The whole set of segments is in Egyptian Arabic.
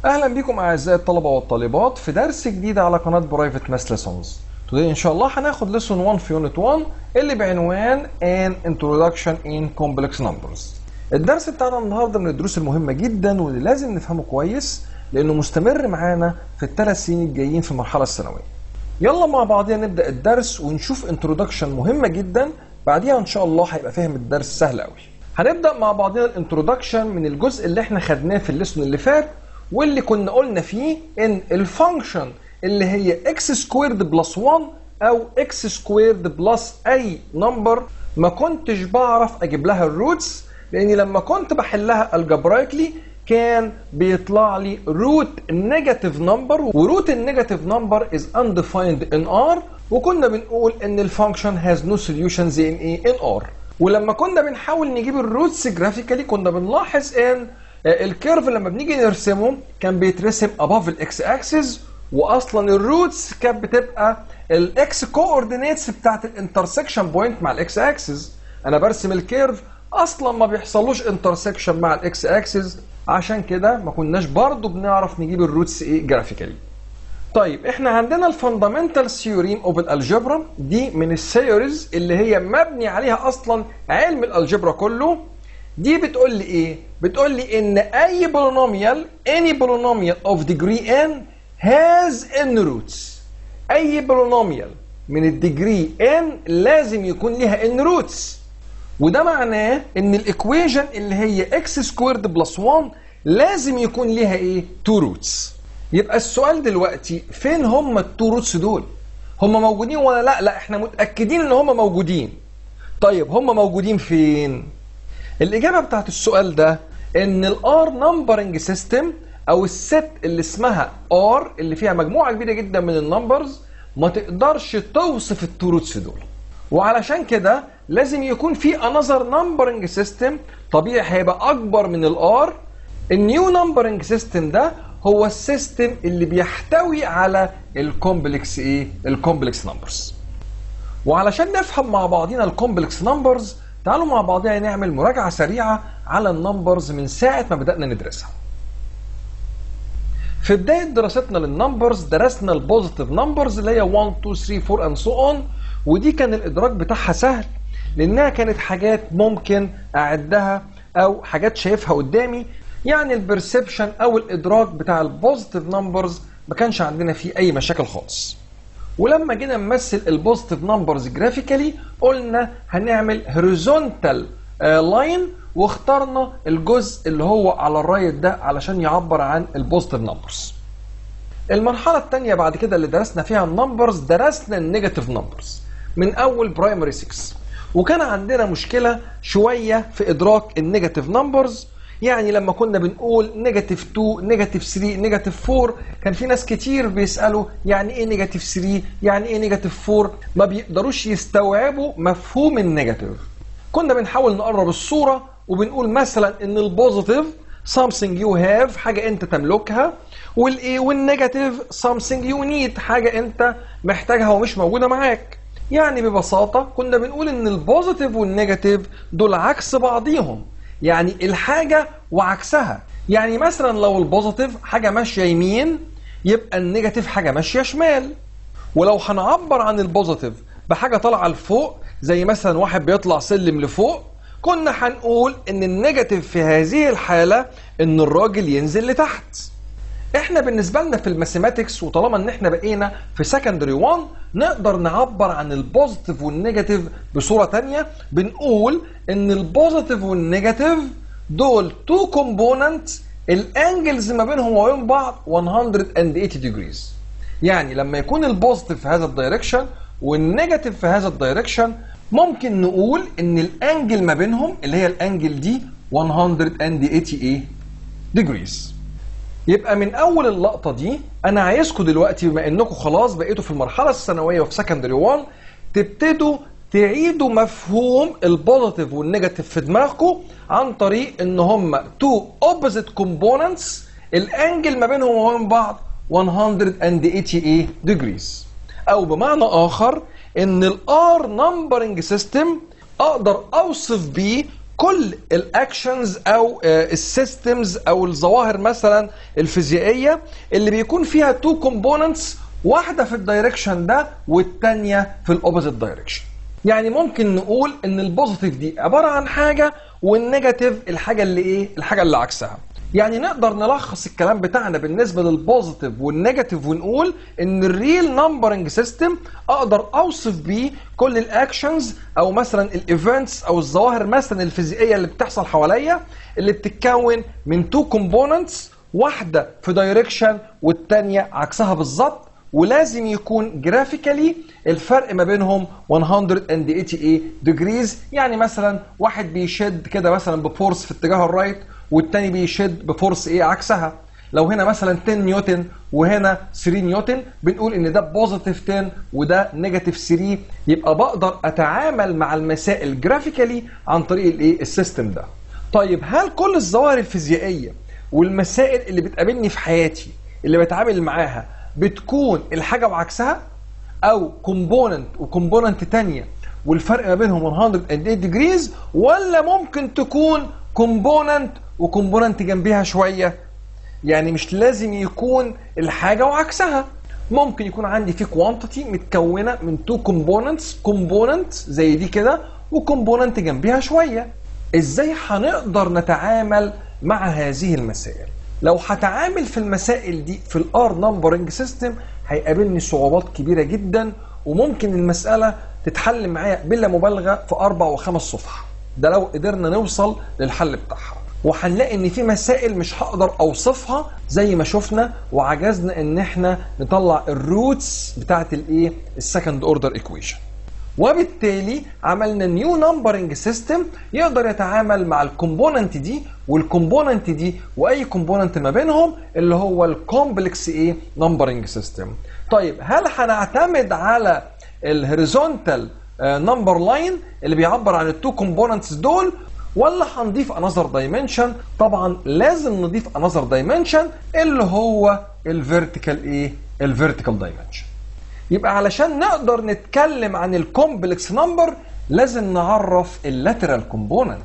اهلا بكم اعزائي الطلبه والطالبات في درس جديد على قناه برايفت ماس ليسونز Today ان شاء الله هناخد ليسون 1 في يونت 1 اللي بعنوان An Introduction in Complex Numbers الدرس بتاعنا النهارده من الدروس المهمه جدا واللي لازم نفهمه كويس لانه مستمر معانا في الثلاث سنين الجايين في المرحله الثانويه يلا مع بعضنا نبدا الدرس ونشوف انترودكشن مهمه جدا بعديها ان شاء الله هيبقى فاهم الدرس سهل قوي هنبدا مع بعضنا الانترودكشن من الجزء اللي احنا خدناه في الليسون اللي فات واللي كنا قلنا فيه ان الفانكشن اللي هي اكس سكويرد بلس 1 او اكس سكويرد بلس اي نمبر ما كنتش بعرف اجيب لها الروتس لاني لما كنت بحلها الجبرايكلي كان بيطلع لي روت نيجاتيف نمبر وروت النيجاتيف نمبر از undefined in R وكنا بنقول ان الفانكشن هاز نو solutions in ايه in R ولما كنا بنحاول نجيب الروتس جرافيكالي كنا بنلاحظ ان الكيرف لما بنيجي نرسمه كان بيترسم above الاكس اكسس واصلا الروتس كانت بتبقى الاكس كوردينيتس بتاعت الانترسكشن بوينت مع الاكس اكسس انا برسم الكيرف اصلا ما بيحصلوش انترسكشن مع الاكس اكسس عشان كده ما كناش برضو بنعرف نجيب الروتس ايه جرافيكالي طيب احنا عندنا الفاندامنتال ثيوريم اوف الالجبرا دي من الثيوريز اللي هي مبني عليها اصلا علم الالجبرا كله دي بتقول لي ايه بتقول لي ان اي بولينوميال any polynomial of degree n has n roots اي بولينوميال من الديجري n لازم يكون ليها n roots وده معناه ان الايكويشن اللي هي x سكويرد بلس 1 لازم يكون ليها ايه 2 روتس يبقى السؤال دلوقتي فين هم التو روتس دول هم موجودين ولا لا لا احنا متاكدين ان هم موجودين طيب هم موجودين فين الاجابه بتاعت السؤال ده ان الار نمبرنج سيستم او الست اللي اسمها ار اللي فيها مجموعه كبيره جدا من النمبرز ما تقدرش توصف التو روتس دول وعلشان كده لازم يكون في انذر نمبرنج سيستم طبيعي هيبقى اكبر من الار النيو نمبرنج سيستم ده هو السيستم اللي بيحتوي على الكومبلكس ايه الكومبلكس نمبرز وعلشان نفهم مع بعضينا الكومبلكس نمبرز تعالوا مع بعضنا نعمل مراجعه سريعه على النمبرز من ساعه ما بدانا ندرسها في بدايه دراستنا للنمبرز درسنا البوزيتيف نمبرز اللي هي 1 2 3 4 and so on ودي كان الادراك بتاعها سهل لانها كانت حاجات ممكن اعدها او حاجات شايفها قدامي يعني البرسبشن او الادراك بتاع البوزيتيف نمبرز ما كانش عندنا فيه اي مشاكل خالص ولما جينا نمثل البوزيتيف نمبرز جرافيكالي قلنا هنعمل هوريزونتال لاين واخترنا الجزء اللي هو على الرايت ده علشان يعبر عن البوزيتيف نمبرز المرحلة الثانية بعد كده اللي درسنا فيها النمبرز درسنا النيجاتيف نمبرز من أول برايمري 6 وكان عندنا مشكلة شوية في إدراك النيجاتيف نمبرز يعني لما كنا بنقول نيجاتيف 2 نيجاتيف 3 نيجاتيف 4 كان في ناس كتير بيسالوا يعني ايه نيجاتيف 3 يعني ايه نيجاتيف 4 ما بيقدروش يستوعبوا مفهوم النيجاتيف كنا بنحاول نقرب الصوره وبنقول مثلا ان البوزيتيف something you have حاجه انت تملكها والايه والنيجاتيف something you need حاجه انت محتاجها ومش موجوده معاك يعني ببساطه كنا بنقول ان البوزيتيف والنيجاتيف دول عكس بعضيهم يعني الحاجة وعكسها يعني مثلا لو البوزيتيف حاجة ماشية يمين يبقى النيجاتيف حاجة ماشية شمال ولو هنعبر عن البوزيتيف بحاجة طالعة لفوق زي مثلا واحد بيطلع سلم لفوق كنا هنقول ان النيجاتيف في هذه الحالة ان الراجل ينزل لتحت احنا بالنسبه لنا في الماثيماتكس وطالما ان احنا بقينا في سكندري 1 نقدر نعبر عن البوزيتيف والنيجاتيف بصوره ثانيه بنقول ان البوزيتيف والنيجاتيف دول تو كومبوننت الانجلز ما بينهم وبين بعض 180 ديجريز يعني لما يكون البوزيتيف في هذا الدايركشن والنيجاتيف في هذا الدايركشن ممكن نقول ان الانجل ما بينهم اللي هي الانجل دي 180 ديجريز يبقى من اول اللقطه دي انا عايزكم دلوقتي بما انكم خلاص بقيتوا في المرحله الثانويه وفي سكندري 1 تبتدوا تعيدوا مفهوم البوزيتيف والنيجاتيف في دماغكم عن طريق ان هم تو اوبوزيت كومبوننتس الانجل ما بينهم وبين بعض 180 ديجريز او بمعنى اخر ان الار نمبرنج سيستم اقدر اوصف بيه كل الاكشنز او السيستمز او الظواهر مثلا الفيزيائيه اللي بيكون فيها تو كومبوننتس واحده في الدايركشن ده والتانيه في الاوبوزيت دايركشن يعني ممكن نقول ان البوزيتيف دي عباره عن حاجه والنيجاتيف الحاجه اللي ايه الحاجه اللي عكسها يعني نقدر نلخص الكلام بتاعنا بالنسبه للبوزيتيف والنيجاتيف ونقول ان الريل نمبرنج سيستم اقدر اوصف بيه كل الاكشنز او مثلا الايفنتس او الظواهر مثلا الفيزيائيه اللي بتحصل حواليا اللي بتتكون من تو كومبوننتس واحده في دايركشن والثانيه عكسها بالظبط ولازم يكون جرافيكالي الفرق ما بينهم 180 ديجريز يعني مثلا واحد بيشد كده مثلا بفورس في اتجاه الرايت والتاني بيشد بفورس ايه عكسها لو هنا مثلا 10 نيوتن وهنا 3 نيوتن بنقول ان ده بوزيتيف 10 وده نيجاتيف 3 يبقى بقدر اتعامل مع المسائل جرافيكالي عن طريق الايه السيستم ده طيب هل كل الظواهر الفيزيائيه والمسائل اللي بتقابلني في حياتي اللي بتعامل معاها بتكون الحاجه وعكسها او كومبوننت وكومبوننت تانية والفرق ما بينهم 180 ديجريز ولا ممكن تكون كومبوننت وكومبوننت جنبيها شويه يعني مش لازم يكون الحاجه وعكسها ممكن يكون عندي في كوانتيتي متكونه من تو كومبوننتس كومبوننت زي دي كده وكومبوننت جنبيها شويه ازاي هنقدر نتعامل مع هذه المسائل لو هتعامل في المسائل دي في الار نمبرنج سيستم هيقابلني صعوبات كبيره جدا وممكن المساله تتحل معايا بلا مبالغه في اربع وخمس صفح ده لو قدرنا نوصل للحل بتاعها وهنلاقي ان في مسائل مش هقدر اوصفها زي ما شفنا وعجزنا ان احنا نطلع الروتس بتاعت الايه السكند اوردر ايكويشن وبالتالي عملنا نيو نمبرنج سيستم يقدر يتعامل مع الكومبوننت دي والكومبوننت دي واي كومبوننت ما بينهم اللي هو الكومبلكس ايه نمبرنج سيستم طيب هل هنعتمد على الهوريزونتال نمبر لاين اللي بيعبر عن التو كومبوننتس دول ولا هنضيف انذر دايمنشن طبعا لازم نضيف انذر دايمنشن اللي هو الفيرتيكال ايه الفيرتيكال دايمنشن يبقى علشان نقدر نتكلم عن الكومبلكس نمبر لازم نعرف اللاترال كومبوننت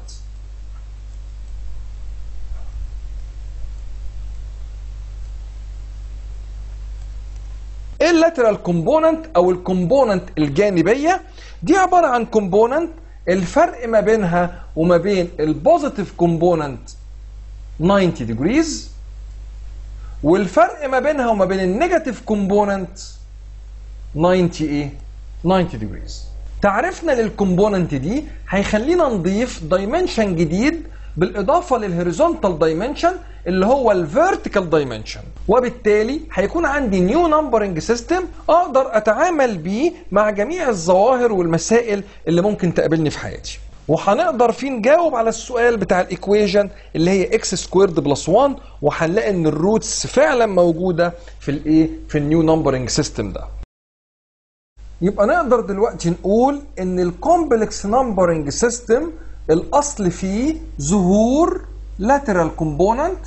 ايه اللاترال كومبوننت او الكومبوننت الجانبيه دي عباره عن كومبوننت الفرق ما بينها وما بين البوزيتيف كومبوننت 90 ديجريز والفرق ما بينها وما بين النيجاتيف كومبوننت 90 ايه 90 ديجريز تعرفنا للكومبوننت دي هيخلينا نضيف دايمنشن جديد بالاضافه للهوريزونتال دايمنشن اللي هو الفيرتيكال دايمنشن وبالتالي هيكون عندي نيو نمبرنج سيستم اقدر اتعامل بيه مع جميع الظواهر والمسائل اللي ممكن تقابلني في حياتي وهنقدر فيه نجاوب على السؤال بتاع الايكويجن اللي هي اكس سكويرد بلس 1 وهنلاقي ان الروتس فعلا موجوده في الايه في النيو نمبرنج سيستم ده يبقى نقدر دلوقتي نقول ان الكومبلكس نمبرنج سيستم الاصل فيه ظهور lateral component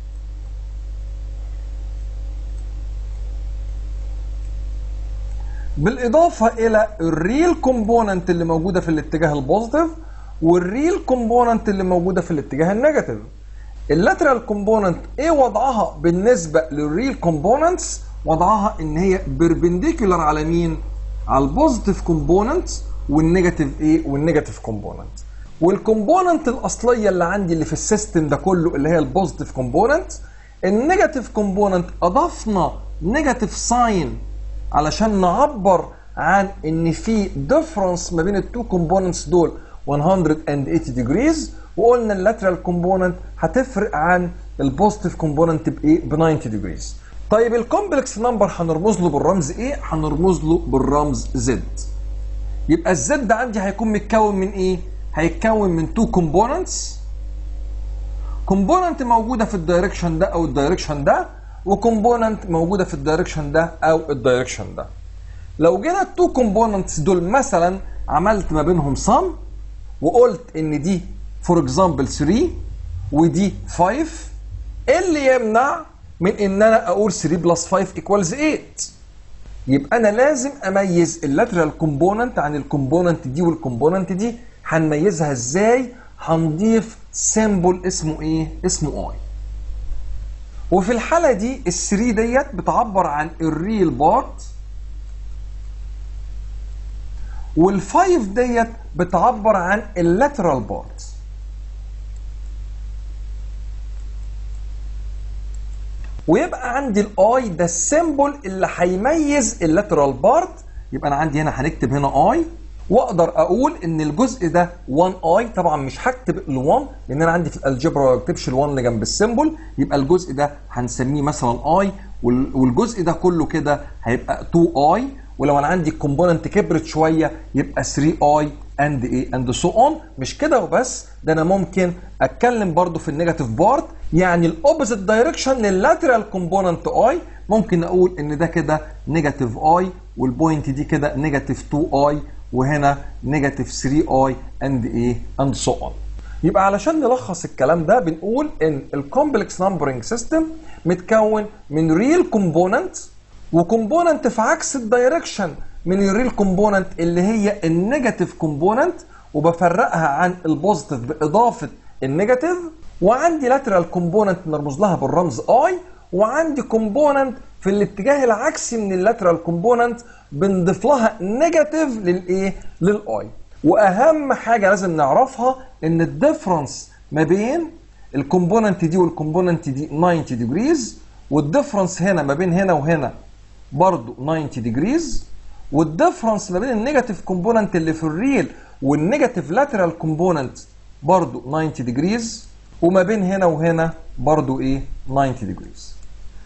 بالاضافه الى الريل كومبوننت اللي موجوده في الاتجاه البوزيتيف والريل كومبوننت اللي موجوده في الاتجاه النيجاتيف اللاترال كومبوننت ايه وضعها بالنسبه للريل كومبوننتس وضعها ان هي بيربنديكولار على مين على البوزيتيف كومبوننت والنيجاتيف ايه والنيجاتيف كومبوننت والكومبوننت الاصليه اللي عندي اللي في السيستم ده كله اللي هي البوزيتيف كومبوننت النيجاتيف كومبوننت اضفنا نيجاتيف ساين علشان نعبر عن ان في ديفرنس ما بين التو كومبوننتس دول 180 ديجريز وقلنا اللاترال كومبوننت هتفرق عن البوزيتيف كومبوننت بايه ب 90 ديجريز طيب الكومبلكس نمبر هنرمز له بالرمز ايه هنرمز له بالرمز زد يبقى الزد عندي هيكون متكون من ايه هيتكون من تو كومبوننتس كومبوننت موجوده في الدايركشن ده او الدايركشن ده وكومبوننت موجوده في الدايركشن ده او الدايركشن ده لو جينا التو كومبوننتس دول مثلا عملت ما بينهم صم وقلت ان دي فور اكزامبل 3 ودي 5 ايه اللي يمنع من ان انا اقول 3 بلس 5 ايكوالز 8 يبقى انا لازم اميز اللاترال كومبوننت عن الكومبوننت دي والكومبوننت دي هنميزها ازاي هنضيف سيمبل اسمه ايه اسمه اي وفي الحالة دي ال 3 ديت بتعبر عن الريل بارت وال5 ديت بتعبر عن اللاترال بارت ويبقى عندي الاي ده السيمبل اللي هيميز اللاترال بارت يبقى انا عندي هنا هنكتب هنا اي واقدر اقول ان الجزء ده 1 اي طبعا مش هكتب ال1 لان انا عندي في الالجبرا ما بكتبش ال1 اللي جنب السيمبل يبقى الجزء ده هنسميه مثلا اي والجزء ده كله كده هيبقى 2 اي ولو انا عندي الكومبوننت كبرت شويه يبقى 3 اي اند ايه اند سو اون مش كده وبس ده انا ممكن اتكلم برضو في النيجاتيف بارت يعني الاوبوزيت دايركشن لللاترال كومبوننت اي ممكن اقول ان ده كده نيجاتيف اي والبوينت دي كده نيجاتيف 2 اي وهنا نيجاتيف 3 اي اند ايه اند سو اون يبقى علشان نلخص الكلام ده بنقول ان الكومبلكس نمبرنج سيستم متكون من ريل كومبوننت وكومبوننت في عكس الدايركشن من الريل كومبوننت اللي هي النيجاتيف كومبوننت وبفرقها عن البوزيتيف باضافه النيجاتيف وعندي لاترال كومبوننت نرمز لها بالرمز اي وعندي كومبوننت في الاتجاه العكسي من اللاترال كومبوننت بنضيف لها نيجاتيف للايه للاي واهم حاجه لازم نعرفها ان الديفرنس ما بين الكومبوننت دي والكومبوننت دي 90 ديجريز والديفرنس هنا ما بين هنا وهنا برضو 90 ديجريز والديفرنس ما بين النيجاتيف كومبوننت اللي في الريل والنيجاتيف لاترال كومبوننت برضو 90 ديجريز وما بين هنا وهنا برضو ايه 90 ديجريز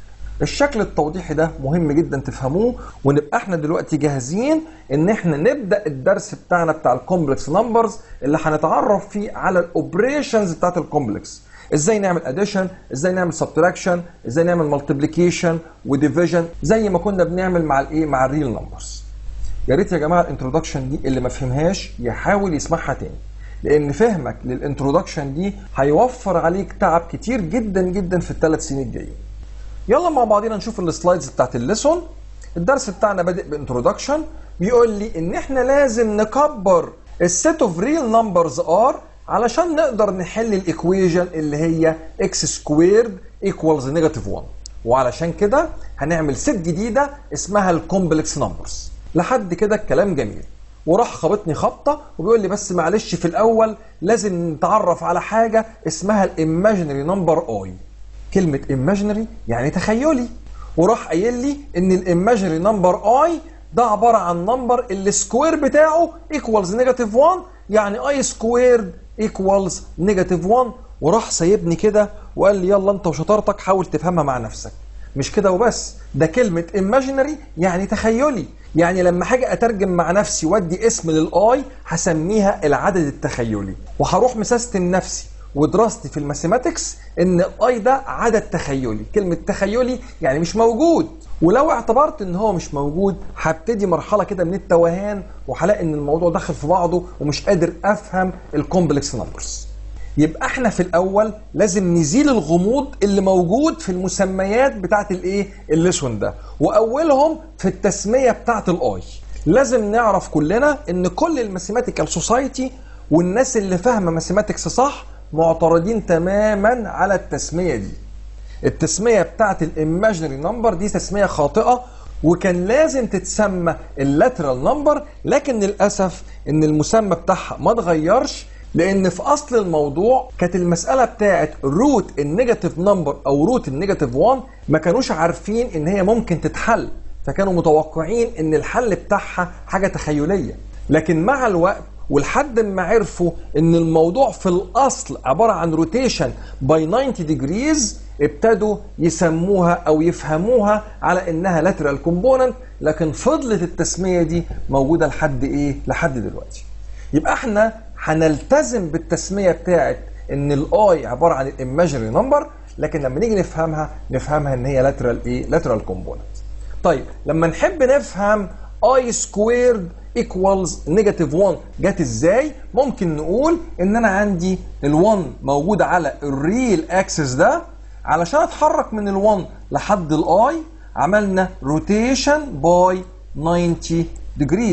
الشكل التوضيحي ده مهم جدا تفهموه ونبقى احنا دلوقتي جاهزين ان احنا نبدا الدرس بتاعنا بتاع الكومبلكس نمبرز اللي هنتعرف فيه على الاوبريشنز بتاعت الكومبلكس ازاي نعمل اديشن ازاي نعمل سبتراكشن ازاي نعمل مالتيبليكيشن وديفيجن زي ما كنا بنعمل مع الايه مع الريل نمبرز يا ريت يا جماعه الانترودكشن دي اللي ما فهمهاش يحاول يسمعها تاني لان فهمك للانترودكشن دي هيوفر عليك تعب كتير جدا جدا في الثلاث سنين الجايين يلا مع بعضينا نشوف السلايدز بتاعت الليسون الدرس بتاعنا بادئ بانترودكشن بيقول لي ان احنا لازم نكبر السيت اوف ريل نمبرز ار علشان نقدر نحل الايكويجن اللي هي اكس سكويرد ايكوالز نيجاتيف 1 وعلشان كده هنعمل ست جديده اسمها الكومبلكس نمبرز لحد كده الكلام جميل وراح خبطني خبطه وبيقول لي بس معلش في الاول لازم نتعرف على حاجه اسمها الايماجينري نمبر اي كلمه ايماجينري يعني تخيلي وراح قايل لي ان الايماجينري نمبر اي ده عباره عن نمبر السكوير بتاعه ايكوالز نيجاتيف 1 يعني اي سكويرد ايكوالز نيجاتيف 1 وراح سايبني كده وقال لي يلا انت وشطارتك حاول تفهمها مع نفسك مش كده وبس ده كلمة imaginary يعني تخيلي يعني لما حاجة أترجم مع نفسي وأدي اسم للآي هسميها العدد التخيلي وهروح مسيستم نفسي ودراستي في الماثيماتكس ان الاي ده عدد تخيلي كلمة تخيلي يعني مش موجود ولو اعتبرت ان هو مش موجود هبتدي مرحلة كده من التوهان وهلاقي ان الموضوع داخل في بعضه ومش قادر افهم الكومبلكس نمبرز يبقى احنا في الاول لازم نزيل الغموض اللي موجود في المسميات بتاعت الايه الليسون ده واولهم في التسميه بتاعت الاي لازم نعرف كلنا ان كل الماثيماتيكال سوسايتي والناس اللي فاهمه ماثيماتكس صح معترضين تماما على التسميه دي التسميه بتاعت الايماجينري نمبر دي تسميه خاطئه وكان لازم تتسمى اللاترال نمبر لكن للاسف ان المسمى بتاعها ما اتغيرش لان في اصل الموضوع كانت المساله بتاعت روت النيجاتيف نمبر او روت النيجاتيف 1 ما كانوش عارفين ان هي ممكن تتحل فكانوا متوقعين ان الحل بتاعها حاجه تخيليه لكن مع الوقت ولحد ما عرفوا ان الموضوع في الاصل عباره عن روتيشن باي 90 ديجريز ابتدوا يسموها او يفهموها على انها لاترال كومبوننت لكن فضلت التسميه دي موجوده لحد ايه لحد دلوقتي يبقى احنا هنلتزم بالتسميه بتاعت ان الاي عباره عن الايماجينري نمبر لكن لما نيجي نفهمها نفهمها ان هي لاترال ايه لاترال كومبوننت طيب لما نحب نفهم اي سكويرد ايكوالز نيجاتيف 1 جت ازاي ممكن نقول ان انا عندي ال1 موجود على الريل اكسس ده علشان اتحرك من ال1 لحد الاي عملنا روتيشن باي 90 ديجريز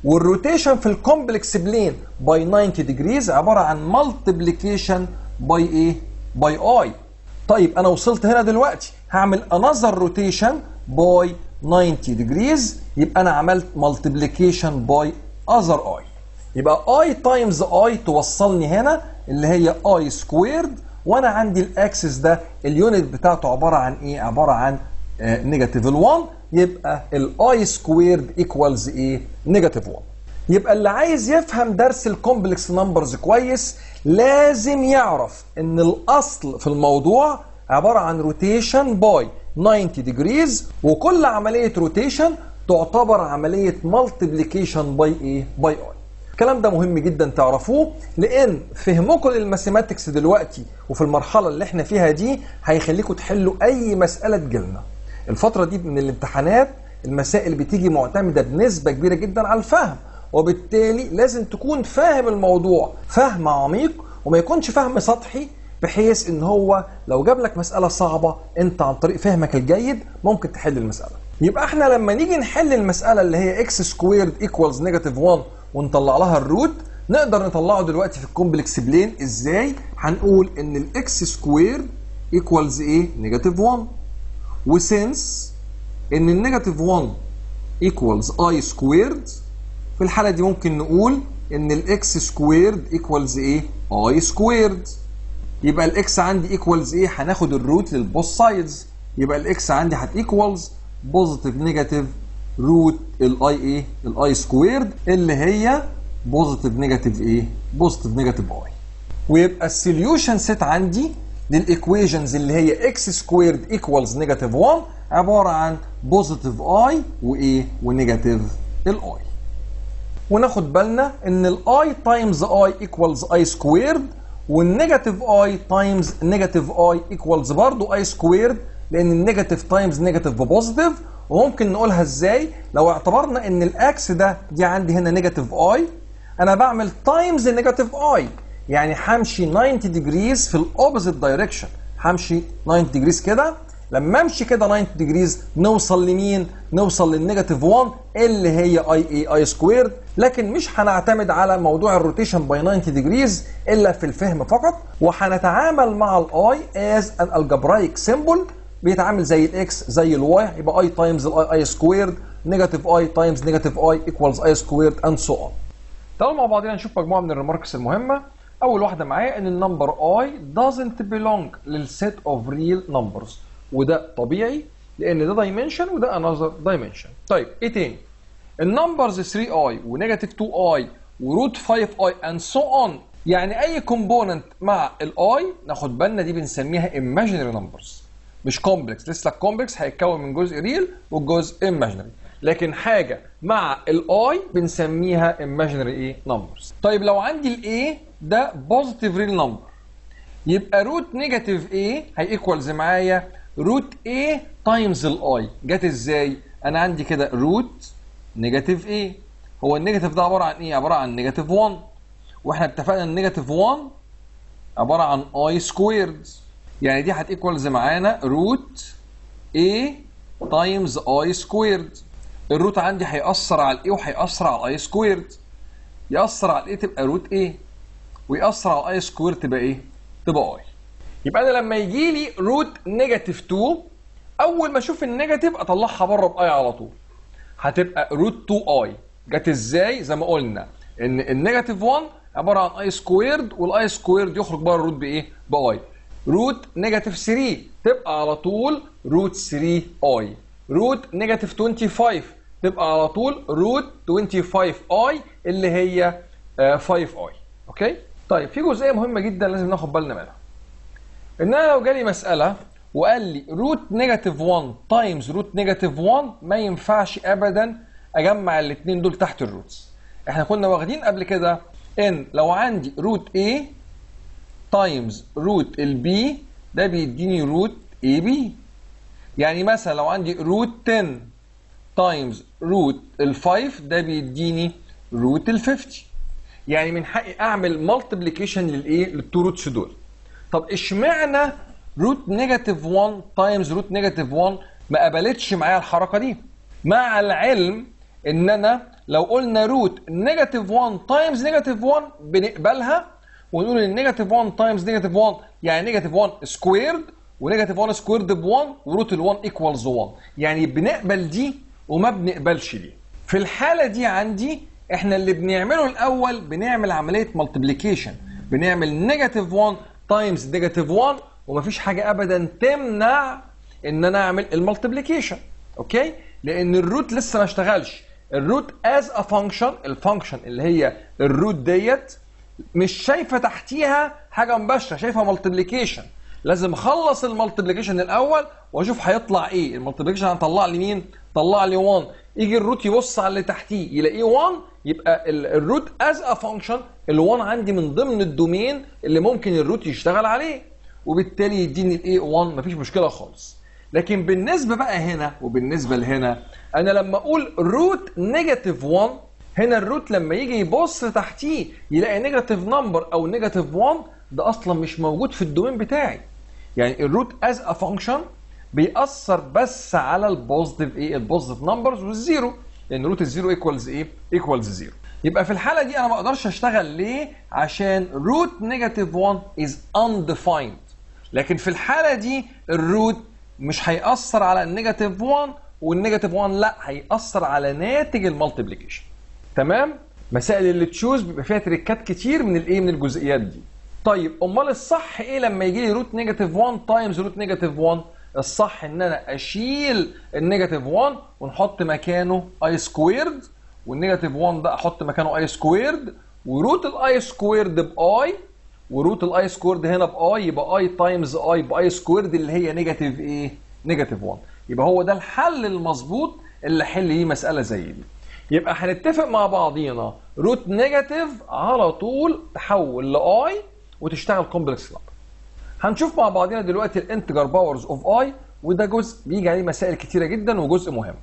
والروتيشن في الكومبلكس بلين باي 90 ديجريز عباره عن مالتيبليكيشن باي ايه باي اي طيب انا وصلت هنا دلوقتي هعمل انذر روتيشن باي 90 ديجريز يبقى انا عملت مالتيبليكيشن باي اذر اي يبقى اي تايمز اي توصلني هنا اللي هي اي سكويرد وانا عندي الاكسس ده اليونت بتاعته عباره عن ايه عباره عن نيجاتيف ال1 يبقى الاي سكويرد ايكوالز ايه نيجاتيف 1 يبقى اللي عايز يفهم درس الكومبلكس نمبرز كويس لازم يعرف ان الاصل في الموضوع عباره عن روتيشن باي 90 ديجريز وكل عمليه روتيشن تعتبر عمليه مالتيبليكيشن باي ايه باي اي الكلام ده مهم جدا تعرفوه لان فهمكم للماثيماتكس دلوقتي وفي المرحله اللي احنا فيها دي هيخليكم تحلوا اي مساله تجيلنا الفتره دي من الامتحانات المسائل بتيجي معتمده بنسبه كبيره جدا على الفهم وبالتالي لازم تكون فاهم الموضوع فهم عميق وما يكونش فهم سطحي بحيث ان هو لو جاب لك مساله صعبه انت عن طريق فهمك الجيد ممكن تحل المساله يبقى احنا لما نيجي نحل المساله اللي هي اكس سكويرد ايكوالز نيجاتيف 1 ونطلع لها الروت نقدر نطلعه دلوقتي في الكومبلكس بلين ازاي هنقول ان الاكس سكويرد ايكوالز ايه نيجاتيف 1 وسنس ان النيجاتيف 1 ايكوالز اي سكويرد في الحاله دي ممكن نقول ان الاكس سكويرد ايكوالز ايه اي سكويرد يبقى الاكس عندي ايكوالز ايه هناخد الروت للبوث سايدز يبقى الاكس عندي هت ايكوالز بوزيتيف نيجاتيف روت الاي ايه الاي سكويرد اللي هي بوزيتيف نيجاتيف ايه بوزيتيف نيجاتيف اي ويبقى السوليوشن سيت عندي للايكويشنز اللي هي اكس سكويرد ايكوالز نيجاتيف 1 عباره عن بوزيتيف اي وايه ونيجاتيف الاي وناخد بالنا ان الاي تايمز اي ايكوالز اي سكويرد والنيجاتيف اي تايمز نيجاتيف اي ايكوالز برضه اي سكويرد لان النيجاتيف تايمز نيجاتيف ببوزيتيف وممكن نقولها ازاي لو اعتبرنا ان الاكس ده دي عندي هنا نيجاتيف اي انا بعمل تايمز نيجاتيف اي يعني همشي 90 ديجريز في الاوبوزيت دايركشن همشي 90 ديجريز كده لما امشي كده 90 ديجريز نوصل لمين نوصل للنيجاتيف 1 اللي هي اي اي اي سكويرد لكن مش هنعتمد على موضوع الروتيشن باي 90 ديجريز الا في الفهم فقط وهنتعامل مع الاي از ان الجبرايك سيمبل بيتعامل زي الاكس زي الواي يبقى اي تايمز الاي اي سكويرد نيجاتيف اي تايمز نيجاتيف اي ايكوالز اي سكويرد اند سو اون تعالوا مع بعضنا نشوف مجموعه من الريماركس المهمه اول واحده معايا ان النمبر اي doesn't belong للسيت اوف ريل نمبرز وده طبيعي لان ده دايمنشن وده انذر دايمنشن طيب ايه تاني النمبرز 3 اي ونيجاتيف 2 اي وروت 5 اي اند سو اون يعني اي كومبوننت مع الاي ناخد بالنا دي بنسميها imaginary numbers مش كومبلكس لسه الكومبلكس هيتكون من جزء ريل والجزء imaginary لكن حاجه مع الاي بنسميها imaginary ايه نمبرز طيب لو عندي الاي ده بوزيتيف ريل نمبر يبقى روت نيجاتيف ايه هيكوالز معايا روت A تايمز الاي جت ازاي؟ انا عندي كده روت نيجاتيف A هو النيجاتيف ده عباره عن ايه؟ عباره عن نيجاتيف 1 واحنا اتفقنا ان نيجاتيف 1 عباره عن اي سكويرد يعني دي هتيكوالز معانا روت A تايمز اي سكويرد الروت عندي هيأثر على الاي وهيأثر على الاي سكويرد يأثر على الاي تبقى روت A ويأثر على الاي سكويرد تبقى ايه؟ تبقى اي يبقى انا لما يجي لي روت نيجاتيف 2 اول ما اشوف النيجاتيف اطلعها بره باي على طول هتبقى روت 2 اي جت ازاي زي ما قلنا ان النيجاتيف 1 عباره عن اي سكويرد والاي سكويرد يخرج بره الروت بايه باي روت نيجاتيف 3 تبقى على طول روت 3 اي روت نيجاتيف 25 تبقى على طول روت 25 اي اللي هي 5 اي اوكي طيب في جزئيه مهمه جدا لازم ناخد بالنا منها ان انا لو جالي مساله وقال لي روت نيجاتيف 1 تايمز روت نيجاتيف 1 ما ينفعش ابدا اجمع الاثنين دول تحت الروتس احنا كنا واخدين قبل كده ان لو عندي روت A تايمز روت البي ده بيديني روت اي بي يعني مثلا لو عندي روت 10 تايمز روت ال5 ده بيديني روت ال 50 يعني من حقي اعمل مالتيبليكيشن للايه للتو روتس دول طب اشمعنى روت نيجاتيف 1 تايمز روت نيجاتيف 1 ما قبلتش معايا الحركه دي مع العلم ان انا لو قلنا روت نيجاتيف 1 تايمز نيجاتيف 1 بنقبلها ونقول ان نيجاتيف 1 تايمز نيجاتيف 1 يعني نيجاتيف 1 سكويرد ونيجاتيف 1 سكويرد ب 1 وروت ال 1 ايكوالز 1 يعني بنقبل دي وما بنقبلش دي في الحاله دي عندي احنا اللي بنعمله الاول بنعمل عمليه مالتيبليكيشن بنعمل نيجاتيف 1 تايمز نيجاتيف 1 ومفيش حاجه ابدا تمنع ان انا اعمل المالتيبليكيشن اوكي لان الروت لسه ما اشتغلش الروت از ا فانكشن الفانكشن اللي هي الروت ديت مش شايفه تحتيها حاجه مباشره شايفه مالتيبليكيشن لازم اخلص المالتيبليكيشن الاول واشوف هيطلع ايه المالتيبليكيشن هيطلع لي مين طلع لي 1 يجي الروت يبص على اللي تحتيه يلاقيه 1 يبقى الروت از ا فانكشن ال1 عندي من ضمن الدومين اللي ممكن الروت يشتغل عليه وبالتالي يديني الايه 1 مفيش مشكله خالص لكن بالنسبه بقى هنا وبالنسبه لهنا انا لما اقول روت نيجاتيف 1 هنا الروت لما يجي يبص تحتيه يلاقي نيجاتيف نمبر او نيجاتيف 1 ده اصلا مش موجود في الدومين بتاعي يعني الروت از ا فانكشن بيأثر بس على البوزيتيف ايه البوزيتيف نمبرز والزيرو لان روت الزيرو ايكوالز ايه ايكوالز زيرو يبقى في الحاله دي انا ما اقدرش اشتغل ليه عشان روت نيجاتيف 1 از undefined لكن في الحاله دي الروت مش هيأثر على النيجاتيف 1 والنيجاتيف 1 لا هيأثر على ناتج المالتيبليكيشن تمام مسائل اللي تشوز بيبقى فيها تريكات كتير من الايه من الجزئيات دي طيب امال الصح ايه لما يجي لي روت نيجاتيف 1 تايمز روت نيجاتيف 1 الصح ان انا اشيل النيجاتيف 1 ونحط مكانه اي سكويرد والنيجاتيف 1 ده احط مكانه اي سكويرد وروت الاي سكويرد باي وروت الاي سكويرد هنا باي يبقى اي تايمز اي باي سكويرد اللي هي نيجاتيف ايه؟ نيجاتيف 1 يبقى هو ده الحل المظبوط اللي حل ليه مساله زي دي يبقى هنتفق مع بعضينا روت نيجاتيف على طول تحول لاي وتشتغل كومبلكس نمبر هنشوف مع بعضينا دلوقتي الانتجر باورز اوف اي وده جزء بيجي عليه مسائل كتيره جدا وجزء مهم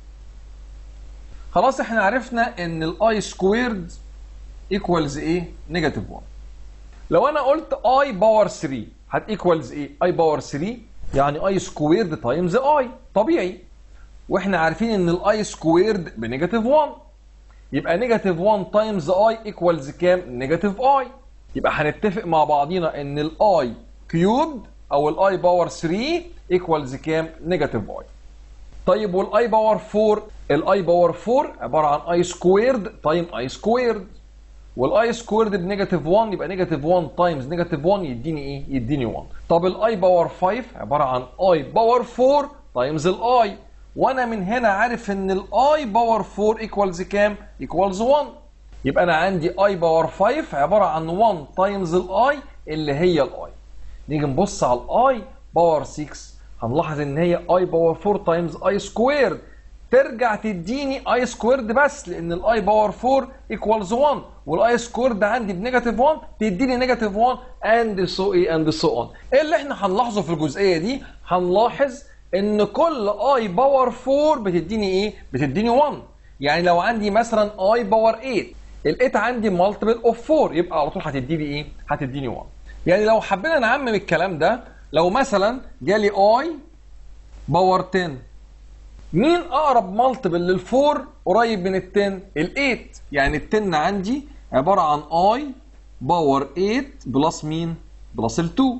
خلاص احنا عرفنا ان الاي سكويرد ايكوالز ايه نيجاتيف 1 لو انا قلت اي باور 3 هت ايكوالز ايه اي باور 3 يعني اي سكويرد تايمز اي طبيعي واحنا عارفين ان الاي سكويرد بنيجاتيف 1 يبقى نيجاتيف 1 تايمز اي ايكوالز كام نيجاتيف اي يبقى هنتفق مع بعضينا ان الاي كيوبد او الاي باور 3 ايكوالز كام نيجاتيف اي طيب والاي باور 4 الاي باور 4 عباره عن اي سكويرد تايم اي سكويرد والاي سكويرد بنيجاتيف 1 يبقى نيجاتيف 1 تايمز نيجاتيف 1 يديني ايه؟ يديني 1 طب الاي باور 5 عباره عن اي باور 4 تايمز الاي وانا من هنا عارف ان الاي باور 4 ايكوالز كام؟ ايكوالز 1 يبقى انا عندي اي باور 5 عباره عن 1 تايمز الاي اللي هي الاي نيجي نبص على الاي باور 6 هنلاحظ ان هي اي باور 4 تايمز اي سكويرد ترجع تديني اي سكويرد بس لان الاي باور 4 ايكوالز 1 والاي سكويرد عندي بنيجاتيف 1 تديني نيجاتيف 1 اند سو اي اند سو اون ايه اللي احنا هنلاحظه في الجزئيه دي هنلاحظ ان كل اي باور 4 بتديني ايه بتديني 1 يعني لو عندي مثلا اي باور 8 ال 8 عندي مالتيبل اوف 4 يبقى على طول هتديني ايه هتديني 1 يعني لو حبينا نعمم الكلام ده لو مثلا جالي اي باور 10 مين اقرب مالتيبل للفور قريب من ال 10 ال 8 يعني ال 10 عندي عباره عن اي باور 8 بلس مين بلس ال 2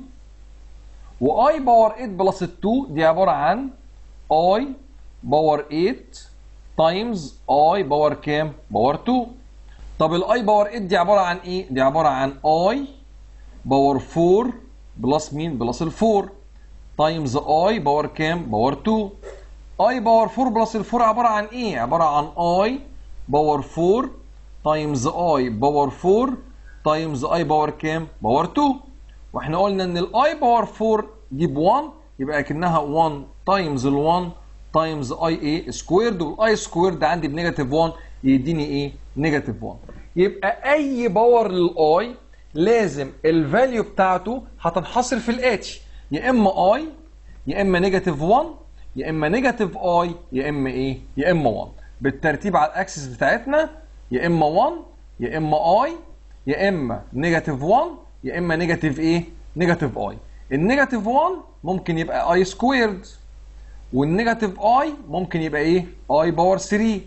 واي باور 8 بلس ال 2 دي عباره عن اي باور 8 تايمز اي باور كام باور 2 طب الاي باور 8 دي عباره عن ايه دي عباره عن اي باور 4 بلس مين بلس ال 4 تايمز اي باور كام باور 2 اي باور 4 بلس ال 4 عباره عن ايه عباره عن اي باور 4 تايمز اي باور 4 تايمز اي باور كام باور 2 واحنا قلنا ان الاي باور 4 دي ب 1 يبقى اكنها 1 تايمز ال 1 تايمز اي ايه سكويرد والاي سكويرد عندي بنيجاتيف 1 يديني ايه نيجاتيف 1 يبقى اي باور للاي لازم الفاليو بتاعته هتنحصر في الاتش يا اما اي يا اما نيجاتيف 1 يا اما نيجاتيف اي يا اما ايه يا اما 1 بالترتيب على الاكسس بتاعتنا يا اما 1 يا اما اي يا اما نيجاتيف 1 يا اما نيجاتيف ايه نيجاتيف اي النيجاتيف 1 ممكن يبقى اي سكويرد والنيجاتيف اي ممكن يبقى ايه اي باور 3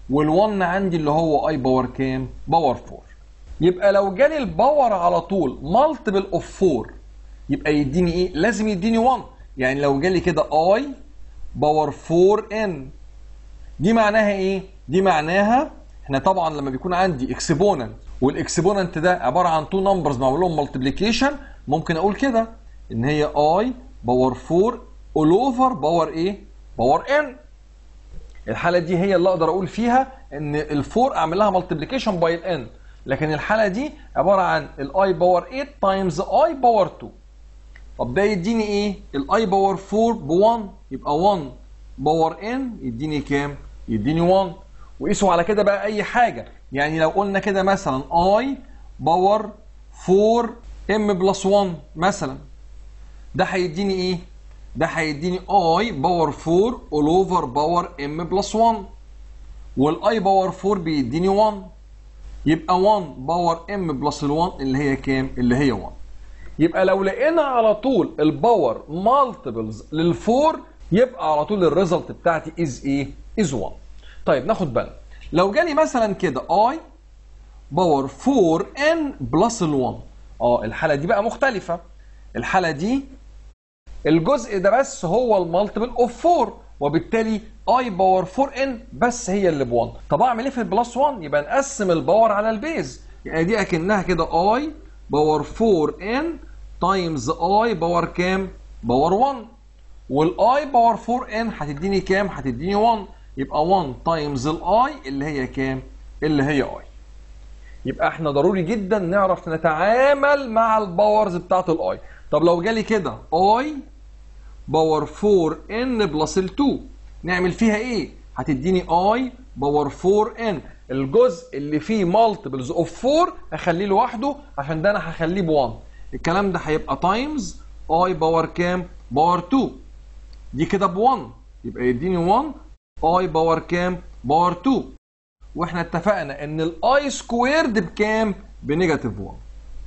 وال1 عندي اللي هو اي باور كام باور 4 يبقى لو جالي الباور على طول مالتيبل اوف 4 يبقى يديني ايه لازم يديني 1 يعني لو جالي كده اي باور 4 ان دي معناها ايه دي معناها احنا طبعا لما بيكون عندي اكسبوننت والاكسبوننت ده عباره عن تو نمبرز معمول لهم مالتيبليكيشن ممكن اقول كده ان هي اي باور 4 اول اوفر باور ايه باور ان الحاله دي هي اللي اقدر اقول فيها ان ال4 اعمل لها مالتيبليكيشن باي الان لكن الحاله دي عباره عن الاي باور 8 تايمز اي باور 2 طب ده يديني ايه الاي باور 4 ب 1 يبقى 1 باور ان يديني كام يديني 1 وقيسوا على كده بقى اي حاجه يعني لو قلنا كده مثلا اي باور 4 ام بلس 1 مثلا ده هيديني ايه ده هيديني اي باور 4 اول اوفر باور ام بلس 1 والاي باور 4 بيديني 1 يبقى 1 باور ام بلس ال 1 اللي هي كام اللي هي 1 يبقى لو لقينا على طول الباور مالتيبلز لل4 يبقى على طول الريزلت بتاعتي از ايه از 1 طيب ناخد بالنا لو جالي مثلا كده اي باور 4 ان بلس ال 1 اه الحاله دي بقى مختلفه الحاله دي الجزء ده بس هو المالتيبل اوف 4 وبالتالي اي باور 4 ان بس هي اللي ب 1 طب اعمل ايه في البلس 1 يبقى نقسم الباور على البيز يعني دي اكنها كده اي باور 4 ان تايمز اي باور كام باور 1 والاي باور 4 ان هتديني كام هتديني 1 يبقى 1 تايمز الاي اللي هي كام اللي هي اي يبقى احنا ضروري جدا نعرف نتعامل مع الباورز بتاعت الاي طب لو جالي كده اي باور 4 ان بلس ال 2 نعمل فيها ايه هتديني اي باور 4 ان الجزء اللي فيه مالتيبلز اوف 4 هخليه لوحده عشان ده انا هخليه ب 1 الكلام ده هيبقى تايمز اي باور كام باور 2 دي كده ب 1 يبقى يديني 1 اي باور كام باور 2 واحنا اتفقنا ان الاي سكويرد بكام بنيجاتيف 1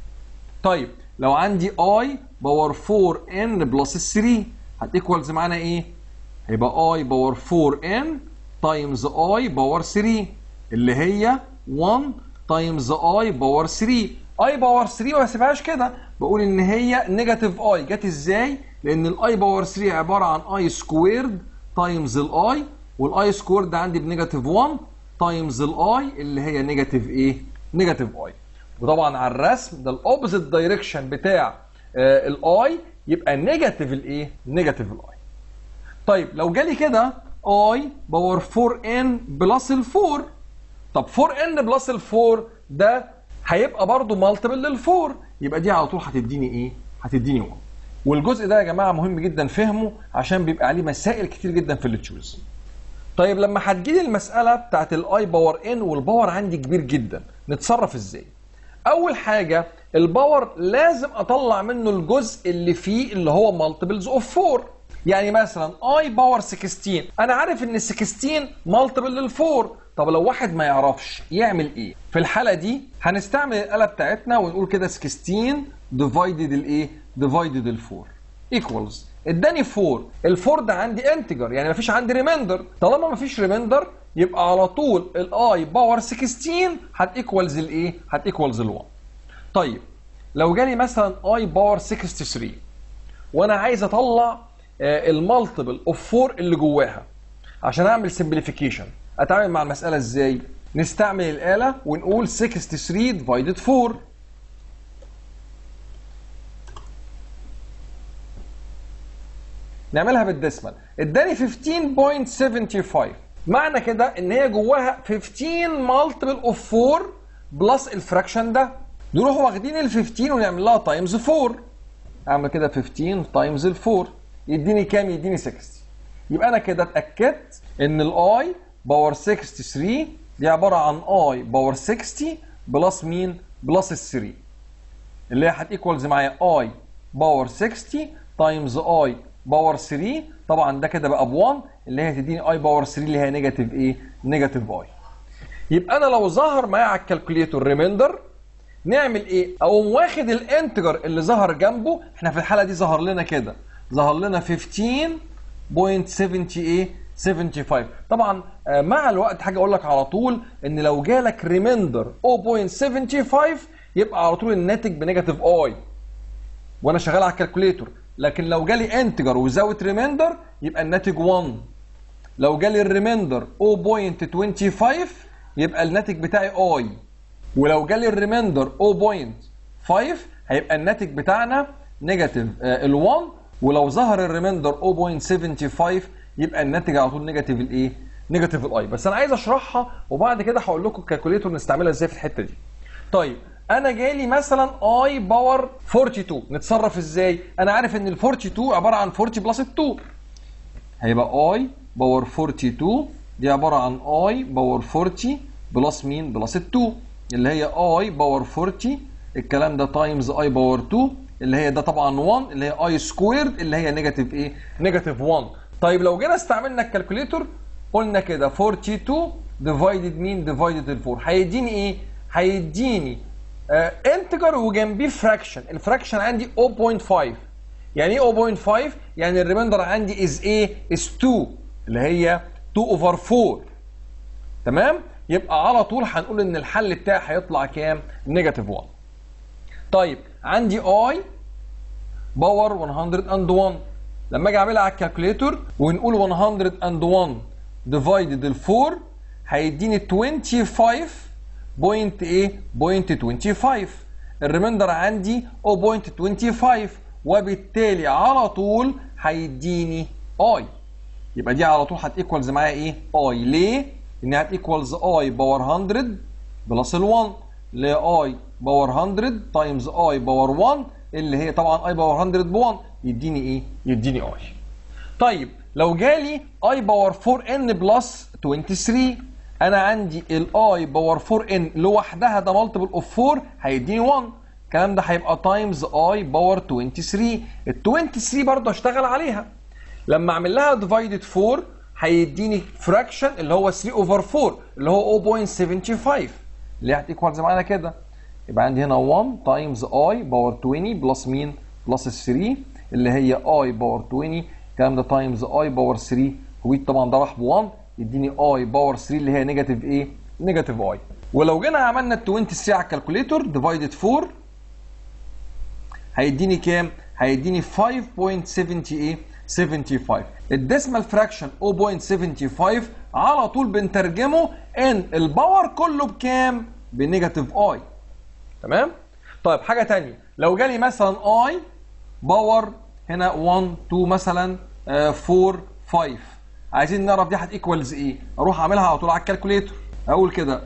طيب لو عندي اي باور 4 ان بلس 3 هتيكوالز معانا ايه هيبقى اي باور 4 ان تايمز اي باور 3 اللي هي 1 تايمز اي باور 3 اي باور 3 ما بسيبهاش كده بقول ان هي نيجاتيف اي جت ازاي لان الاي باور 3 عباره عن اي سكويرد تايمز الاي والاي سكويرد عندي بنيجاتيف 1 تايمز الاي اللي هي نيجاتيف ايه نيجاتيف اي وطبعا على الرسم ده الاوبزيت دايركشن بتاع آه الاي يبقى نيجاتيف الايه نيجاتيف الاي طيب لو جالي كده اي باور 4 ان بلس ال 4 طب 4 ان بلس ال 4 ده هيبقى برضه مالتيبل لل 4 يبقى دي على طول هتديني ايه هتديني 1 والجزء ده يا جماعه مهم جدا فهمه عشان بيبقى عليه مسائل كتير جدا في التشوز طيب لما هتجيلي المساله بتاعت الاي باور ان والباور عندي كبير جدا نتصرف ازاي اول حاجه الباور لازم اطلع منه الجزء اللي فيه اللي هو مالتيبلز اوف 4 يعني مثلا اي باور 16 انا عارف ان 16 مالتيبل لل 4 طب لو واحد ما يعرفش يعمل ايه في الحاله دي هنستعمل الاله بتاعتنا ونقول كده 16 ديفايدد الايه ديفايدد ال 4 ايكوالز اداني 4 ال4 ده عندي انتجر يعني مفيش عندي ريميندر طالما مفيش ريميندر يبقى على طول الاي باور 16 هتيكوالز الايه هتيكوالز ال1 طيب لو جالي مثلا اي باور 63 وانا عايز اطلع المالتيبل اوف 4 اللي جواها عشان اعمل سمبليفيكيشن اتعامل مع المساله ازاي نستعمل الاله ونقول 63 ديفايدد 4 نعملها بالديسمال اداني 15.75 معنى كده ان هي جواها 15 مالتيبل اوف 4 بلس الفراكشن ده نروح واخدين ال 15 ونعمل لها تايمز 4 اعمل كده 15 تايمز ال 4 يديني كام يديني 60 يبقى انا كده اتاكدت ان الاي باور 63 دي عباره عن اي باور 60 بلس مين بلس ال 3 اللي هي هتيكوالز معايا اي باور 60 تايمز اي باور 3 طبعا ده كده بقى ب 1 اللي هي هتديني اي باور 3 اللي هي نيجاتيف ايه؟ نيجاتيف اي. يبقى انا لو ظهر معايا على الكالكوليتور ريميندر نعمل ايه؟ اقوم واخد الانتجر اللي ظهر جنبه احنا في الحاله دي ظهر لنا كده ظهر لنا 15.70 ايه؟ 75 طبعا آه، مع الوقت حاجه اقول لك على طول ان لو جالك ريميندر 0.75 يبقى على طول الناتج بنيجاتيف اي وانا شغال على الكالكوليتور لكن لو جالي انتجر وزاويه ريميندر يبقى الناتج 1 لو جالي الريميندر 0.25 يبقى الناتج بتاعي اي ولو جالي الريميندر 0.5 هيبقى الناتج بتاعنا نيجاتيف ال1 ولو ظهر الريميندر 0.75 يبقى الناتج على طول نيجاتيف الايه؟ نيجاتيف الاي بس انا عايز اشرحها وبعد كده هقول لكم الكالكوليتور نستعملها ازاي في الحته دي. طيب انا جالي مثلا اي باور 42 نتصرف ازاي؟ انا عارف ان ال 42 عباره عن 40 بلس 2 هيبقى اي باور 42 دي عباره عن اي باور 40 بلس مين؟ بلس 2 اللي هي اي باور 40 الكلام ده تايمز اي باور 2 اللي هي ده طبعا 1 اللي هي اي سكويرد اللي هي نيجاتيف ايه؟ نيجاتيف 1 طيب لو جينا استعملنا الكالكوليتور قلنا كده 42 ديفايدد مين؟ ديفايدد ال 4 هيديني ايه؟ هيديني آه انتجر وجنبيه فراكشن الفراكشن عندي 0.5 يعني ايه 0.5 يعني الريمايندر عندي از ايه از 2 اللي هي 2 اوفر 4 تمام يبقى على طول هنقول ان الحل بتاعي هيطلع كام نيجاتيف 1 طيب عندي اي باور 101 لما اجي اعملها على الكالكوليتور ونقول 101 ديفايدد ال 4 هيديني 25 بوينت ايه بوينت 25 الريميندر عندي 0.25 وبالتالي على طول هيديني اي يبقى دي على طول هتيكوالز معايا ايه اي ليه انها هتيكوالز اي باور 100 بلس ال 1 اللي هي اي باور 100 تايمز اي باور 1 اللي هي طبعا اي باور 100 ب 1 يديني ايه يديني اي طيب لو جالي اي باور 4 ان بلس 23 انا عندي الاي باور 4 ان لوحدها ده مالتيبل اوف 4 هيديني 1 الكلام ده هيبقى تايمز اي باور 23 ال 23 برضه هشتغل عليها لما اعمل لها ديفايدد 4 هيديني فراكشن اللي هو 3 اوفر 4 اللي هو 0.75 اللي هي هتيكوالز معانا كده يبقى عندي هنا 1 تايمز اي باور 20 بلس مين؟ بلس 3 اللي هي اي باور 20 الكلام ده تايمز اي باور 3 هو طبعا ده راح ب 1 يديني اي باور 3 اللي هي نيجاتيف ايه؟ نيجاتيف اي ولو جينا عملنا ال 23 على الكالكوليتور ديفايدد 4 هيديني كام؟ هيديني 5.70 ايه؟ 75 الديسمال فراكشن 0.75 على طول بنترجمه ان الباور كله بكام؟ بنيجاتيف اي تمام؟ طيب حاجه ثانيه لو جالي مثلا اي باور هنا 1 2 مثلا 4 5 عايزين نعرف دي هتيكوالز ايه؟ اروح اعملها على طول على الكالكوليتور اقول كده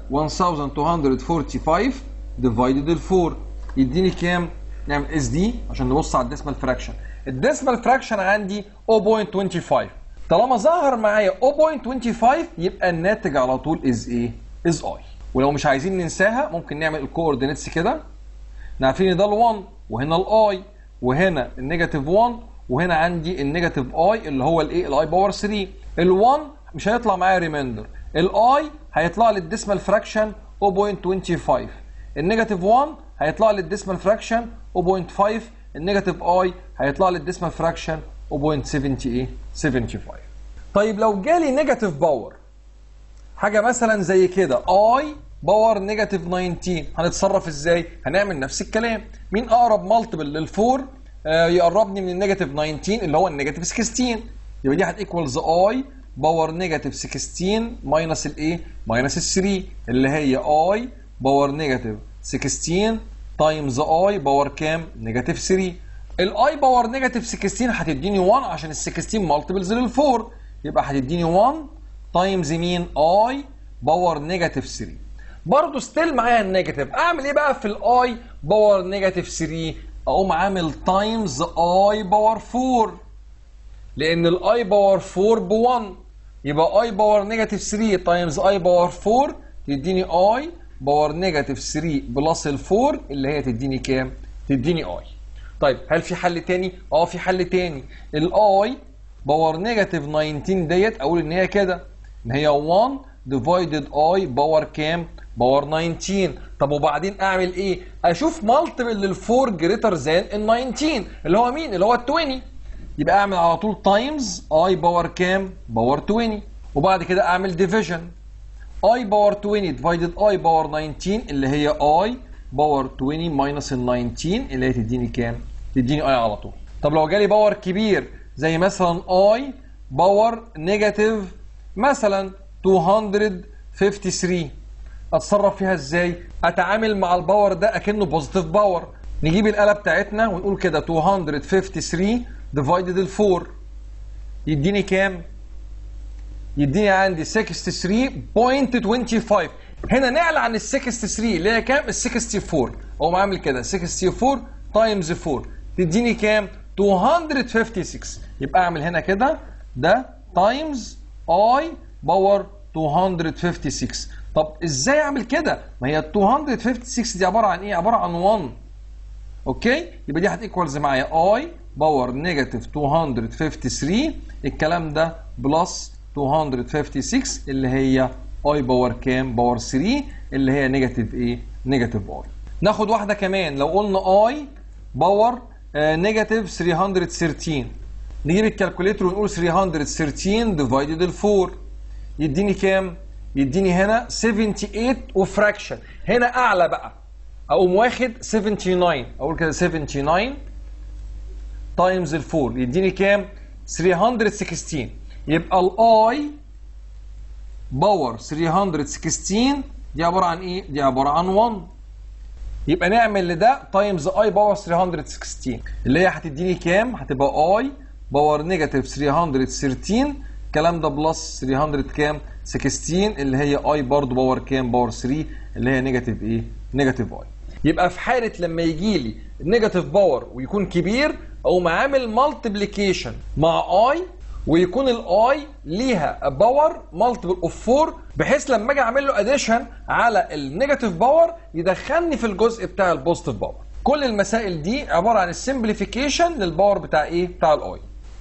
1245 ديفايدد ال 4 يديني كام؟ نعمل اس دي عشان نبص على الديسمال فراكشن الديسمال فراكشن عندي 0.25 طالما ظهر معايا 0.25 يبقى الناتج على طول از ايه؟ از اي ولو مش عايزين ننساها ممكن نعمل الكوردينيتس كده عارفين ان ده ال1 وهنا الاي وهنا النيجاتيف 1 وهنا عندي النيجاتيف اي اللي هو الايه الاي باور 3 ال1 مش هيطلع معايا ريمايندر الاي هيطلع لي الديسمال فراكشن 0.25 النيجاتيف 1 هيطلع لي الديسمال فراكشن 0.5 النيجاتيف اي هيطلع لي الديسمال فراكشن 0.70 ايه 75 طيب لو جالي نيجاتيف باور حاجه مثلا زي كده اي باور نيجاتيف 19 هنتصرف ازاي هنعمل نفس الكلام مين اقرب مالتيبل للفور آه يقربني من النيجاتيف 19 اللي هو النيجاتيف 16 يبقى دي هتيكوالز اي باور نيجاتيف 16 ماينس الايه ماينس ال 3 اللي هي اي باور نيجاتيف 16 تايمز اي باور كام نيجاتيف 3 الاي باور نيجاتيف 16 هتديني 1 عشان ال 16 مالتيبلز للفور يبقى هتديني 1 تايمز مين اي باور نيجاتيف 3 برضه ستيل معايا النيجاتيف اعمل ايه بقى في الاي باور نيجاتيف 3 اقوم عامل تايمز اي باور 4 لان الاي باور 4 ب 1 يبقى اي باور نيجاتيف 3 تايمز اي باور 4 تديني اي باور نيجاتيف 3 بلس ال 4 اللي هي تديني كام؟ تديني اي طيب هل في حل تاني؟ اه في حل تاني الاي باور نيجاتيف 19 ديت اقول ان هي كده ان هي 1 ديفايدد اي باور كام؟ باور 19 طب وبعدين اعمل ايه؟ اشوف مالتيبل لل 4 جريتر ذان ال 19 اللي هو مين؟ اللي هو ال 20 يبقى اعمل على طول تايمز اي باور كام باور 20 وبعد كده اعمل ديفيجن اي باور 20 ديفايدد اي باور 19 اللي هي اي باور 20 ماينس ال 19 اللي هي تديني كام تديني اي على طول طب لو جالي باور كبير زي مثلا اي باور نيجاتيف مثلا 253 اتصرف فيها ازاي اتعامل مع الباور ده اكنه بوزيتيف باور نجيب الاله بتاعتنا ونقول كده 253 ديفايدد ال 4 يديني كام يديني عندي 63.25 هنا نعلى عن ال 63 اللي هي كام ال 64 اقوم عامل كده 64 تايمز 4 تديني كام 256 يبقى اعمل هنا كده ده تايمز اي باور 256 طب ازاي اعمل كده ما هي 256 دي عباره عن ايه عباره عن 1 اوكي يبقى دي هتيكوالز معايا اي باور نيجاتيف 253 الكلام ده بلس 256 اللي هي اي باور كام باور 3 اللي هي نيجاتيف ايه نيجاتيف اي ناخد واحده كمان لو قلنا اي باور نيجاتيف 313 نجيب الكالكوليتر ونقول 313 ديفايدد ال 4 يديني كام يديني هنا 78 وفراكشن هنا اعلى بقى اقوم واخد 79 اقول كده 79 تايمز ال 4 يديني كام 316 يبقى الاي باور 316 دي عباره عن ايه دي عباره عن 1 يبقى نعمل لده تايمز اي باور 316 اللي هي هتديني كام هتبقى اي باور نيجاتيف 313 الكلام ده بلس 300 كام 16 اللي هي اي برضو باور كام باور 3 اللي هي نيجاتيف ايه نيجاتيف اي يبقى في حاله لما يجي لي نيجاتيف باور ويكون كبير اقوم عامل مالتيبليكيشن مع اي ويكون الاي ليها باور مالتيبل اوف 4 بحيث لما اجي اعمل له اديشن على النيجاتيف باور يدخلني في الجزء بتاع البوزيتيف باور كل المسائل دي عباره عن السمبليفيكيشن للباور بتاع ايه بتاع الاي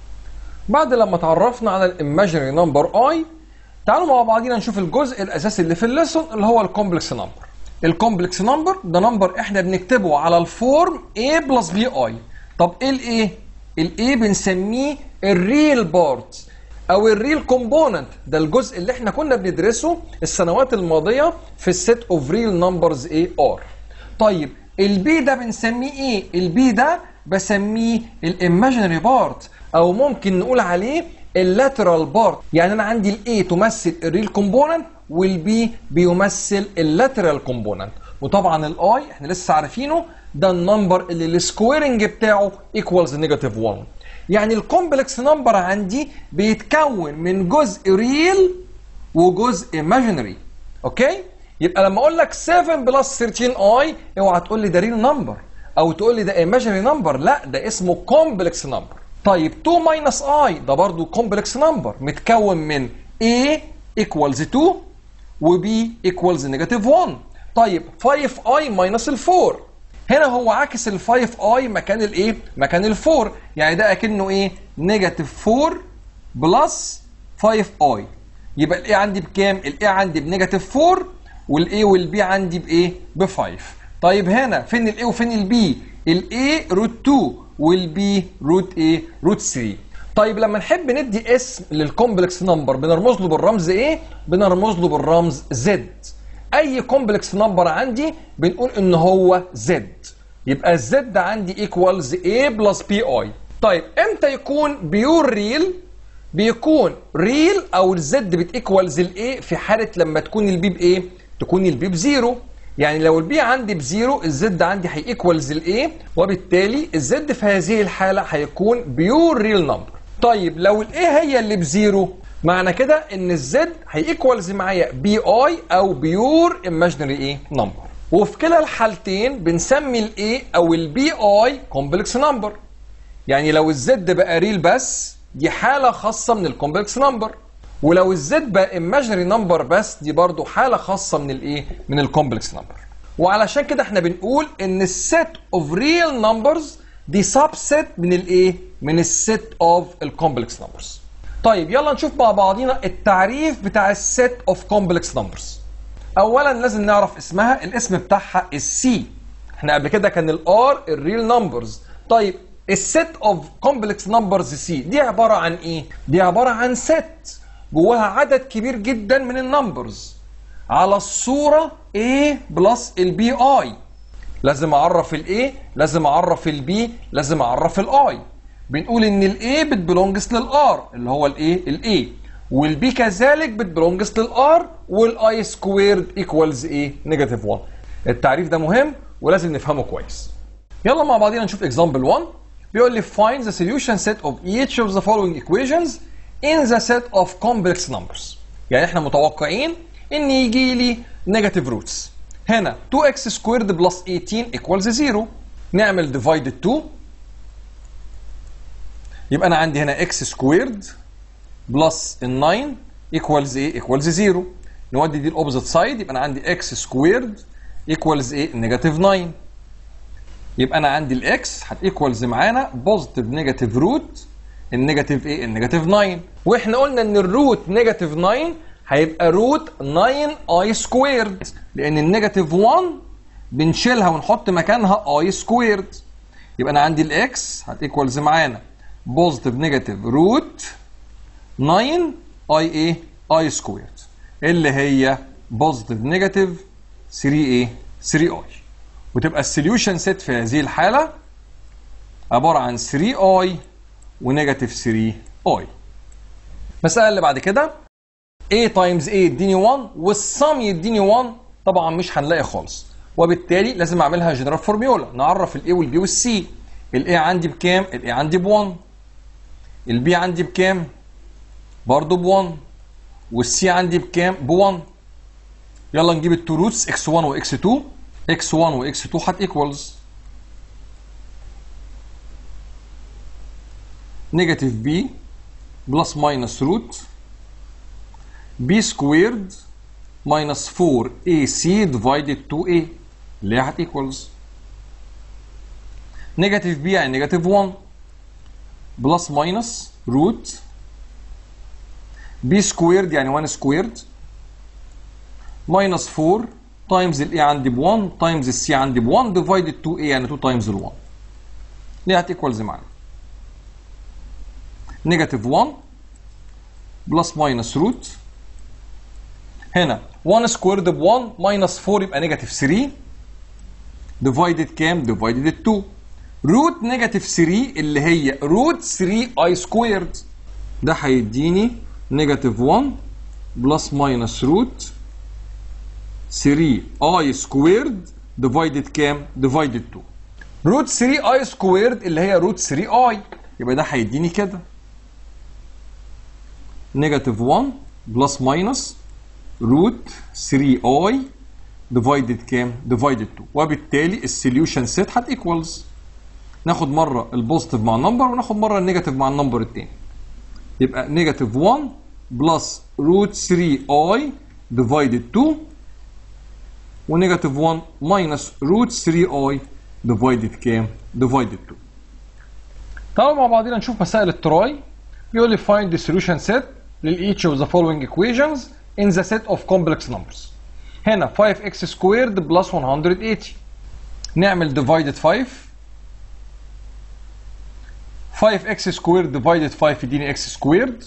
بعد لما تعرفنا على الايماجينري نمبر اي تعالوا مع بعضينا نشوف الجزء الاساسي اللي في الليسون اللي هو الكومبلكس نمبر الكومبلكس نمبر ده نمبر احنا بنكتبه على الفورم a بلس بي اي طب ايه الايه الايه بنسميه الريل بارت او الريل كومبوننت ده الجزء اللي احنا كنا بندرسه السنوات الماضيه في السيت اوف ريل نمبرز ايه ار طيب البي ده بنسميه ايه البي ده بسميه الايماجينري بارت او ممكن نقول عليه اللاترال بارت يعني انا عندي الاي تمثل الريل كومبوننت والبي بيمثل اللاترال كومبوننت وطبعا الاي احنا لسه عارفينه ده النمبر اللي السكويرنج بتاعه ايكوالز نيجاتيف 1 يعني الكومبلكس نمبر عندي بيتكون من جزء ريل وجزء ايماجينري اوكي يبقى لما اقول لك 7 بلس 13 اي اوعى تقول لي ده ريل نمبر او تقول لي ده ايماجينري نمبر لا ده اسمه كومبلكس نمبر طيب 2 ماينس اي ده برضو كومبلكس نمبر متكون من a equals 2 و b equals negative 1 طيب 5i ماينس ال 4 هنا هو عاكس ال 5i مكان الايه؟ مكان ال 4 يعني ده اكنه ايه؟ نيجاتيف 4 بلس 5i يبقى الايه عندي بكام؟ الايه عندي بنيجاتيف 4 والايه والبي عندي بايه؟ ب 5 طيب هنا فين الايه وفين البي؟ الايه روت 2 والبي روت ايه؟ روت 3 طيب لما نحب ندي اسم للكومبلكس نمبر بنرمز له بالرمز ايه؟ بنرمز له بالرمز زد اي كومبلكس نمبر عندي بنقول ان هو زد يبقى الزد عندي ايكوالز A بلس بي اي طيب امتى يكون بيور ريل بيكون ريل او الزد بتيكوالز الاي في حاله لما تكون البي بايه تكون البي بزيرو يعني لو البي عندي بزيرو الزد عندي هيكوالز الاي وبالتالي الزد في هذه الحاله هيكون بيور ريل نمبر طيب لو الاي هي اللي بزيرو معنى كده ان الزد هيكوالز معايا بي اي او بيور ايماجينري ايه نمبر وفي كلا الحالتين بنسمي الاي او البي اي كومبلكس نمبر يعني لو الزد بقى ريل بس دي حاله خاصه من الكومبلكس نمبر ولو الزد بقى ايماجينري نمبر بس دي برضو حاله خاصه من الايه من الكومبلكس نمبر وعلشان كده احنا بنقول ان السيت اوف ريل نمبرز دي سبست من الايه من السيت اوف الكومبلكس نمبرز طيب يلا نشوف مع بعضينا التعريف بتاع السيت اوف كومبلكس نمبرز اولا لازم نعرف اسمها الاسم بتاعها السي احنا قبل كده كان الار الريل نمبرز طيب الست اوف كومبلكس نمبرز سي دي عباره عن ايه دي عباره عن ست جواها عدد كبير جدا من النمبرز على الصوره A بلس البي اي لازم اعرف الاي لازم اعرف البي لازم اعرف الاي بنقول ان الاي بتبلونجز للار اللي هو الايه الاي والبي كذلك بتبلونجز للار والاي سكويرد ايكوالز ايه نيجاتيف 1 التعريف ده مهم ولازم نفهمه كويس يلا مع بعضينا نشوف example 1 بيقول لي find the solution set of each of the following equations in the set of complex numbers يعني احنا متوقعين ان يجي لي negative roots هنا 2x squared plus 18 equals 0 نعمل divided 2 يبقى انا عندي هنا x squared plus 9 equals ايه equals 0 نودي دي الاوبزيت سايد يبقى انا عندي x squared equals ايه نيجاتيف 9 يبقى انا عندي الاكس هتيكوالز معانا بوزيتيف نيجاتيف روت النيجاتيف ايه النيجاتيف 9 واحنا قلنا ان الروت نيجاتيف 9 هيبقى روت 9 اي سكويرد لان النيجاتيف 1 بنشيلها ونحط مكانها اي سكويرد يبقى انا عندي الاكس هتيكوالز معانا بوزيتيف نيجاتيف روت 9 اي ايه اي سكويرد اللي هي بوزيتيف نيجاتيف 3 ايه 3 اي وتبقى السوليوشن سيت في هذه الحالة عبارة عن 3 اي ونيجاتيف 3 اي المسألة اللي بعد كده a تايمز a يديني 1 والسم يديني 1 طبعا مش هنلاقي خالص وبالتالي لازم اعملها جنرال فورميولا نعرف الاي والبي والسي الاي عندي بكام؟ الاي عندي ب 1 البي عندي بكام؟ برضه ب 1 والسي عندي بكام؟ ب 1 يلا نجيب التو روتس x1 وx2 x1 وx2 هت ايكوالز نيجاتيف b بلس ماينس روت b سكويرد ماينس 4ac ديفايدد 2a اللي هي هت ايكوالز نيجاتيف b يعني نيجاتيف 1 بلس ماينس روت b سكويرد يعني 1 سكويرد ماينس 4 تايمز الاي عندي ب 1 تايمز السي عندي ب 1 ديفايدد 2 اي يعني 2 تايمز ال 1 دي هتيكوالز معانا نيجاتيف 1 بلس ماينس روت هنا 1 سكويرد ب 1 ماينس 4 يبقى نيجاتيف 3 ديفايدد كام؟ ديفايدد 2 روت نيجاتيف 3 اللي هي روت 3 اي سكويرد ده هيديني نيجاتيف 1 بلس ماينس روت 3 اي سكويرد ديفايدد كام؟ ديفايدد 2 روت 3 اي سكويرد اللي هي روت 3 اي يبقى ده هيديني كده نيجاتيف 1 بلس ماينس روت 3 اي ديفايدد كام؟ ديفايدد 2 وبالتالي السوليوشن سيت هت ايكوالز ناخد مره البوزيتيف مع النمبر وناخد مره النيجاتيف مع النمبر الثاني يبقى نيجاتيف 1 بلس روت 3 اي ديفايدد 2 ونيجاتيف 1 ماينس روت 3 اي ديفايدد كام؟ ديفايدد 2 تعالوا مع بعضينا نشوف مسائل التراي بيقول لي find the solution set لل each of the following equations in the set of complex numbers هنا 5x squared plus 180 نعمل divided 5 5x squared divided 5 يديني x squared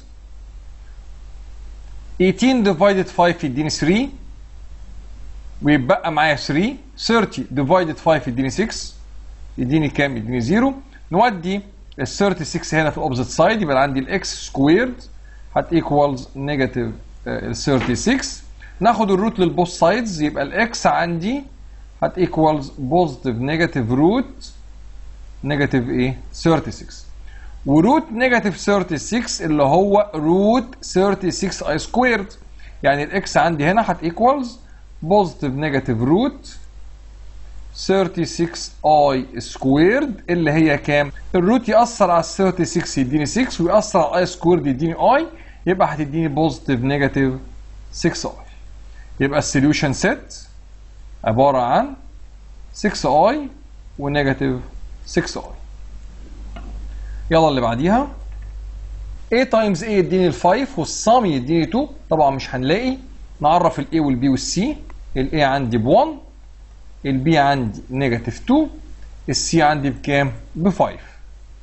18 divided 5 يديني 3 ويبقى معايا 3 30 divided 5 يديني 6 يديني كام؟ يديني 0 نودي ال 36 هنا في الاوبزيت سايد يبقى عندي الاكس سكويرد هت ايكوالز نيجاتيف ال 36 ناخد الروت للبوث سايدز يبقى الاكس عندي هت ايكوالز بوزيتيف نيجاتيف روت نيجاتيف ايه 36 وروت نيجاتيف 36 اللي هو روت 36 اي سكويرد يعني الاكس عندي هنا هت ايكوالز بوزيتيف نيجاتيف روت 36 اي سكويرد اللي هي كام؟ الروت يأثر على ال 36 يديني 6 ويأثر على الاي سكويرد يديني اي يبقى هتديني بوزيتيف نيجاتيف 6 اي يبقى السوليوشن سيت عبارة عن 6 اي ونيجاتيف 6 اي يلا اللي بعديها a تايمز a يديني ال 5 والسم يديني 2 طبعا مش هنلاقي نعرف ال a وال b وال c ال a عندي ب 1 البي عندي نيجاتيف 2 السي عندي بكام؟ ب 5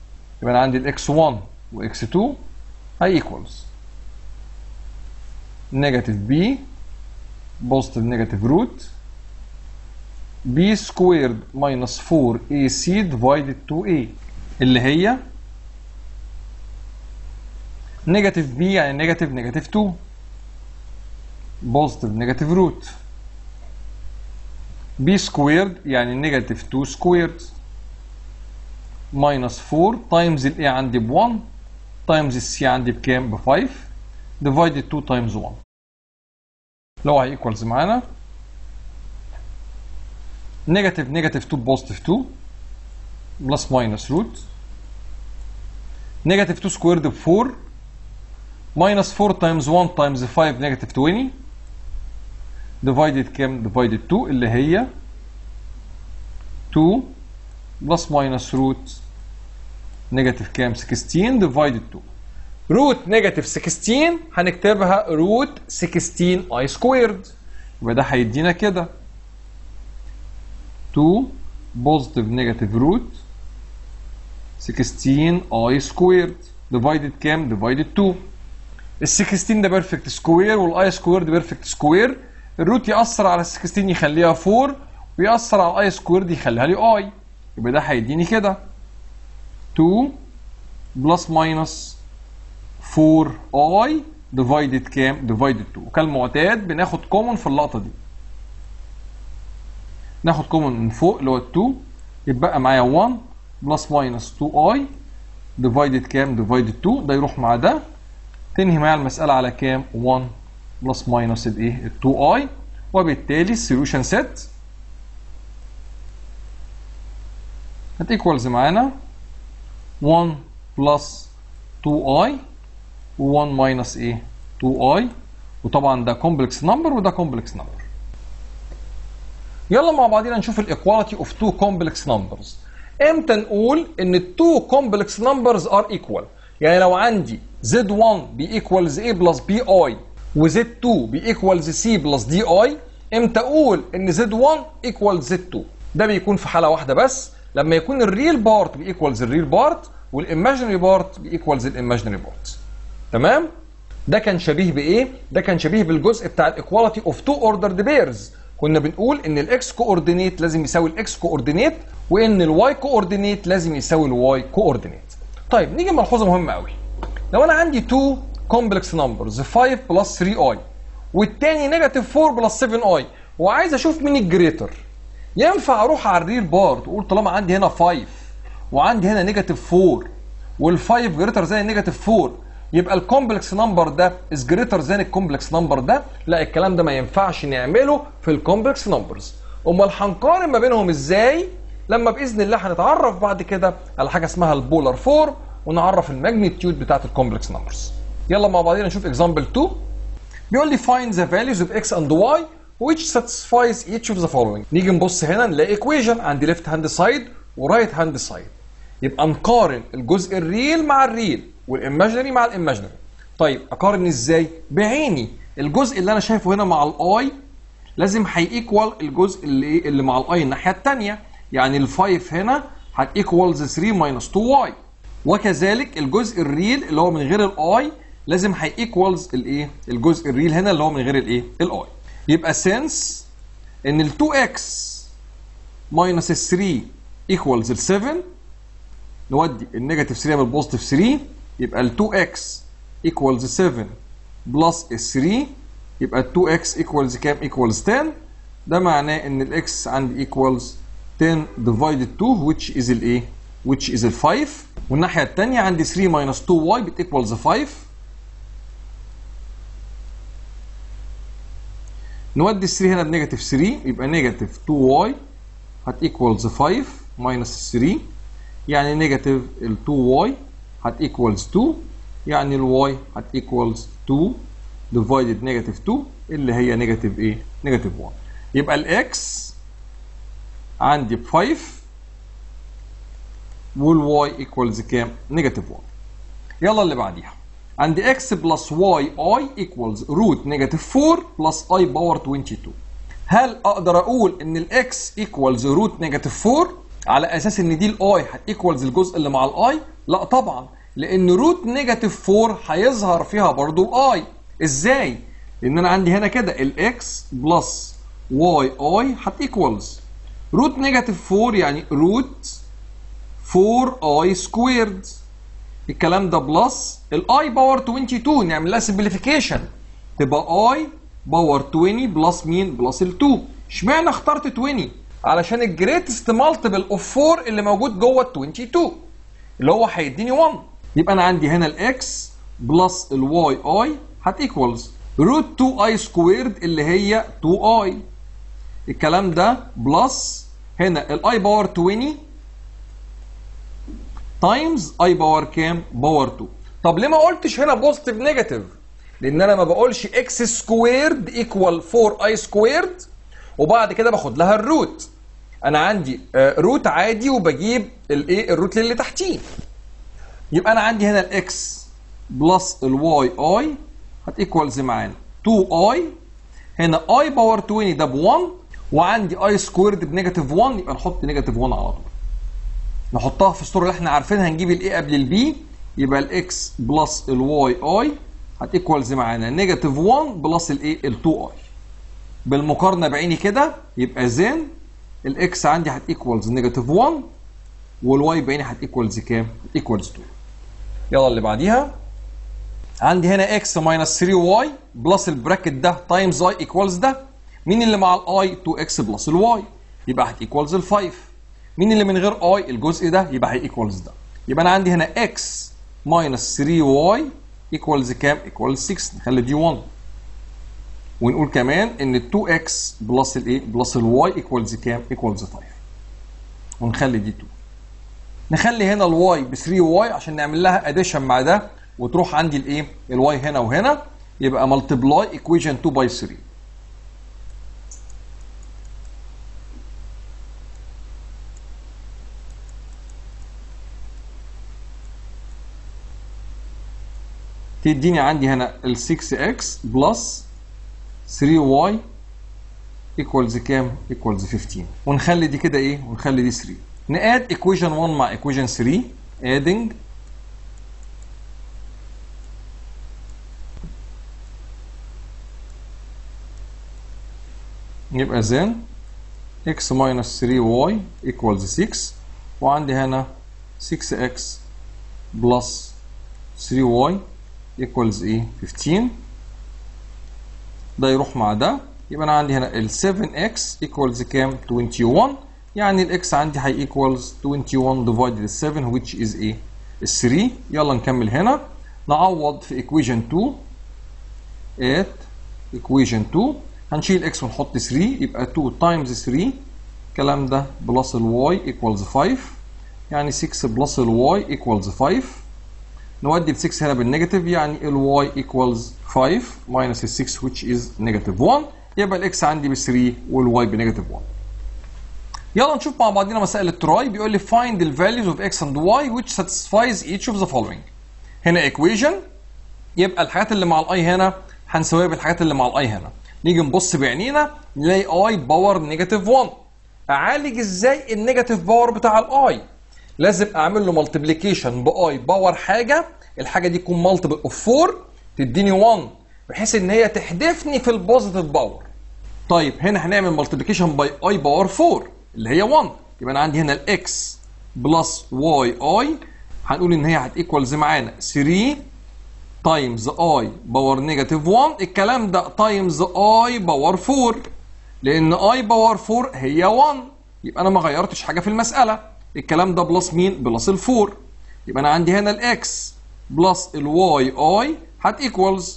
يبقى انا عندي الاكس 1 واكس 2 هي ايكوالز نيجاتيف بي بوزيتيف نيجاتيف روت b سكويرد minus 4ac divided 2a اللي هي نيجاتيف b يعني نيجاتيف نيجاتيف 2 بوزيتيف نيجاتيف روت b سكويرد يعني نيجاتيف 2 سكويرد minus 4 تايمز ال a عندي ب 1 تايمز ال c عندي بكام؟ ب 5 divided 2 تايمز 1 لو هي ايكوالز معانا نيجاتيف نيجاتيف 2 بوزيتيف 2 بلس ماينس روت نيجاتيف 2 سكويرد ب 4 ماينس 4 تايمز 1 تايمز 5 نيجاتيف 20 ديفايدد كام؟ ديفايدد 2 اللي هي 2 بلس ماينس روت نيجاتيف كام؟ 16 ديفايدد 2 روت نيجاتيف 16 هنكتبها روت 16 اي سكويرد يبقى ده هيدينا كده 2 بوزيتيف نيجاتيف روت 16 اي سكويرد ديفايدد كام؟ ديفايدد 2 ال 16 ده بيرفكت سكوير والاي سكويرد بيرفكت سكوير الروت يأثر على ال 16 يخليها 4 ويأثر على الاي سكويرد يخليها لي اي يبقى ده هيديني كده 2 بلس ماينس 4 اي ديفايدد كام؟ ديفايدد 2 وكالمعتاد بناخد كومن في اللقطه دي ناخد كومن من فوق اللي هو 2 يتبقى معايا 1 بلس ماينس 2 اي ديفايدد كام؟ ديفايدد 2 ده يروح مع ده تنهي معايا المسألة على كام؟ 1 بلس ماينس الايه؟ ال 2 اي وبالتالي السوليوشن سيت هتيكوالز معانا 1 بلس 2 اي و1 ماينس ايه؟ 2 اي وطبعا ده كومبلكس نمبر وده كومبلكس نمبر. يلا مع بعضينا نشوف الايكواليتي اوف تو كومبلكس نمبرز. امتى نقول ان التو كومبلكس نمبرز ار ايكوال؟ يعني لو عندي z1 بيكوالز a بلس بي اي وz2 بيكوالز c بلس دي اي امتى اقول ان z1 ايكوالز z2 ده بيكون في حاله واحده بس لما يكون الريل بارت بيكوالز الريل بارت والايماجينري بارت بيكوالز الايماجينري بارت تمام ده كان شبيه بايه ده كان شبيه بالجزء بتاع الايكواليتي اوف تو اوردرد بيرز كنا بنقول ان الاكس كوردينيت لازم يساوي الاكس كوردينيت وان الواي كوردينيت لازم يساوي الواي كوردينيت طيب نيجي ملحوظه مهمه قوي لو انا عندي 2 كومبلكس نمبرز 5 بلس 3 اي والتاني نيجاتيف 4 بلس 7 اي وعايز اشوف مين الجريتر ينفع اروح على الريل بارت واقول طالما عندي هنا 5 وعندي هنا نيجاتيف 4 وال5 جريتر زي النيجاتيف 4 يبقى الكومبلكس نمبر ده از جريتر ذان الكومبلكس نمبر ده لا الكلام ده ما ينفعش نعمله في الكومبلكس نمبرز امال هنقارن ما بينهم ازاي لما باذن الله هنتعرف بعد كده على حاجه اسمها البولار فورم ونعرف الماجنتيود بتاعت الكومبلكس نمبرز يلا مع بعضينا نشوف اكزامبل 2 بيقول لي find the values of x and y which satisfies each of the following نيجي نبص هنا نلاقي equation عندي left hand side ورايت هاند سايد يبقى نقارن الجزء الريل مع الريل والايماجينري مع الايماجينري طيب اقارن ازاي بعيني الجزء اللي انا شايفه هنا مع الاي لازم هيكوال الجزء اللي اللي مع الاي الناحيه الثانيه يعني ال5 هنا هتيكوالز 3 ماينس 2 واي وكذلك الجزء الريل اللي هو من غير الاي لازم هيكوالز الايه الجزء الريل هنا اللي هو من غير الايه الاي يبقى سنس ان ال 2x ماينس ال 3 ايكوالز ال 7 نودي النيجاتيف 3 بالبوزيتيف 3 يبقى ال 2x ايكوالز 7 بلس ال 3 يبقى ال 2x ايكوالز كام؟ ايكوالز 10 ده معناه ان الاكس عندي ايكوالز 10 divided 2 which is الايه؟ which is ال 5 والناحيه الثانيه عندي 3 minus 2y بتيكوالز 5 نودي ال 3 هنا بنيجاتيف 3 يبقى نيجاتيف 2y هتيكوالز 5 ماينس 3 يعني نيجاتيف ال 2y هتيكوالز 2 يعني الواي هتيكوالز 2 ديفايدد نيجاتيف 2 اللي هي نيجاتيف ايه؟ نيجاتيف 1 يبقى الاكس عندي ب 5 والواي ايكوالز كام؟ نيجاتيف 1 يلا اللي بعديها عندي اكس بلس واي اي ايكوالز روت نيجاتيف 4 بلس اي باور 22 هل اقدر اقول ان الاكس ايكوالز روت نيجاتيف 4 على اساس ان دي الاي هتيكوالز الجزء اللي مع الاي لا طبعا لان روت نيجاتيف 4 هيظهر فيها برضو الاي ازاي لان انا عندي هنا كده الاكس بلس واي اي هتيكوالز روت نيجاتيف 4 يعني روت 4 اي سكويرد الكلام ده بلس الاي باور 22 نعمل لها سمبليفيكيشن تبقى اي باور 20 بلس مين بلس ال 2 اشمعنى اخترت 20 علشان الجريتست مالتيبل اوف 4 اللي موجود جوه ال 22 اللي هو هيديني 1 يبقى انا عندي هنا الاكس بلس الواي اي هتيكوالز روت 2 اي سكويرد اللي هي 2 اي الكلام ده بلس هنا الاي باور 20 تايمز اي باور كام؟ باور 2 طب ليه ما قلتش هنا بوزيتيف نيجاتيف؟ لان انا ما بقولش اكس سكويرد ايكوال 4 اي سكويرد وبعد كده باخد لها الروت انا عندي روت عادي وبجيب الايه الروت اللي تحتيه يبقى انا عندي هنا الاكس بلس الواي اي هتيكوالز معانا 2 اي هنا اي باور 20 ده ب 1 وعندي اي سكويرد بنيجاتيف 1 يبقى نحط نيجاتيف 1 على طول نحطها في الصوره اللي احنا عارفينها نجيب الاي قبل البي يبقى الاكس بلس الواي اي هتيكوالز معانا نيجاتيف 1 بلس الايه ال 2 اي بالمقارنه بعيني كده يبقى زين الاكس عندي هتيكوالز نيجاتيف 1 والواي بعيني هتيكوالز كام؟ هتيكوالز 2 يلا اللي بعديها عندي هنا اكس ماينس 3 واي بلس البراكت ده تايمز اي ايكوالز ده مين اللي مع الاي 2 اكس بلس الواي يبقى هتيكوالز ال 5 مين اللي من غير اي الجزء ده يبقى هيكوالز ده يبقى انا عندي هنا اكس ماينس 3 واي ايكوالز كام ايكوالز 6 نخلي دي 1 ونقول كمان ان 2 اكس بلس الايه بلس الواي ايكوالز كام ايكوالز 5 ونخلي دي 2 نخلي هنا الواي ب 3 واي عشان نعمل لها اديشن مع ده وتروح عندي الايه الواي هنا وهنا يبقى ملتبلاي ايكويشن 2 باي 3 تديني عندي هنا ال 6x بلس 3y equals كام؟ equals 15 ونخلي دي كده ايه؟ ونخلي دي 3 ناد equation 1 مع equation 3 adding يبقى then x minus 3y equals 6 وعندي هنا 6x plus 3y equals ايه 15 ده يروح مع ده يبقى انا عندي هنا ال 7x equals كام 21 يعني الاكس عندي هي equals 21 divided 7 which is ايه ال 3 يلا نكمل هنا نعوض في equation 2 at equation 2 هنشيل x ونحط 3 يبقى 2 times 3 الكلام ده بلس الواي equals 5 يعني 6 بلس الواي equals 5 نودي ال 6 هنا بالنيجاتيف يعني ال y equals 5 minus ال 6 which is negative 1 يبقى الاكس عندي ب 3 والواي بنيجاتيف 1 يلا نشوف مع بعضنا مسائل التراي بيقول لي find the values of x and y which satisfies each of the following هنا equation يبقى الحاجات اللي مع الاي هنا هنساويها بالحاجات اللي مع الاي هنا نيجي نبص بعينينا نلاقي اي باور نيجاتيف 1 اعالج ازاي النيجاتيف باور بتاع الاي لازم اعمل له مالتيبليكيشن باي باور حاجه الحاجه دي تكون مالتيبل اوف 4 تديني 1 بحيث ان هي تحدفني في البوزيتيف باور طيب هنا هنعمل مالتيبليكيشن باي اي باور 4 اللي هي 1 يبقى انا عندي هنا الاكس بلس واي اي هنقول ان هي هتيكوالز معانا 3 تايمز اي باور نيجاتيف 1 الكلام ده تايمز اي باور 4 لان اي باور 4 هي 1 يبقى انا ما غيرتش حاجه في المساله الكلام ده بلس مين بلس ال 4 يبقى انا عندي هنا الاكس بلس الواي اي هتيكوالز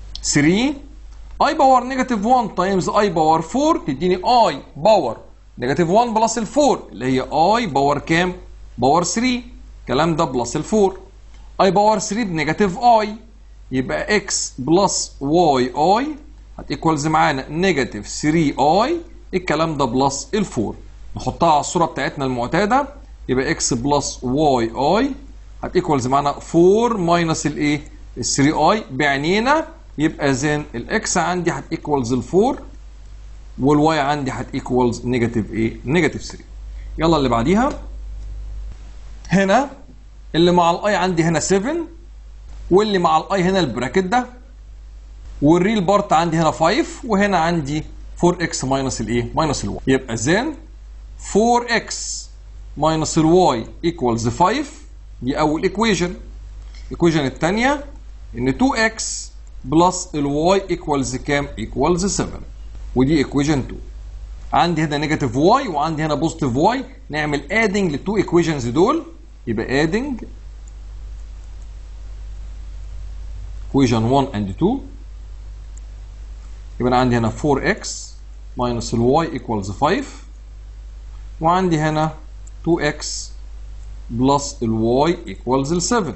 3 اي باور نيجاتيف 1 تايمز اي باور 4 تديني اي باور نيجاتيف 1 بلس ال 4 اللي هي اي باور كام؟ باور 3 الكلام ده بلس ال 4 اي باور 3 بنيجاتيف اي يبقى اكس بلس واي اي هتيكوالز معانا نيجاتيف 3 اي الكلام ده بلس ال 4 نحطها على الصوره بتاعتنا المعتاده يبقى اكس بلس واي اي هتيكوالز معانا 4 ماينس الايه؟ ال 3 اي بعينينا يبقى زين الاكس عندي هتيكوالز ال 4 والواي عندي هتيكوالز نيجاتيف ايه؟ نيجاتيف 3 يلا اللي بعديها هنا اللي مع الاي عندي هنا 7 واللي مع الاي هنا البراكت ده والريل بارت عندي هنا 5 وهنا عندي 4x ماينس الايه؟ ماينس الواي يبقى زين 4x ماينس الواي ايكوالز 5 دي اول ايكويشن الايكويشن الثانيه ان 2x بلس الواي ايكوالز كام؟ ايكوالز 7 ودي ايكويشن 2 عندي هنا نيجاتيف واي وعندي هنا بوزيتيف واي نعمل ادنج للتو ايكويشنز دول يبقى ادنج equation 1 and 2 يبقى انا عندي هنا 4x minus ال y equals 5 وعندي هنا 2x plus ال y equals ال 7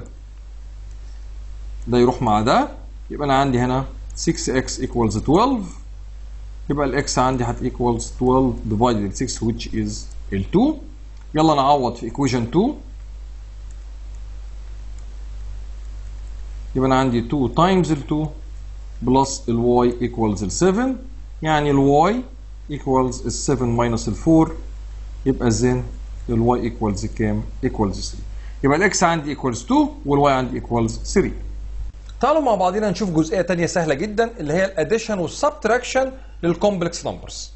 ده يروح مع ده يبقى انا عندي هنا 6x equals 12 يبقى ال x عندي هت equals 12 divided 6 which is ال 2 يلا نعوض في equation 2 يبقى انا عندي 2 times ال 2 بلس ال y equals ال 7 يعني ال y equals ال 7 minus ال 4 يبقى زين ال y equals كام؟ equals 3 يبقى ال x عندي equals 2 وال y عندي equals 3 تعالوا مع بعضنا نشوف جزئيه ثانيه سهله جدا اللي هي الاديشن والسبتراكشن للكومبلكس نمبرز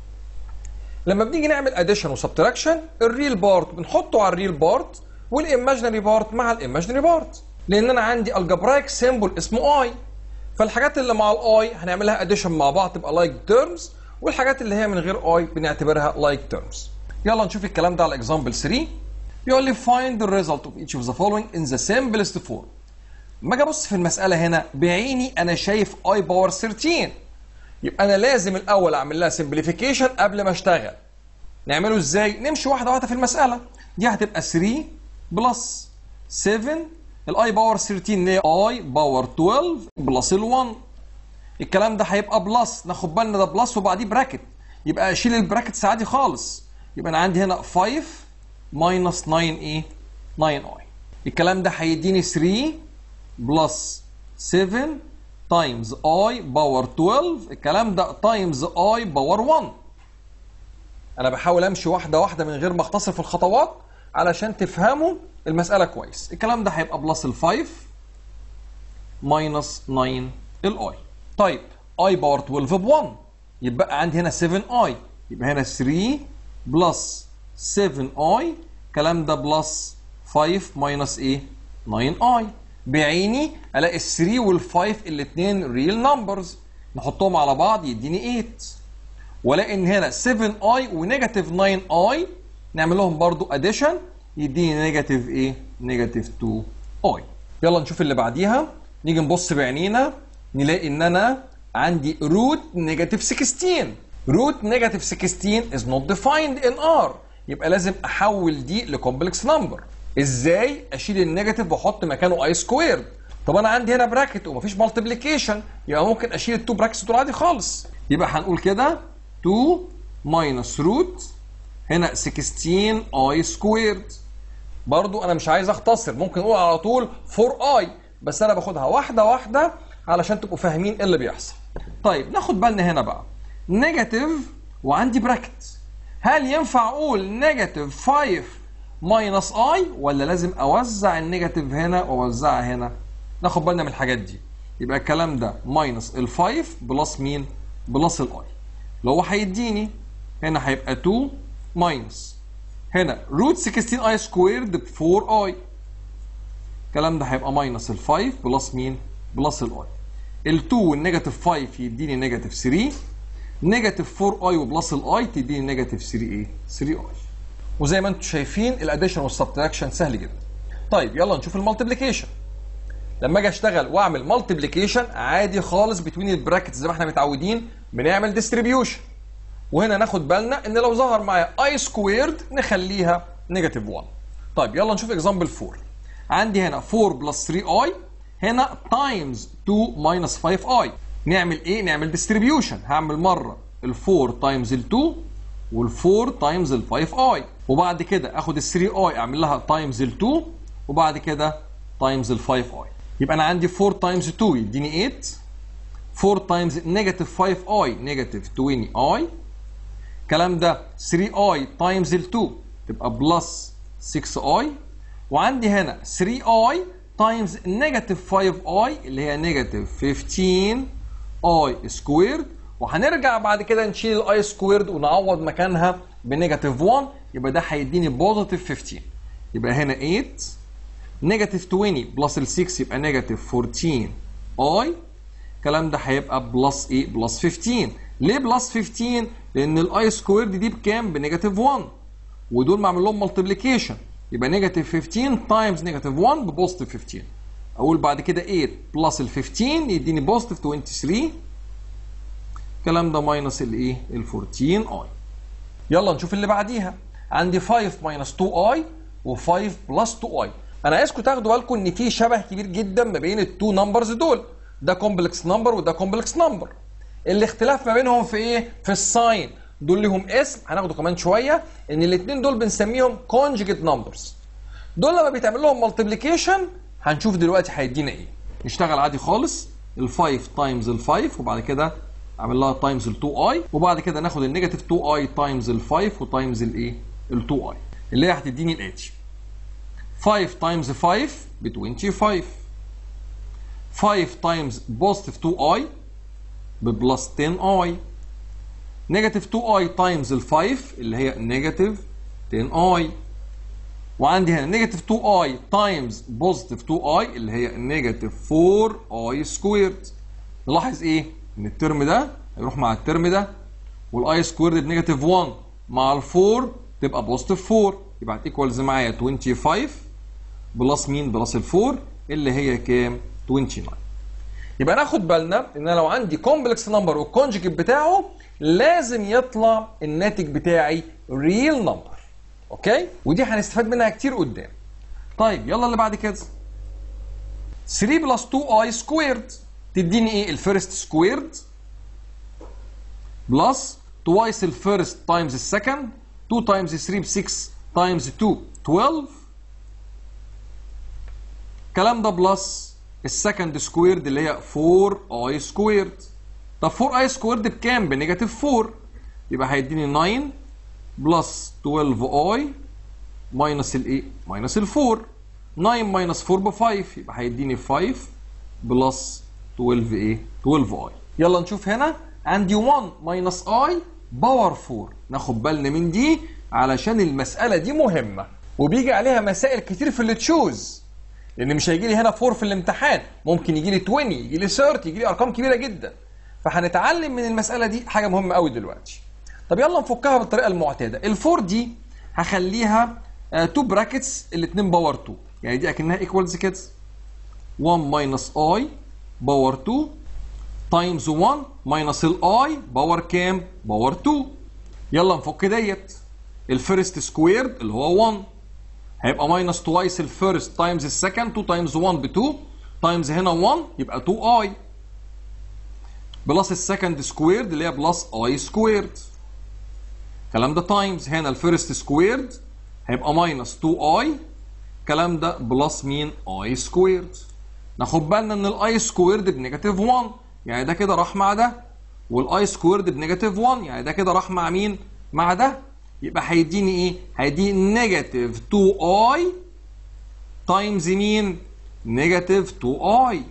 لما بنيجي نعمل اديشن وسبتراكشن الريل بارت بنحطه على الريل بارت والايماجينري بارت مع الايماجينري بارت لان انا عندي الجبرايك سيمبل اسمه اي فالحاجات اللي مع الاي هنعملها اديشن مع بعض تبقى لايك تيرمز والحاجات اللي هي من غير اي بنعتبرها لايك تيرمز يلا نشوف الكلام ده على اكزامبل 3 بيقول لي find the result of each of the following in the simplest form لما اجي ابص في المساله هنا بعيني انا شايف اي باور 13 يبقى انا لازم الاول اعمل لها سمبليفيكيشن قبل ما اشتغل نعمله ازاي نمشي واحده واحده في المساله دي هتبقى 3 بلس 7 الاي باور 13 اللي هي اي باور 12 بلس ال1 الكلام ده هيبقى بلس ناخد بالنا ده بلس وبعديه براكت يبقى اشيل البراكتس عادي خالص يبقى انا عندي هنا 5 ماينس 9 ايه 9 اي الكلام ده هيديني 3 بلس 7 تايمز اي باور 12 الكلام ده تايمز اي باور 1 انا بحاول امشي واحده واحده من غير ما اختصر في الخطوات علشان تفهموا المساله كويس الكلام ده هيبقى بلس ال 5 ماينس 9 الاي طيب اي باور 12 ب 1 يبقى عندي هنا 7 اي يبقى هنا 3 بلس 7 اي الكلام ده بلس 5 ماينس ايه 9 اي بعيني الاقي ال 3 وال 5 الاثنين ريل نمبرز نحطهم على بعض يديني 8 والاقي ان هنا 7 اي ونيجاتيف 9 اي نعمل لهم برضو اديشن يديني نيجاتيف ايه نيجاتيف 2 اي يلا نشوف اللي بعديها نيجي نبص بعينينا نلاقي ان انا عندي روت نيجاتيف 16 روت نيجاتيف 16 is not defined in R يبقى لازم احول دي لكومبلكس نمبر ازاي اشيل النيجاتيف واحط مكانه اي سكويرد طب انا عندي هنا براكت ومفيش مالتيبليكيشن يبقى ممكن اشيل التو براكتس دول عادي خالص يبقى هنقول كده 2 ماينس روت هنا 16 اي سكويرد برضو انا مش عايز اختصر ممكن اقول على طول 4 اي بس انا باخدها واحده واحده علشان تبقوا فاهمين ايه اللي بيحصل طيب ناخد بالنا هنا بقى نيجاتيف وعندي براكت هل ينفع اقول نيجاتيف 5 ماينس اي ولا لازم اوزع النيجاتيف هنا واوزعها هنا ناخد بالنا من الحاجات دي يبقى الكلام ده ماينس ال 5 بلس مين بلس الاي اللي هو هيديني هنا هيبقى 2 ماينس هنا روت 16 اي سكويرد ب 4 اي الكلام ده هيبقى ماينس ال 5 بلس مين بلس الاي ال 2 والنيجاتيف 5 يديني نيجاتيف 3 نيجاتيف 4 اي وبلس الاي تديني نيجاتيف 3 ايه 3 اي وزي ما انتم شايفين الاديشن والسبتراكشن سهل جدا طيب يلا نشوف المالتيبليكيشن لما اجي اشتغل واعمل مالتيبليكيشن عادي خالص بتوين البراكتس زي ما احنا متعودين بنعمل ديستريبيوشن وهنا ناخد بالنا ان لو ظهر معايا اي سكويرد نخليها نيجاتيف 1 طيب يلا نشوف اكزامبل 4 عندي هنا 4 بلس 3 اي هنا تايمز 2 ماينس 5 اي نعمل ايه نعمل ديستريبيوشن هعمل مره ال 4 تايمز ال 2 وال 4 تايمز ال 5 اي وبعد كده اخد ال 3 اي اعمل لها تايمز ال 2 وبعد كده تايمز ال 5 اي يبقى انا عندي 4 تايمز 2 يديني 8 4 تايمز نيجاتيف 5 اي نيجاتيف 20 اي الكلام ده 3 اي تايمز ال 2 تبقى بلس 6 اي وعندي هنا 3 اي تايمز نيجاتيف 5 اي اللي هي نيجاتيف 15 اي سكويرد وهنرجع بعد كده نشيل الاي سكويرد ونعوض مكانها بنيجاتيف 1 يبقى ده هيديني بوزيتيف 15 يبقى هنا 8 نيجاتيف 20 بلس ال 6 يبقى نيجاتيف 14 اي الكلام ده هيبقى بلس ايه بلس 15 ليه بلس 15 لان الاي سكويرد دي بكام بنيجاتيف 1 ودول معمول لهم ملتبليكيشن يبقى نيجاتيف 15 تايمز نيجاتيف 1 ببوزيتيف 15 اقول بعد كده 8 بلس ال 15 يديني بوزيتيف 23 الكلام ده ماينس الايه ال 14 اي يلا نشوف اللي بعديها عندي 5 ماينس 2 اي و5 بلس 2 اي انا عايزكم تاخدوا بالكم ان في شبه كبير جدا ما بين التو نمبرز دول ده كومبلكس نمبر وده كومبلكس نمبر الاختلاف ما بينهم في ايه في الساين دول لهم اسم هناخده كمان شويه ان الاثنين دول بنسميهم كونجكت نمبرز دول لما بيتعمل لهم مالتيبليكيشن هنشوف دلوقتي هيدينا ايه نشتغل عادي خالص ال5 تايمز ال5 وبعد كده اعمل لها تايمز ال2 اي وبعد كده ناخد النيجاتيف 2 اي تايمز ال5 وتايمز الايه ال2 اي اللي هي هتديني الاتي 5 تايمز 5 ب 25 5 تايمز بوزيتيف 2 اي ببلس 10 اي نيجاتيف 2 اي تايمز ال 5 اللي هي نيجاتيف 10 اي وعندي هنا نيجاتيف 2 اي تايمز بوزيتيف 2 اي اللي هي نيجاتيف 4 اي سكويرد نلاحظ ايه؟ ان الترم ده هيروح مع الترم ده والاي سكويرد بنيجاتيف 1 مع ال 4 تبقى بوزيتيف 4 يبقى هتيكوالز معايا 25 بلس مين؟ بلس ال 4 اللي هي كام؟ 29 يبقى ناخد بالنا ان انا لو عندي كومبلكس نمبر والكونجكت بتاعه لازم يطلع الناتج بتاعي ريل نمبر اوكي ودي هنستفاد منها كتير قدام طيب يلا اللي بعد كده 3 بلس 2 اي سكويرد تديني ايه الفيرست سكويرد بلس توايس الفيرست تايمز السكند 2 تايمز 3 ب 6 تايمز 2 12 الكلام ده بلس السكند سكويرد اللي هي 4 اي سكويرد طب 4 اي سكويرد بكام؟ بنيجاتيف 4 يبقى هيديني 9 بلس 12 اي ماينس الايه؟ ماينس ال 4 9 ماينس 4 ب 5 يبقى هيديني 5 بلس 12 ايه؟ 12 اي يلا نشوف هنا عندي 1 ماينس اي باور 4 ناخد بالنا من دي علشان المسألة دي مهمة وبيجي عليها مسائل كتير في اللي تشوز لان مش هيجي لي هنا 4 في الامتحان ممكن يجي لي 20 يجي لي 30 يجي لي ارقام كبيره جدا فهنتعلم من المساله دي حاجه مهمه قوي دلوقتي طب يلا نفكها بالطريقه المعتاده الفور دي هخليها 2 براكتس الاثنين باور 2 يعني دي اكنها ايكوالز كده 1 ماينس اي باور 2 تايمز 1 ماينس الاي باور كام باور 2 يلا نفك ديت الفيرست سكويرد اللي هو 1 هيبقى ماينس توايس الفيرست تايمز السكند 2 تايمز 1 ب 2 تايمز هنا 1 يبقى 2 اي بلس السكند سكويرد اللي هي بلس اي سكويرد الكلام ده تايمز هنا الفيرست سكويرد هيبقى ماينس 2 اي الكلام ده بلس مين اي سكويرد ناخد بالنا ان الاي سكويرد بنيجاتيف 1 يعني ده كده راح مع ده والاي سكويرد بنيجاتيف 1 يعني ده كده راح مع مين مع ده يبقى هيديني ايه هيديني نيجاتيف 2 اي تايمز مين نيجاتيف 2 اي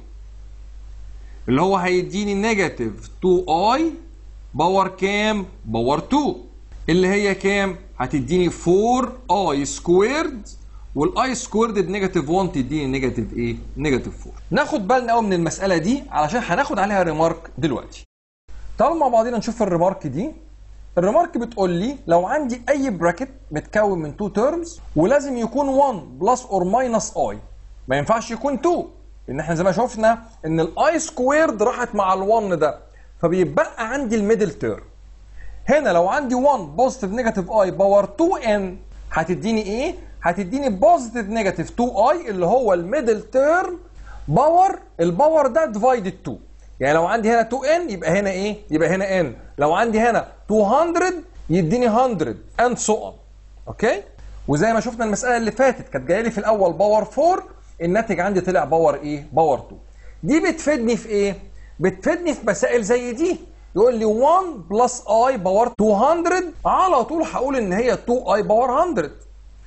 اللي هو هيديني نيجاتيف 2 اي باور كام باور 2 اللي هي كام هتديني 4 اي سكويرد والاي سكويرد بنيجاتيف 1 تديني نيجاتيف ايه نيجاتيف 4 ناخد بالنا قوي من المساله دي علشان هناخد عليها ريمارك دلوقتي تعالوا مع بعضينا نشوف الريمارك دي الريمارك بتقول لي لو عندي اي براكت متكون من 2 تيرمز ولازم يكون 1 بلس اور ماينس اي ما ينفعش يكون 2 لان احنا زي ما شفنا ان الاي سكويرد راحت مع ال1 ده فبيبقى عندي الميدل تيرم هنا لو عندي 1 بوزيتيف نيجاتيف اي باور 2 ان هتديني ايه هتديني بوزيتيف نيجاتيف 2 اي اللي هو الميدل تيرم باور الباور ده ديفايدد 2 يعني لو عندي هنا 2 ان يبقى هنا ايه يبقى هنا ان لو عندي هنا 200 يديني 100 اند سو اون اوكي وزي ما شفنا المساله اللي فاتت كانت جايه لي في الاول باور 4 الناتج عندي طلع باور ايه باور 2 دي بتفيدني في ايه بتفيدني في مسائل زي دي يقول لي 1 بلس اي باور 200 على طول هقول ان هي 2 اي باور 100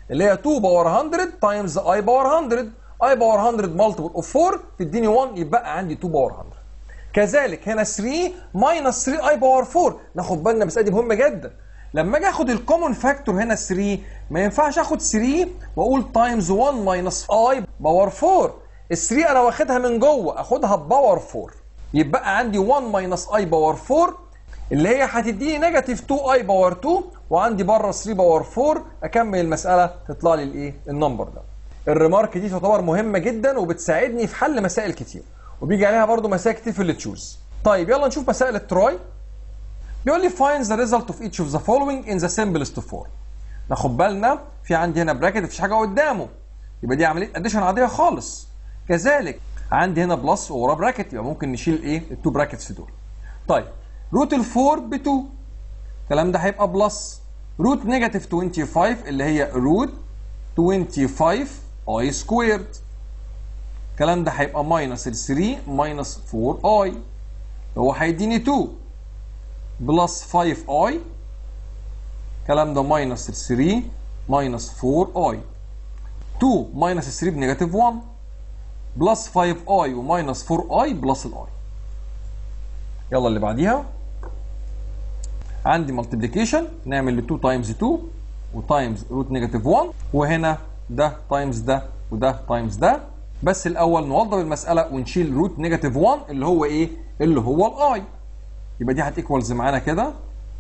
اللي هي 2 باور 100 تايمز اي باور 100 اي باور 100 مالتيبل اوف 4 تديني 1 يبقى عندي 2 باور 100 كذلك هنا 3 ماينس 3 اي باور 4 ناخد بالنا المساله دي مهمه جدا لما اجي اخد الكومن فاكتور هنا 3 ما ينفعش اخد 3 واقول تايمز 1 ماينس اي باور 4 ال 3 انا واخدها من جوه اخدها بباور 4 يبقى عندي 1 ماينس اي باور 4 اللي هي هتديني نيجاتيف 2 اي باور 2 وعندي بره 3 باور 4 اكمل المساله تطلع لي الايه النمبر ده الريمارك دي تعتبر مهمه جدا وبتساعدني في حل مسائل كتير وبيجي عليها برضو مسائل كتير في اللي تشوز طيب يلا نشوف مسائل التراي بيقول لي find the result of each of the following in the simplest form ناخد بالنا في عندي هنا براكت مفيش حاجه قدامه يبقى دي عمليه اديشن عاديه خالص كذلك عندي هنا بلس ورا براكت يبقى ممكن نشيل ايه التو براكتس دول طيب روت ال 4 ب 2 الكلام ده هيبقى بلس روت نيجاتيف 25 اللي هي روت 25 اي سكويرد الكلام ده هيبقى ماينس ال 3 ماينس 4 اي هو هيديني 2 بلس 5 اي الكلام ده ماينس ال 3 ماينس 4 اي 2 ماينس 3 بنيجاتيف 1 بلس 5 اي وماينس 4 اي بلس الاي يلا اللي بعديها عندي مالتيبليكيشن نعمل ل 2 تايمز 2 وتايمز روت نيجاتيف 1 وهنا ده تايمز ده وده تايمز ده بس الاول نوضب المساله ونشيل روت نيجاتيف 1 اللي هو ايه؟ اللي هو الاي يبقى دي هتيكوالز معانا كده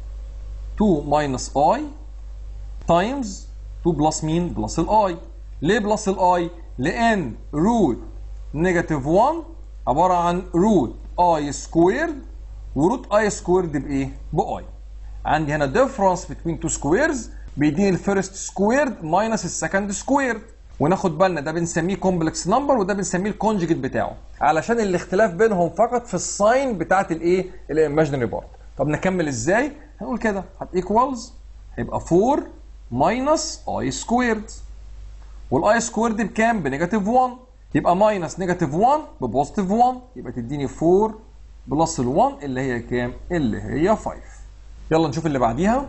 2 ماينس اي تايمز 2 بلس مين؟ بلس الاي ليه بلس الاي؟ لان روت نيجاتيف 1 عباره عن روت اي سكويرد وروت اي سكويرد بايه؟ باي عندي هنا difference between two squares بيديني الفيرست سكويرد ماينس السكند سكويرد وناخد بالنا ده بنسميه كومبلكس نمبر وده بنسميه الكونجيجيت بتاعه علشان الاختلاف بينهم فقط في الساين بتاعت الايه الايماجينري بارت طب نكمل ازاي هنقول كده هت ايكوالز هيبقى 4 ماينس اي سكويرد والاي سكويرد بكام بنيجاتيف 1 يبقى ماينس نيجاتيف 1 ببوزيتيف 1 يبقى تديني 4 بلس ال 1 اللي هي كام اللي هي 5 يلا نشوف اللي بعديها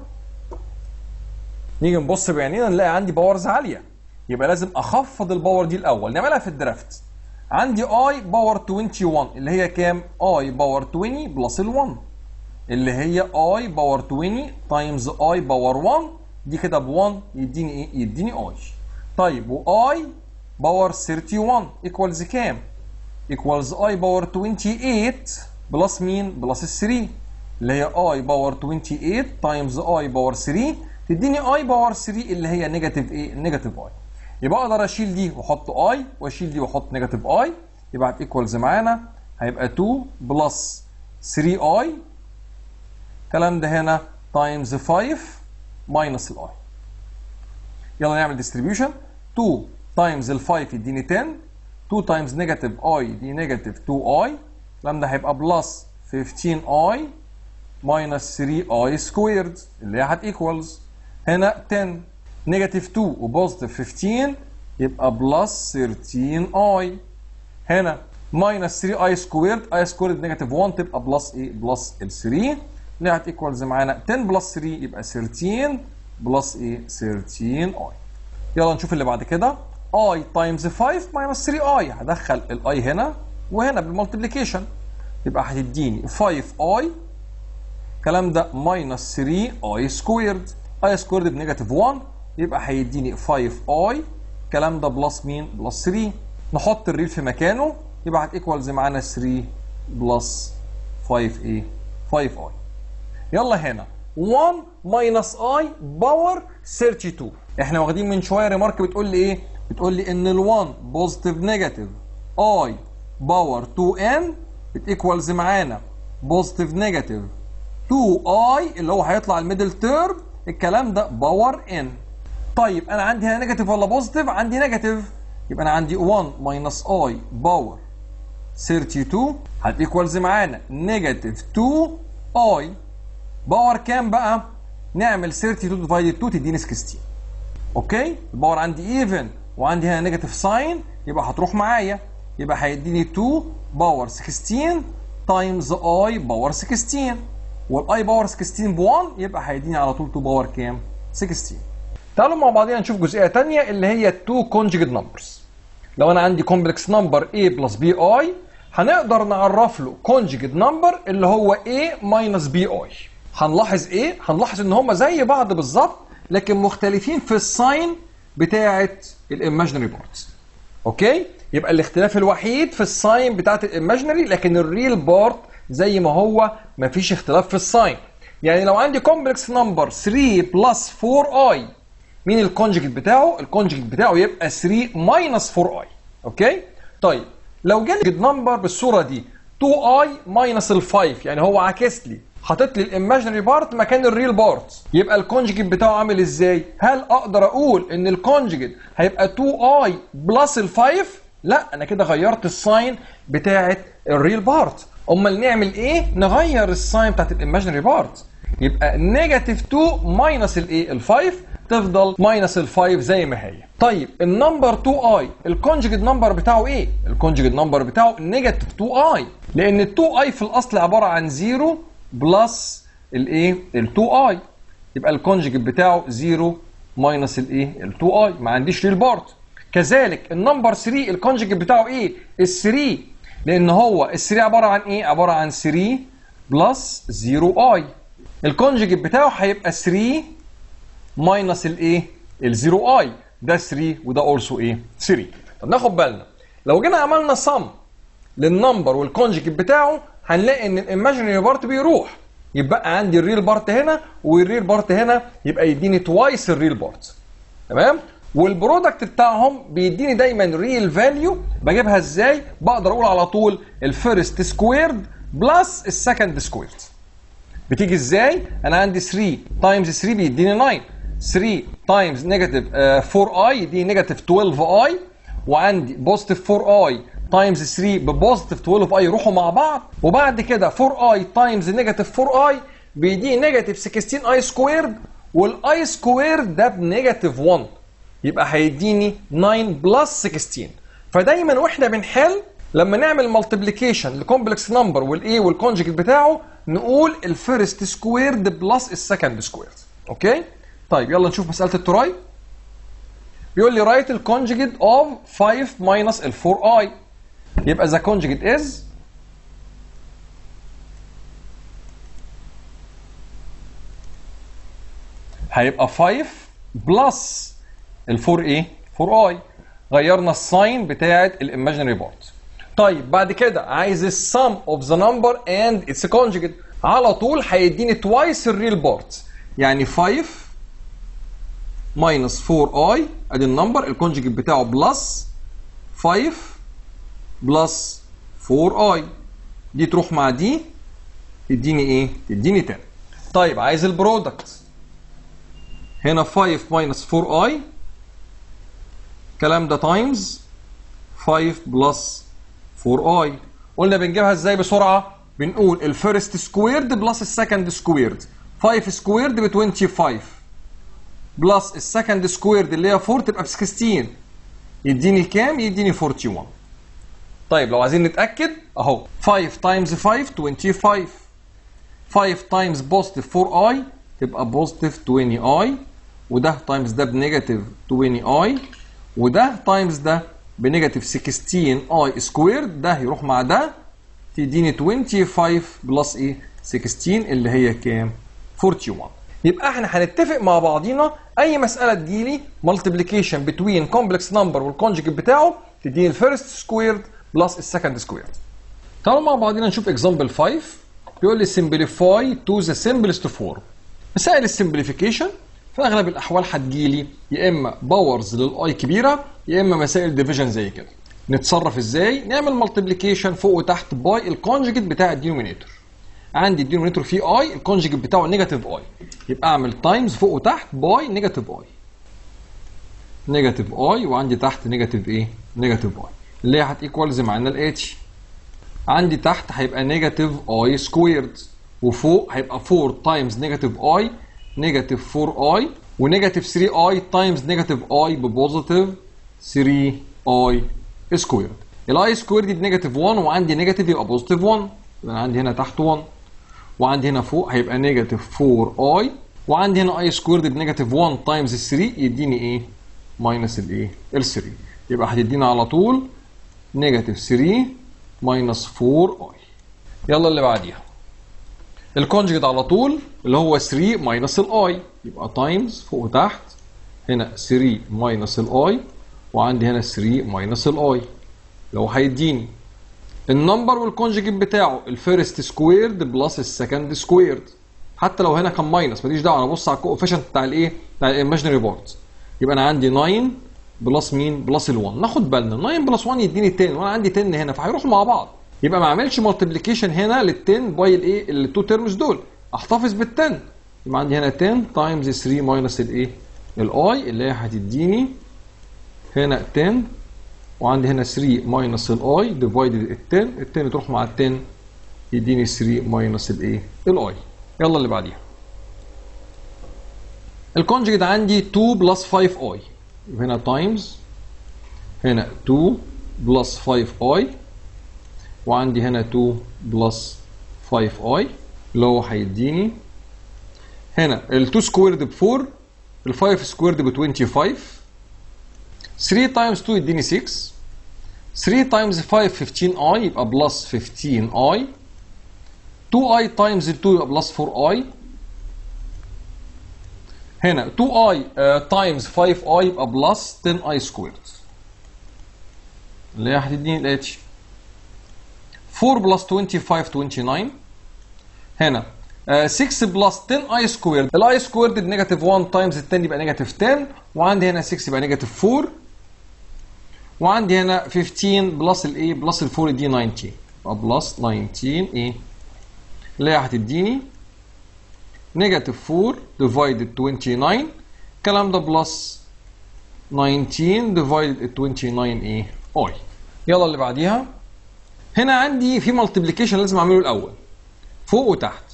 نيجي نبص بعينينا نلاقي عندي باورز عاليه يبقى لازم اخفض الباور دي الاول نعملها في الدرافت عندي اي باور 21 اللي هي كام اي باور 20 بلس ال 1 اللي هي اي باور 20 تايمز اي باور 1 دي كده ب 1 يديني ايه يديني اي طيب واي باور 31 ايكوالز كام ايكوالز اي باور 28 بلس مين بلس ال 3 اللي هي اي باور 28 تايمز اي باور 3 تديني اي باور 3 اللي هي نيجاتيف ايه نيجاتيف اي يبقى اقدر اشيل دي واحط اي واشيل دي واحط نيجاتيف اي يبقى هتيكوالز معانا هيبقى 2 بلس 3 اي الكلام ده هنا تايمز 5 ماينس الاي يلا نعمل ديستريبيوشن 2 تايمز ال 5 يديني 10 2 تايمز نيجاتيف اي يديني نيجاتيف 2 اي الكلام ده هيبقى بلس 15 اي ماينس 3 اي سكويرد اللي هي هتيكوالز هنا 10 نيجاتيف 2 وبوزيتيف 15 يبقى بلس 13 اي هنا ماينس 3 اي سكويرد اي سكويرد نيجاتيف 1 تبقى بلس ايه بلس ال 3 اللي هتيكوالز معانا 10 بلس 3 يبقى 13 بلس ايه 13 اي يلا نشوف اللي بعد كده اي تايمز 5 ماينس 3 اي هدخل الاي هنا وهنا بالمالتيبليكيشن يبقى هتديني 5 اي الكلام ده ماينس 3 اي سكويرد اي سكويرد بنيجاتيف 1 يبقى هيديني 5 اي الكلام ده بلس مين بلس 3 نحط الريل في مكانه يبقى هتيكوالز معانا 3 بلس 5 ايه 5 اي يلا هنا 1 ماينس اي باور 32 احنا واخدين من شويه ريمارك بتقول لي ايه بتقول لي ان ال1 بوزيتيف نيجاتيف اي باور 2 ان بتيكوالز معانا بوزيتيف نيجاتيف 2 اي اللي هو هيطلع الميدل تيرم الكلام ده باور ان طيب انا عندي هنا نيجاتيف ولا بوزيتيف عندي نيجاتيف يبقى انا عندي 1 ماينس اي باور 32 هتيكوالز معانا نيجاتيف 2 اي باور كام بقى نعمل 32 ديفايدد 2 تديني 16 اوكي الباور عندي ايفن وعندي هنا نيجاتيف ساين يبقى هتروح معايا يبقى هيديني 2 باور 16 تايمز اي باور 16 والاي باور 16 ب 1 يبقى هيديني على طول 2 باور كام 16 تعالوا مع بعضينا نشوف جزئيه ثانيه اللي هي التو كونجيجيت نمبرز لو انا عندي كومبلكس نمبر A بلس بي اي هنقدر نعرف له كونجيجيت نمبر اللي هو A ماينس بي اي هنلاحظ ايه هنلاحظ ان هم زي بعض بالظبط لكن مختلفين في الساين بتاعه الايماجينري بارتس اوكي يبقى الاختلاف الوحيد في الساين بتاعه الايماجينري لكن الريل بارت زي ما هو مفيش اختلاف في الساين يعني لو عندي كومبلكس نمبر 3 بلس 4 اي مين الكونجكت بتاعه الكونجكت بتاعه يبقى 3 ماينس 4 اي اوكي طيب لو جالي نمبر بالصوره دي 2 اي ماينس ال 5 يعني هو عاكس لي حاطط لي الايماجينري بارت مكان الريل بارت يبقى الكونجكت بتاعه عامل ازاي هل اقدر اقول ان الكونجكت هيبقى 2 اي بلس ال 5 لا انا كده غيرت الساين بتاعه الريل بارت امال نعمل ايه نغير الساين بتاعت الايماجينري بارت يبقى نيجاتيف 2 ماينس الايه ال 5 تفضل ماينس ال 5 زي ما هي طيب النمبر 2 اي الكونجكت نمبر بتاعه ايه الكونجكت نمبر بتاعه نيجاتيف 2 اي لان ال 2 اي في الاصل عباره عن 0 بلس الايه ال 2 اي يبقى الكونجكت بتاعه 0 ماينس الايه ال 2 اي ما عنديش ريل بارت كذلك النمبر 3 الكونجكت بتاعه ايه ال 3 لان هو ال 3 عباره عن ايه عباره عن 3 بلس 0 اي الكونجكت بتاعه هيبقى 3 ماينس الايه ال 0 اي ده 3 وده اولسو ايه 3 طب ناخد بالنا لو جينا عملنا سم للنمبر والكونجكت بتاعه هنلاقي ان الايماجينري بارت بيروح يبقى عندي الريل بارت هنا والريل بارت هنا يبقى يديني توايس الريل بارت تمام والبرودكت بتاعهم بيديني دايما ريل فاليو بجيبها ازاي بقدر اقول على طول الفيرست سكويرد بلس السكند سكويرد بتيجي ازاي انا عندي 3 تايمز 3 بيديني 9 3 تايمز نيجاتيف 4 اي دي نيجاتيف 12 اي وعندي بوزيتيف 4 اي تايمز 3 ببوزيتيف 12 اي يروحوا مع بعض وبعد كده 4 اي تايمز نيجاتيف 4 اي بيديني نيجاتيف 16 اي سكويرد والاي سكويرد ده بنيجاتيف 1 يبقى هيديني 9 بلس 16 فدايما واحنا بنحل لما نعمل مالتيبليكيشن لكومبلكس نمبر والايه والكونجكت بتاعه نقول الفيرست سكويرد بلس السكند سكويرد اوكي طيب يلا نشوف مساله التراي بيقول لي رايت الكونجكت اوف 5 ماينس ال 4 اي يبقى ذا كونجكت از هيبقى 5 بلس ال 4 ايه 4 اي غيرنا الساين بتاعه الايماجينري بارت طيب بعد كده عايز السم اوف ذا نمبر اند اتس كونجكت على طول هيديني توايس الريل بارت يعني 5 ماينس 4 اي ادي النمبر الكونجكت بتاعه بلس 5 بلس 4 اي دي تروح مع دي تديني ايه؟ تديني 10 طيب عايز البرودكت هنا 5 ماينس 4 اي الكلام ده تايمز 5 بلس 4 اي قلنا بنجيبها ازاي بسرعه بنقول الفيرست سكويرد بلس السكند سكويرد 5 سكويرد ب 25 بلس السكند سكويرد اللي هي 4 تبقى ب 16 يديني كام يديني 41 طيب لو عايزين نتاكد اهو 5 تايمز 5 25 5 تايمز بوزيتيف 4 اي تبقى بوزيتيف 20 اي وده تايمز ده بنيجاتيف 20 اي وده تايمز ده بنيجاتيف 16 اي سكويرد ده يروح مع ده تديني 25 بلس ايه 16 اللي هي كام 41 يبقى احنا هنتفق مع بعضينا اي مساله تجيلي مالتيبليكيشن بتوين كومبلكس نمبر والكونجكت بتاعه تديني الفيرست سكويرد بلس السكند سكويرد تعالوا مع بعضينا نشوف اكزامبل 5 بيقول لي simplify to the simplest form مسائل السمبليفيكيشن في اغلب الاحوال هتجيلي يا اما باورز للاي كبيره يا اما مسائل ديفيجن زي كده نتصرف ازاي نعمل مالتيبليكيشن فوق وتحت باي الكونجكت بتاع الدينومينيتور عندي الدينومينيتور فيه اي الكونجكت بتاعه نيجاتيف اي يبقى اعمل تايمز فوق وتحت باي نيجاتيف اي نيجاتيف اي وعندي تحت نيجاتيف ايه نيجاتيف اي اللي هي هتيكوالز معانا الاتش عندي تحت هيبقى نيجاتيف اي سكويرد وفوق هيبقى 4 تايمز نيجاتيف اي نيجاتيف 4 اي ونيجاتيف 3 اي تايمز نيجاتيف اي ببوزيتيف 3 اي سكويرد الاي سكويرد دي بنيجاتيف 1 وعندي نيجاتيف يبقى بوزيتيف 1 يبقى عندي هنا تحت 1 وعندي هنا فوق هيبقى نيجاتيف 4 اي وعندي هنا اي سكويرد بنيجاتيف 1 تايمز 3 يديني ايه؟ ماينس الايه؟ ال 3 يبقى هتدينا على طول نيجاتيف 3 ماينس 4 اي يلا اللي بعديها الكونجكت على طول اللي هو 3 ماينس الاي يبقى تايمز فوق وتحت هنا 3 ماينس الاي وعندي هنا 3 ماينس الاي لو هيديني النمبر والكونجكت بتاعه الفيرست سكويرد بلس السكند سكويرد حتى لو هنا كان ماينس ماليش دعوه انا ببص على الكوفيشنت بتاع الايه بتاع الايماجينري بارت يبقى انا عندي 9 بلس مين بلس ال1 ناخد بالنا 9 بلس 1 يديني 10 وانا عندي 10 هنا فهيروحوا مع بعض يبقى ما اعملش مالتيبليكيشن هنا لل 10 باي الايه التو تيرمز دول احتفظ بال 10 يبقى عندي هنا 10 تايمز 3 ماينس الايه الاي اللي هي هتديني هنا 10 وعندي هنا 3 ماينس الاي ديفايدد ال 10 ال 10 تروح مع ال 10 يديني 3 ماينس الايه الاي يلا اللي بعديها الكونجكت عندي 2 بلس 5 اي هنا تايمز هنا 2 بلس 5 اي وعندي هنا 2 بلس 5 اي اللي هو هيديني هنا ال 2 سكويرد ب 4 ال 5 سكويرد ب 25 3 تايمز 2 يديني 6 3 تايمز 5 15 اي يبقى بلس 15 اي 2 اي تايمز 2 يبقى بلس 4 اي هنا 2 اي تايمز 5 اي يبقى بلس 10 اي سكويرد اللي هي هتديني الاتش 4 بلس 25 29 هنا uh, 6 بلس 10 اي سكويرد الاي سكويرد بنيجاتيف 1 تايمز ال 10 يبقى نيجاتيف 10 وعندي هنا 6 يبقى نيجاتيف 4 وعندي هنا 15 بلس الايه بلس ال 4 دي 19 يبقى بلس 19 ايه اللي هي هتديني نيجاتيف 4 ديفايدد 29 الكلام ده بلس 19 ديفايدد 29 ايه اي يلا اللي بعديها هنا عندي في مالتيبليكيشن لازم اعمله الاول فوق وتحت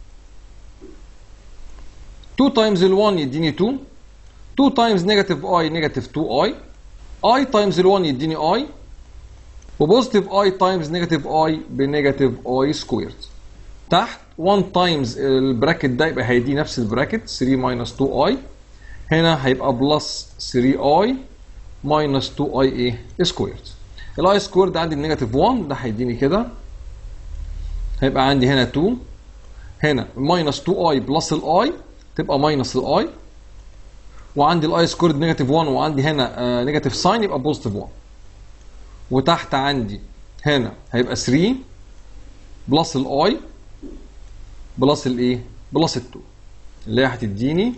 2 تايمز ال 1 يديني 2 2 تايمز نيجاتيف اي نيجاتيف 2 اي اي تايمز ال 1 يديني اي وبوزيتيف اي تايمز نيجاتيف اي بنيجاتيف اي سكويرد تحت 1 تايمز البراكت ده يبقى هيدي نفس البراكت 3 ماينس 2 اي هنا هيبقى بلس 3 اي ماينس 2 اي ايه سكويرد الاي سكويرد عندي بنيجاتيف 1 ده هيديني كده هيبقى عندي هنا 2 هنا ماينس 2 اي بلس الاي تبقى ماينس الاي وعندي الاي سكويرد نيجاتيف 1 وعندي هنا نيجاتيف ساين يبقى بوزيتيف 1 وتحت عندي هنا هيبقى 3 بلس الاي بلس الايه بلس ال 2 اللي هي هتديني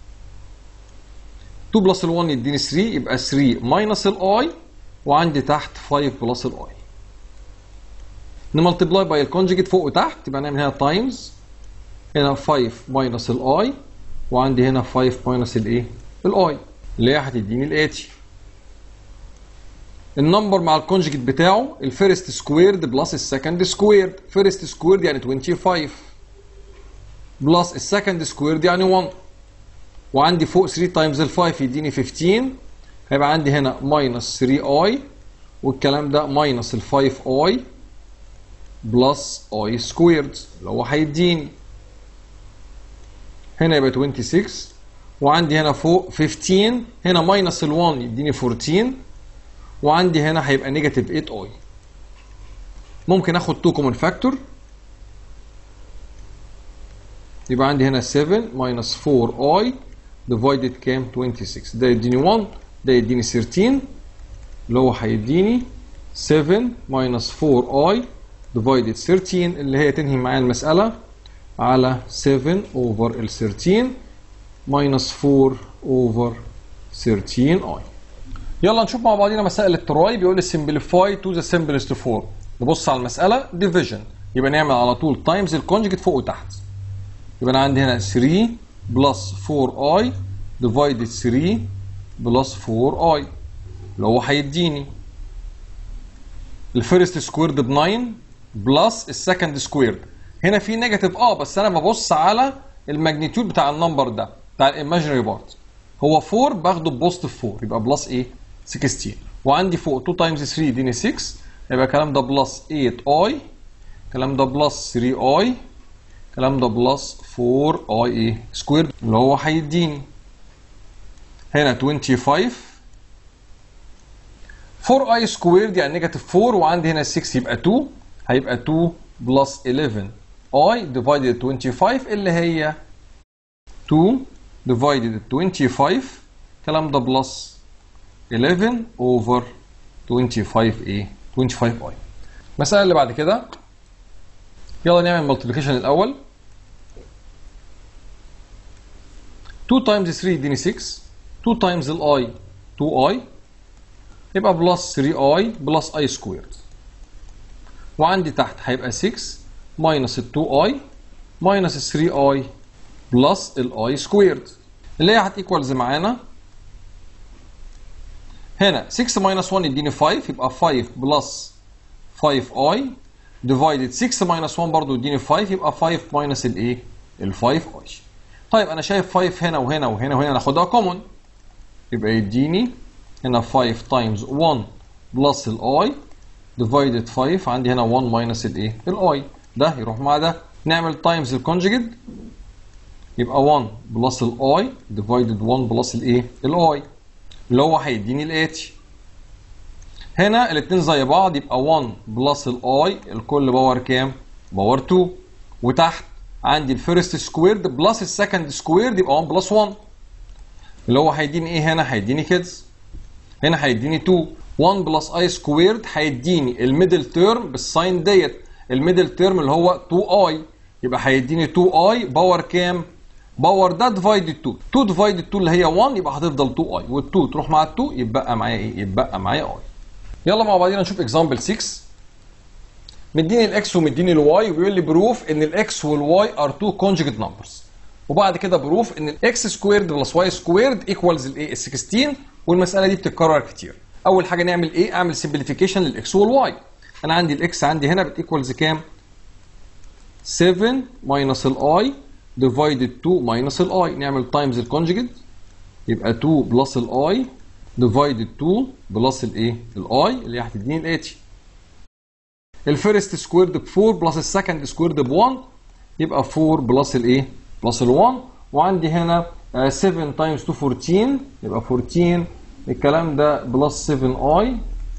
2 بلس ال 1 يديني 3 يبقى 3 ماينس الاي وعندي تحت 5 بلس الاي نملتبلاي باي الكونجيجيت فوق وتحت يبقى نعمل هنا تايمز هنا 5 ماينس الاي وعندي هنا 5 ماينس الايه الاي اللي هي هتديني الاتي النمبر مع الكونجيجيت بتاعه الفيرست سكويرد بلس السكند سكويرد فيرست سكويرد يعني 25 بلس السكند سكويرد يعني 1 وعندي فوق 3 تايمز ال 5 يديني 15 هيبقى عندي هنا ماينس 3 اي والكلام ده ماينس ال 5 اي بلس اي سكويرد اللي هو هيديني هنا يبقى 26 وعندي هنا فوق 15 هنا ماينس ال 1 يديني 14 وعندي هنا هيبقى نيجاتيف 8 اي ممكن اخد 2 كومن فاكتور يبقى عندي هنا 7 ماينس 4 اي ديفايدد كام 26 ده يديني 1 ده يديني 13 اللي هو هيديني 7 ماينس 4 اي ديفايدد 13 اللي هي تنهي معايا المسألة على 7 اوفر ال 13 ماينس 4 اوفر 13 اي يلا نشوف مع بعضينا مسائل التراي بيقول لي simplify to the simplest form نبص على المسألة division يبقى نعمل على طول تايمز الكونجكت فوق وتحت يبقى انا عندي هنا 3 بلس 4 اي ديفايدد 3 بلس 4 اي اللي هو هيديني الفيرست سكويرد ب 9 بلس السكند سكويرد هنا في نيجاتيف اه بس انا ببص على الماجنتيود بتاع النمبر ده بتاع الايماجينري بارت هو 4 باخده بوزيتيف 4 يبقى بلس ايه 16 وعندي فوق 2 تايمز 3 يديني 6 يبقى الكلام ده بلس 8 اي الكلام ده بلس 3 اي الكلام ده بلس 4 اي ايه سكوير اللي هو هيديني هنا 25 4 اي سكويرد يعني نيجاتيف 4 وعندي هنا 6 يبقى 2 هيبقى 2 بلس 11 اي ديفايدد 25 اللي هي 2 ديفايدد 25 الكلام ده بلس 11 اوفر 25 ايه 25 اي المسألة اللي بعد كده يلا نعمل ملتبليكيشن الأول 2 times 3 يديني 6 2 times الاي 2i يبقى بلس 3i بلس i سكويرد وعندي تحت هيبقى 6 ماينس ال 2i ماينس ال 3i بلس الاي سكويرد اللي هي هتيكوالز معانا هنا 6 ماينس 1 يديني 5 يبقى 5 بلس 5i ديفايدد 6 ماينس 1 برضه يديني 5 يبقى 5 ماينس الايه؟ ال 5i طيب انا شايف 5 هنا وهنا وهنا وهنا ناخدها كومون يبقى يديني هنا 5 تايمز 1 بلس الاي ديفايدد 5 عندي هنا 1 ماينس الايه؟ الاي ده يروح مع ده نعمل تايمز الكونجيجيت يبقى 1 بلس الاي ديفايدد 1 بلس الايه؟ الاي اللي هو هيديني الاتي هنا الاثنين زي بعض يبقى 1 بلس الاي الكل باور كام؟ باور 2 وتحت عندي الفيرست سكويرد بلس السكند سكويرد يبقى 1 بلس 1 اللي هو هيديني ايه هنا؟ هيديني كيدز هنا هيديني 2 1 بلس اي سكويرد هيديني الميدل تيرم بالساين ديت الميدل تيرم اللي هو 2 اي يبقى هيديني 2 اي باور كام؟ باور ده ديفايدد 2 2 ديفايدد 2 اللي هي 1 يبقى هتفضل 2 اي وال2 تروح مع ال2 يتبقى معايا ايه؟ يتبقى معايا اي يلا مع بعضينا نشوف اكزامبل 6 مديني الاكس ومديني الواي وبيقول لي بروف ان الاكس والواي ار تو كونجكت نمبرز وبعد كده بروف ان الاكس سكويرد بلس واي سكويرد ايكوالز الايه ال 16 والمساله دي بتتكرر كتير اول حاجه نعمل ايه اعمل سمبليفيكيشن للاكس والواي انا عندي الاكس عندي هنا بتيكوالز كام 7 ماينس الاي ديفايدد 2 ماينس الاي نعمل تايمز الكونجكت يبقى 2 بلس الاي ديفايدد 2 بلس الايه الاي اللي هي هتديني الاتي الفيرست سكويرد ب 4 بلس السكند سكويرد ب 1 يبقى 4 بلس الايه بلس ال 1 وعندي هنا 7 تايمز 2 14 يبقى 14 الكلام ده بلس 7 اي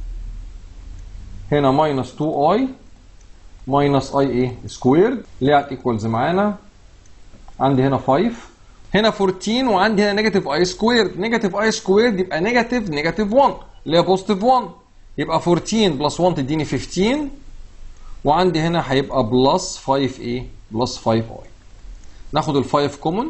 هنا ماينس 2 اي ماينس اي ايه سكويرد اللي هي ايكوالز معانا عندي هنا 5 هنا 14 وعندي هنا نيجاتيف اي سكويرد نيجاتيف اي سكويرد يبقى نيجاتيف نيجاتيف 1 اللي هي بوزيتيف 1 يبقى 14 بلس 1 تديني 15 وعندي هنا هيبقى بلس 5 ايه بلس 5 اي ناخد ال 5 كومن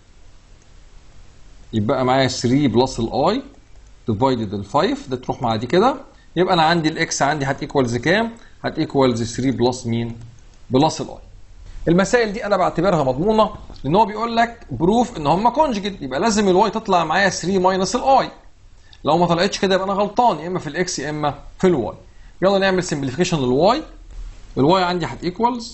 يبقى معايا 3 بلس الاي ديفايدد ال 5 ده تروح مع دي كده يبقى انا عندي الاكس عندي هتيكوالز كام؟ هتيكوالز 3 بلس مين؟ بلس الاي المسائل دي انا بعتبرها مضمونه لان هو بيقول لك بروف ان هم كونجكت يبقى لازم الواي تطلع معايا 3 ماينس الاي لو ما طلعتش كده يبقى انا غلطان يا اما في الاكس يا اما في الواي يلا نعمل سمبليفيكيشن للواي الواي عندي هتيكوالز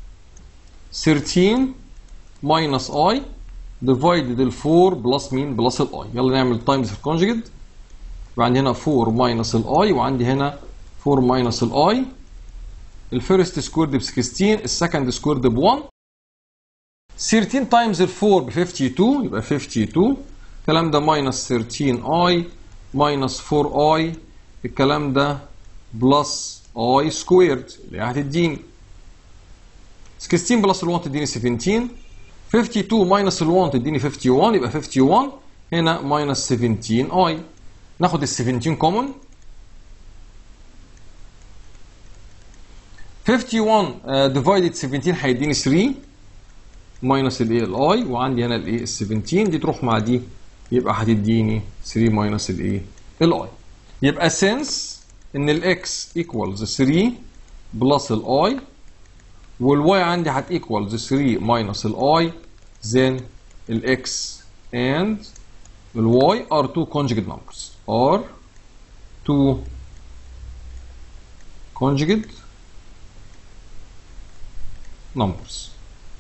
13 ماينس اي ديفايدد ال 4 بلس مين بلس الاي يلا نعمل تايمز الكونجكت يبقى عندي هنا 4 ماينس الاي وعندي هنا 4 ماينس الاي الفيرست سكويرد ب 16 السكند سكويرد ب 1 13 تايمز ال 4 ب 52 يبقى 52 الكلام ده ماينس 13 اي ماينس 4 اي الكلام ده بلس اي سكويرد اللي هتديني 16 بلس ال 1 تديني 17 52 ماينس ال 1 تديني 51 يبقى 51 هنا ماينس 17 اي ناخد ال 17 كومن 51 ديفايدد 17 هيديني 3 ماينس الايه الاي وعندي هنا الايه ال 17 دي تروح مع دي يبقى هتديني 3 ماينس الايه الاي يبقى سنس ان الاكس ايكوالز 3 بلس الاي والواي عندي هتيكوالز 3 ماينس الاي then الاكس and الواي are two conjugate numbers are two conjugate numbers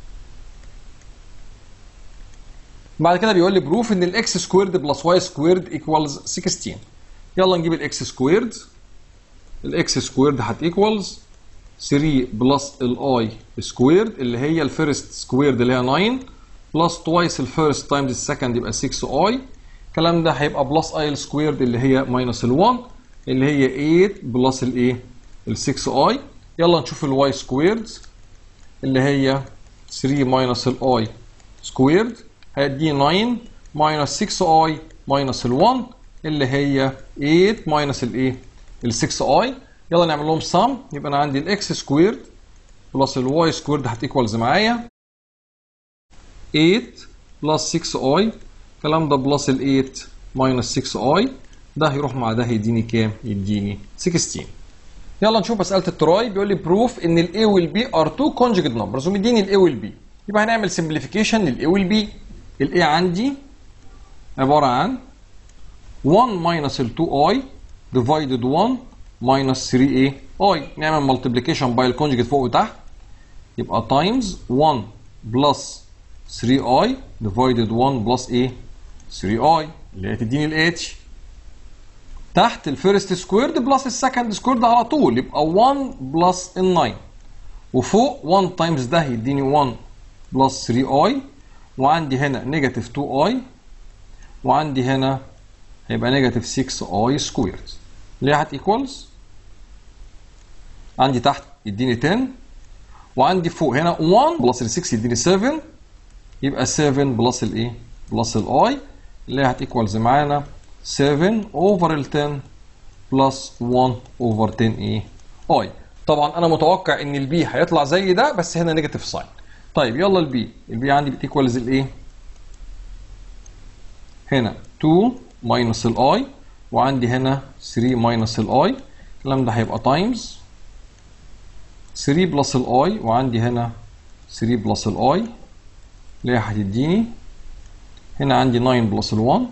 بعد كده بيقول لي بروف ان الاكس سكويرد بلس واي سكويرد ايكوالز 16 يلا نجيب الاكس سكويرد الاكس سكويرد هتيكوالز 3 بلس الاي سكويرد اللي هي الفيرست سكويرد اللي هي 9 بلس توايس الفيرست تايمز السكند يبقى 6 اي الكلام ده هيبقى بلس اي سكويرد اللي هي ماينس ال1 اللي هي 8 بلس الايه ال 6 اي يلا نشوف الواي سكويرد اللي هي 3 ماينس الاي سكويرد هيدي 9 ماينس 6 اي ماينس ال1 اللي هي 8 ماينس الايه ال 6 اي يلا نعمل لهم سم يبقى انا عندي الاكس سكويرد بلس الواي سكويرد هتيكوالز معايا 8 بلس 6 اي الكلام ده بلس ال 8 ماينس 6 اي ده هيروح مع ده هيديني كام؟ يديني 16 يلا نشوف مساله التراي بيقول لي بروف ان الاي والبي ار تو كونجكت نمبرز ومديني الاي والبي يبقى هنعمل سمبليفيكيشن للاي والبي الاي عندي عباره عن 1 ماينس ال 2 اي ديفايدد 1 ماينس 3 ايه اي نعمل ملتبليكيشن باي الكونجكت فوق وتحت يبقى تايمز 1 بلس 3 اي ديفايدد 1 بلس ايه 3 اي اللي هي تديني الاتش تحت الفيرست سكويرد بلس السكند سكويرد على طول يبقى 1 بلس ال 9 وفوق 1 تايمز ده يديني 1 بلس 3 اي وعندي هنا نيجاتيف 2 اي وعندي هنا هيبقى نيجاتيف 6 اي سكويرد اللي هي هتيكوالز عندي تحت يديني 10 وعندي فوق هنا 1 بلس ال 6 يديني 7 يبقى 7 بلس الايه؟ بلس الاي اللي هي هتيكوالز معانا 7 اوفر ال 10 بلس 1 اوفر 10 ايه؟ اي طبعا انا متوقع ان البي هيطلع زي ده بس هنا نيجاتيف ساين طيب يلا البي البي عندي بتيكوالز الايه؟ هنا 2 ماينس الاي وعندي هنا 3 ماينس الاي الكلام ده هيبقى تايمز 3 بلس الاي وعندي هنا 3 بلس الاي اللي هي هتديني هنا عندي 9 بلس ال1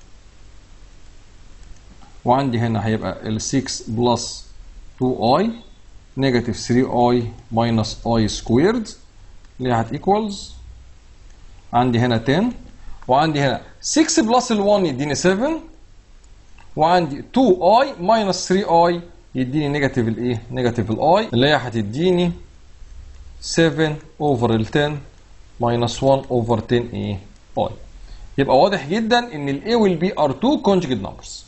وعندي هنا هيبقى ال 6 بلس 2i نيجاتيف 3i ماينس i سكويرد اللي هي هتيكوالز عندي هنا 10 وعندي هنا 6 بلس ال1 يديني 7 وعندي 2i ماينس 3i يديني نيجاتيف الايه؟ نيجاتيف الاي اللي هي هتديني 7 اوفر ال 10 minus 1 over 10 ايه اي يبقى واضح جدا ان الاي والبي ار 2 conjugate numbers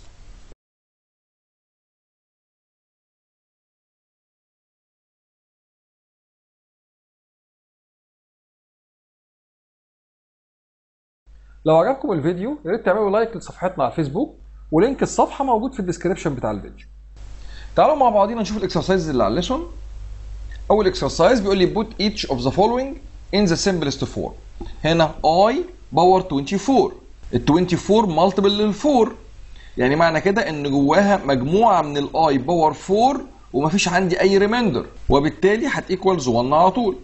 لو عجبكم الفيديو يا ريت تعملوا لايك لصفحتنا على الفيسبوك ولينك الصفحه موجود في الديسكربشن بتاع الفيديو تعالوا مع بعضينا نشوف الاكسرسايز اللي على الليسون اول اكسرسايز بيقول لي put each of the following in the simplest form هنا i باور 24 ال 24 مالتيبل لل 4 يعني معنى كده ان جواها مجموعه من الاي باور 4 ومفيش عندي اي ريمايندر وبالتالي هتيكوالز 1 على طول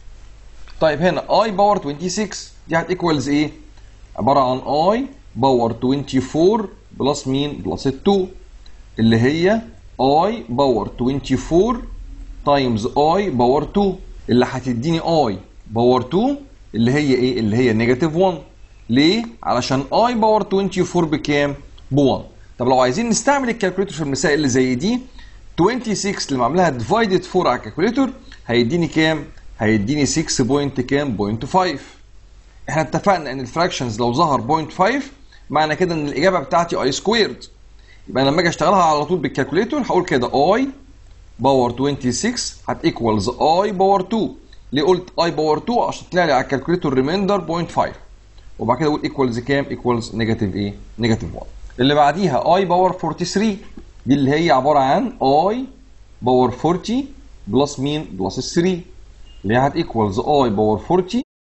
طيب هنا اي باور 26 دي هتيكوالز ايه عباره عن اي باور 24 بلس مين بلس 2 اللي هي اي باور 24 تايمز اي باور 2 اللي هتديني اي باور 2 اللي هي ايه اللي هي نيجاتيف 1 ليه علشان اي باور 24 بكام ب 1 طب لو عايزين نستعمل الكالكوليتر في المسائل اللي زي دي 26 اللي معملها ديفايدد 4 على الكالكوليتر هيديني كام هيديني 6 بوينت كام بوينت 5 احنا اتفقنا ان الفراكشنز لو ظهر بوينت 5 معنى كده ان الاجابه بتاعتي اي سكويرد يبقى انا لما اجي اشتغلها على طول بالكالكوليتر هقول كده اي باور 26 هتيكوالز اي باور 2 ليه قلت اي باور 2 عشان طلع لي على الكالكوليتور ريميندر 0.5 وبعد كده اقول ايكوالز كام ايكوالز نيجاتيف ايه نيجاتيف 1 اللي بعديها اي باور 43 دي اللي هي عباره عن اي باور 40 بلس مين بلس 3 اللي هي هتيكوالز اي باور 40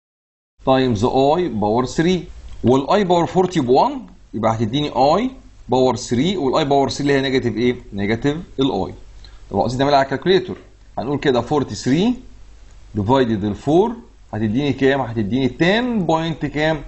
تايمز اي باور 3 والاي باور 40 ب 1 يبقى هتديني اي باور 3 والاي باور 3 اللي هي نيجاتيف ايه نيجاتيف الاي طب عايزين نعملها على الكالكوليتور هنقول كده 43 ديفايدد ال 4 هتديني كام؟ هتديني 10 بوينت كام؟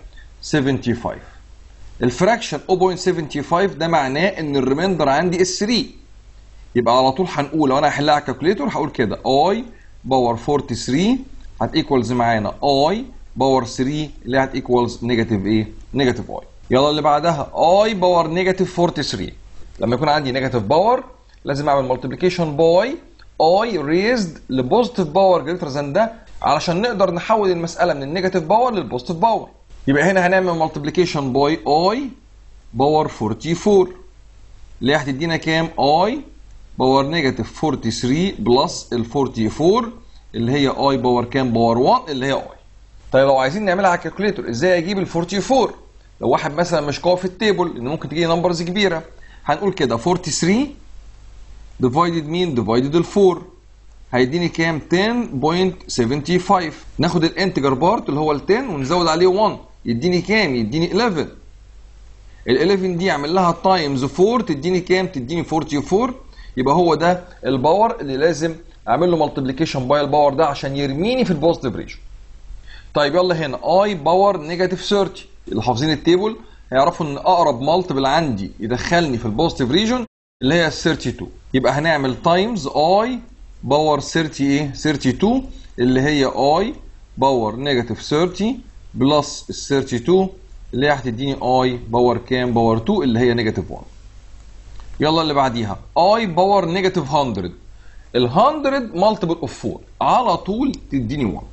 75 الفراكشن 0.75 ده معناه ان الريميندر عندي اس 3 يبقى على طول هنقول لو انا هحلها على الكالكوليتور هقول كده اي باور 43 هتيكوالز معانا اي باور 3 اللي هتيكوالز نيجاتيف ايه؟ نيجاتيف اي يلا اللي بعدها اي باور نيجاتيف 43 لما يكون عندي نيجاتيف باور لازم اعمل ملتبليكيشن باي اي ريزد لبوزيتيف باور جريتر ذان ده علشان نقدر نحول المساله من النيجاتيف باور للبوزيتيف باور يبقى هنا هنعمل مالتيبليكيشن باي اي باور 44 اللي هي هتدينا كام اي باور نيجاتيف 43 بلس ال 44 اللي هي اي باور كام باور 1 اللي هي اي طيب لو عايزين نعملها على الكالكوليتور ازاي اجيب ال 44 لو واحد مثلا مش قوي في التيبل لان ممكن تجي نمبرز كبيره هنقول كده 43 ديفايدد مين ديفايدد ال 4 هيديني كام 10.75 ناخد الانتجر بارت اللي هو ال 10 ونزود عليه 1 يديني كام يديني 11 ال 11 دي اعمل لها تايمز 4 تديني كام تديني 44 يبقى هو ده الباور اللي لازم اعمل له مالتيبليكيشن باي الباور ده عشان يرميني في البوزيتيف ريشيو طيب يلا هنا اي باور نيجاتيف 30 اللي حافظين التيبل هيعرفوا ان اقرب مالتيبل عندي يدخلني في البوزيتيف ريجون اللي هي ال 32 يبقى هنعمل تايمز اي باور 30 ايه 32 اللي هي اي باور نيجاتيف 30 بلس ال 32 اللي هي هتديني اي باور كام باور 2 اللي هي نيجاتيف 1 يلا اللي بعديها اي باور نيجاتيف 100 ال 100 مالتيبل اوف 4 على طول تديني 1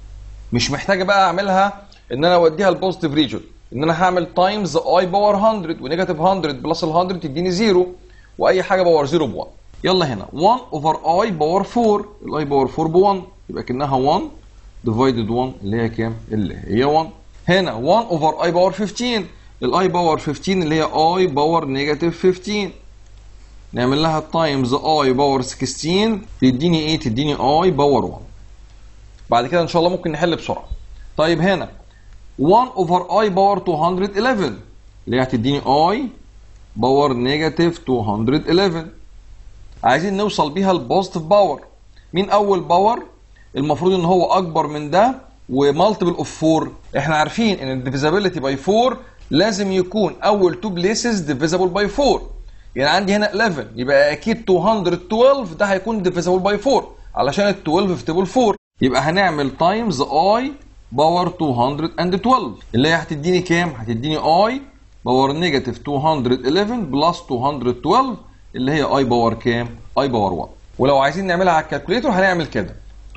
مش محتاجه بقى اعملها ان انا اوديها البوزيتيف ريجن ان انا هعمل تايمز اي باور 100 ونيجاتيف 100 بلس ال 100 تديني 0 واي حاجه باور 0 ب 1 يلا هنا 1 اوفر اي باور 4 الاي باور 4 ب 1 يبقى كانها 1 ديفايدد 1 اللي هي كام؟ اللي هي 1 هنا 1 اوفر اي باور 15 الاي باور 15 اللي هي اي باور نيجاتيف 15 نعمل لها تايمز اي باور 16 تديني ايه؟ تديني اي باور 1 بعد كده ان شاء الله ممكن نحل بسرعه طيب هنا 1 اوفر اي باور 211 اللي هي هتديني اي باور نيجاتيف 211 عايزين نوصل بيها البوزيتيف باور مين اول باور المفروض ان هو اكبر من ده ومالتيبل اوف 4 احنا عارفين ان الديفيزابيلتي باي 4 لازم يكون اول تو بليسز ديفيزابل باي 4 يعني عندي هنا 11 يبقى اكيد 212 ده هيكون ديفيزابل باي 4 علشان ال 12 في تيبل 4 يبقى هنعمل تايمز اي باور 212 اللي هي هتديني كام؟ هتديني اي باور نيجاتيف 211 بلس 212 اللي هي اي باور كام؟ اي باور 1 ولو عايزين نعملها على الكالكوليتور هنعمل كده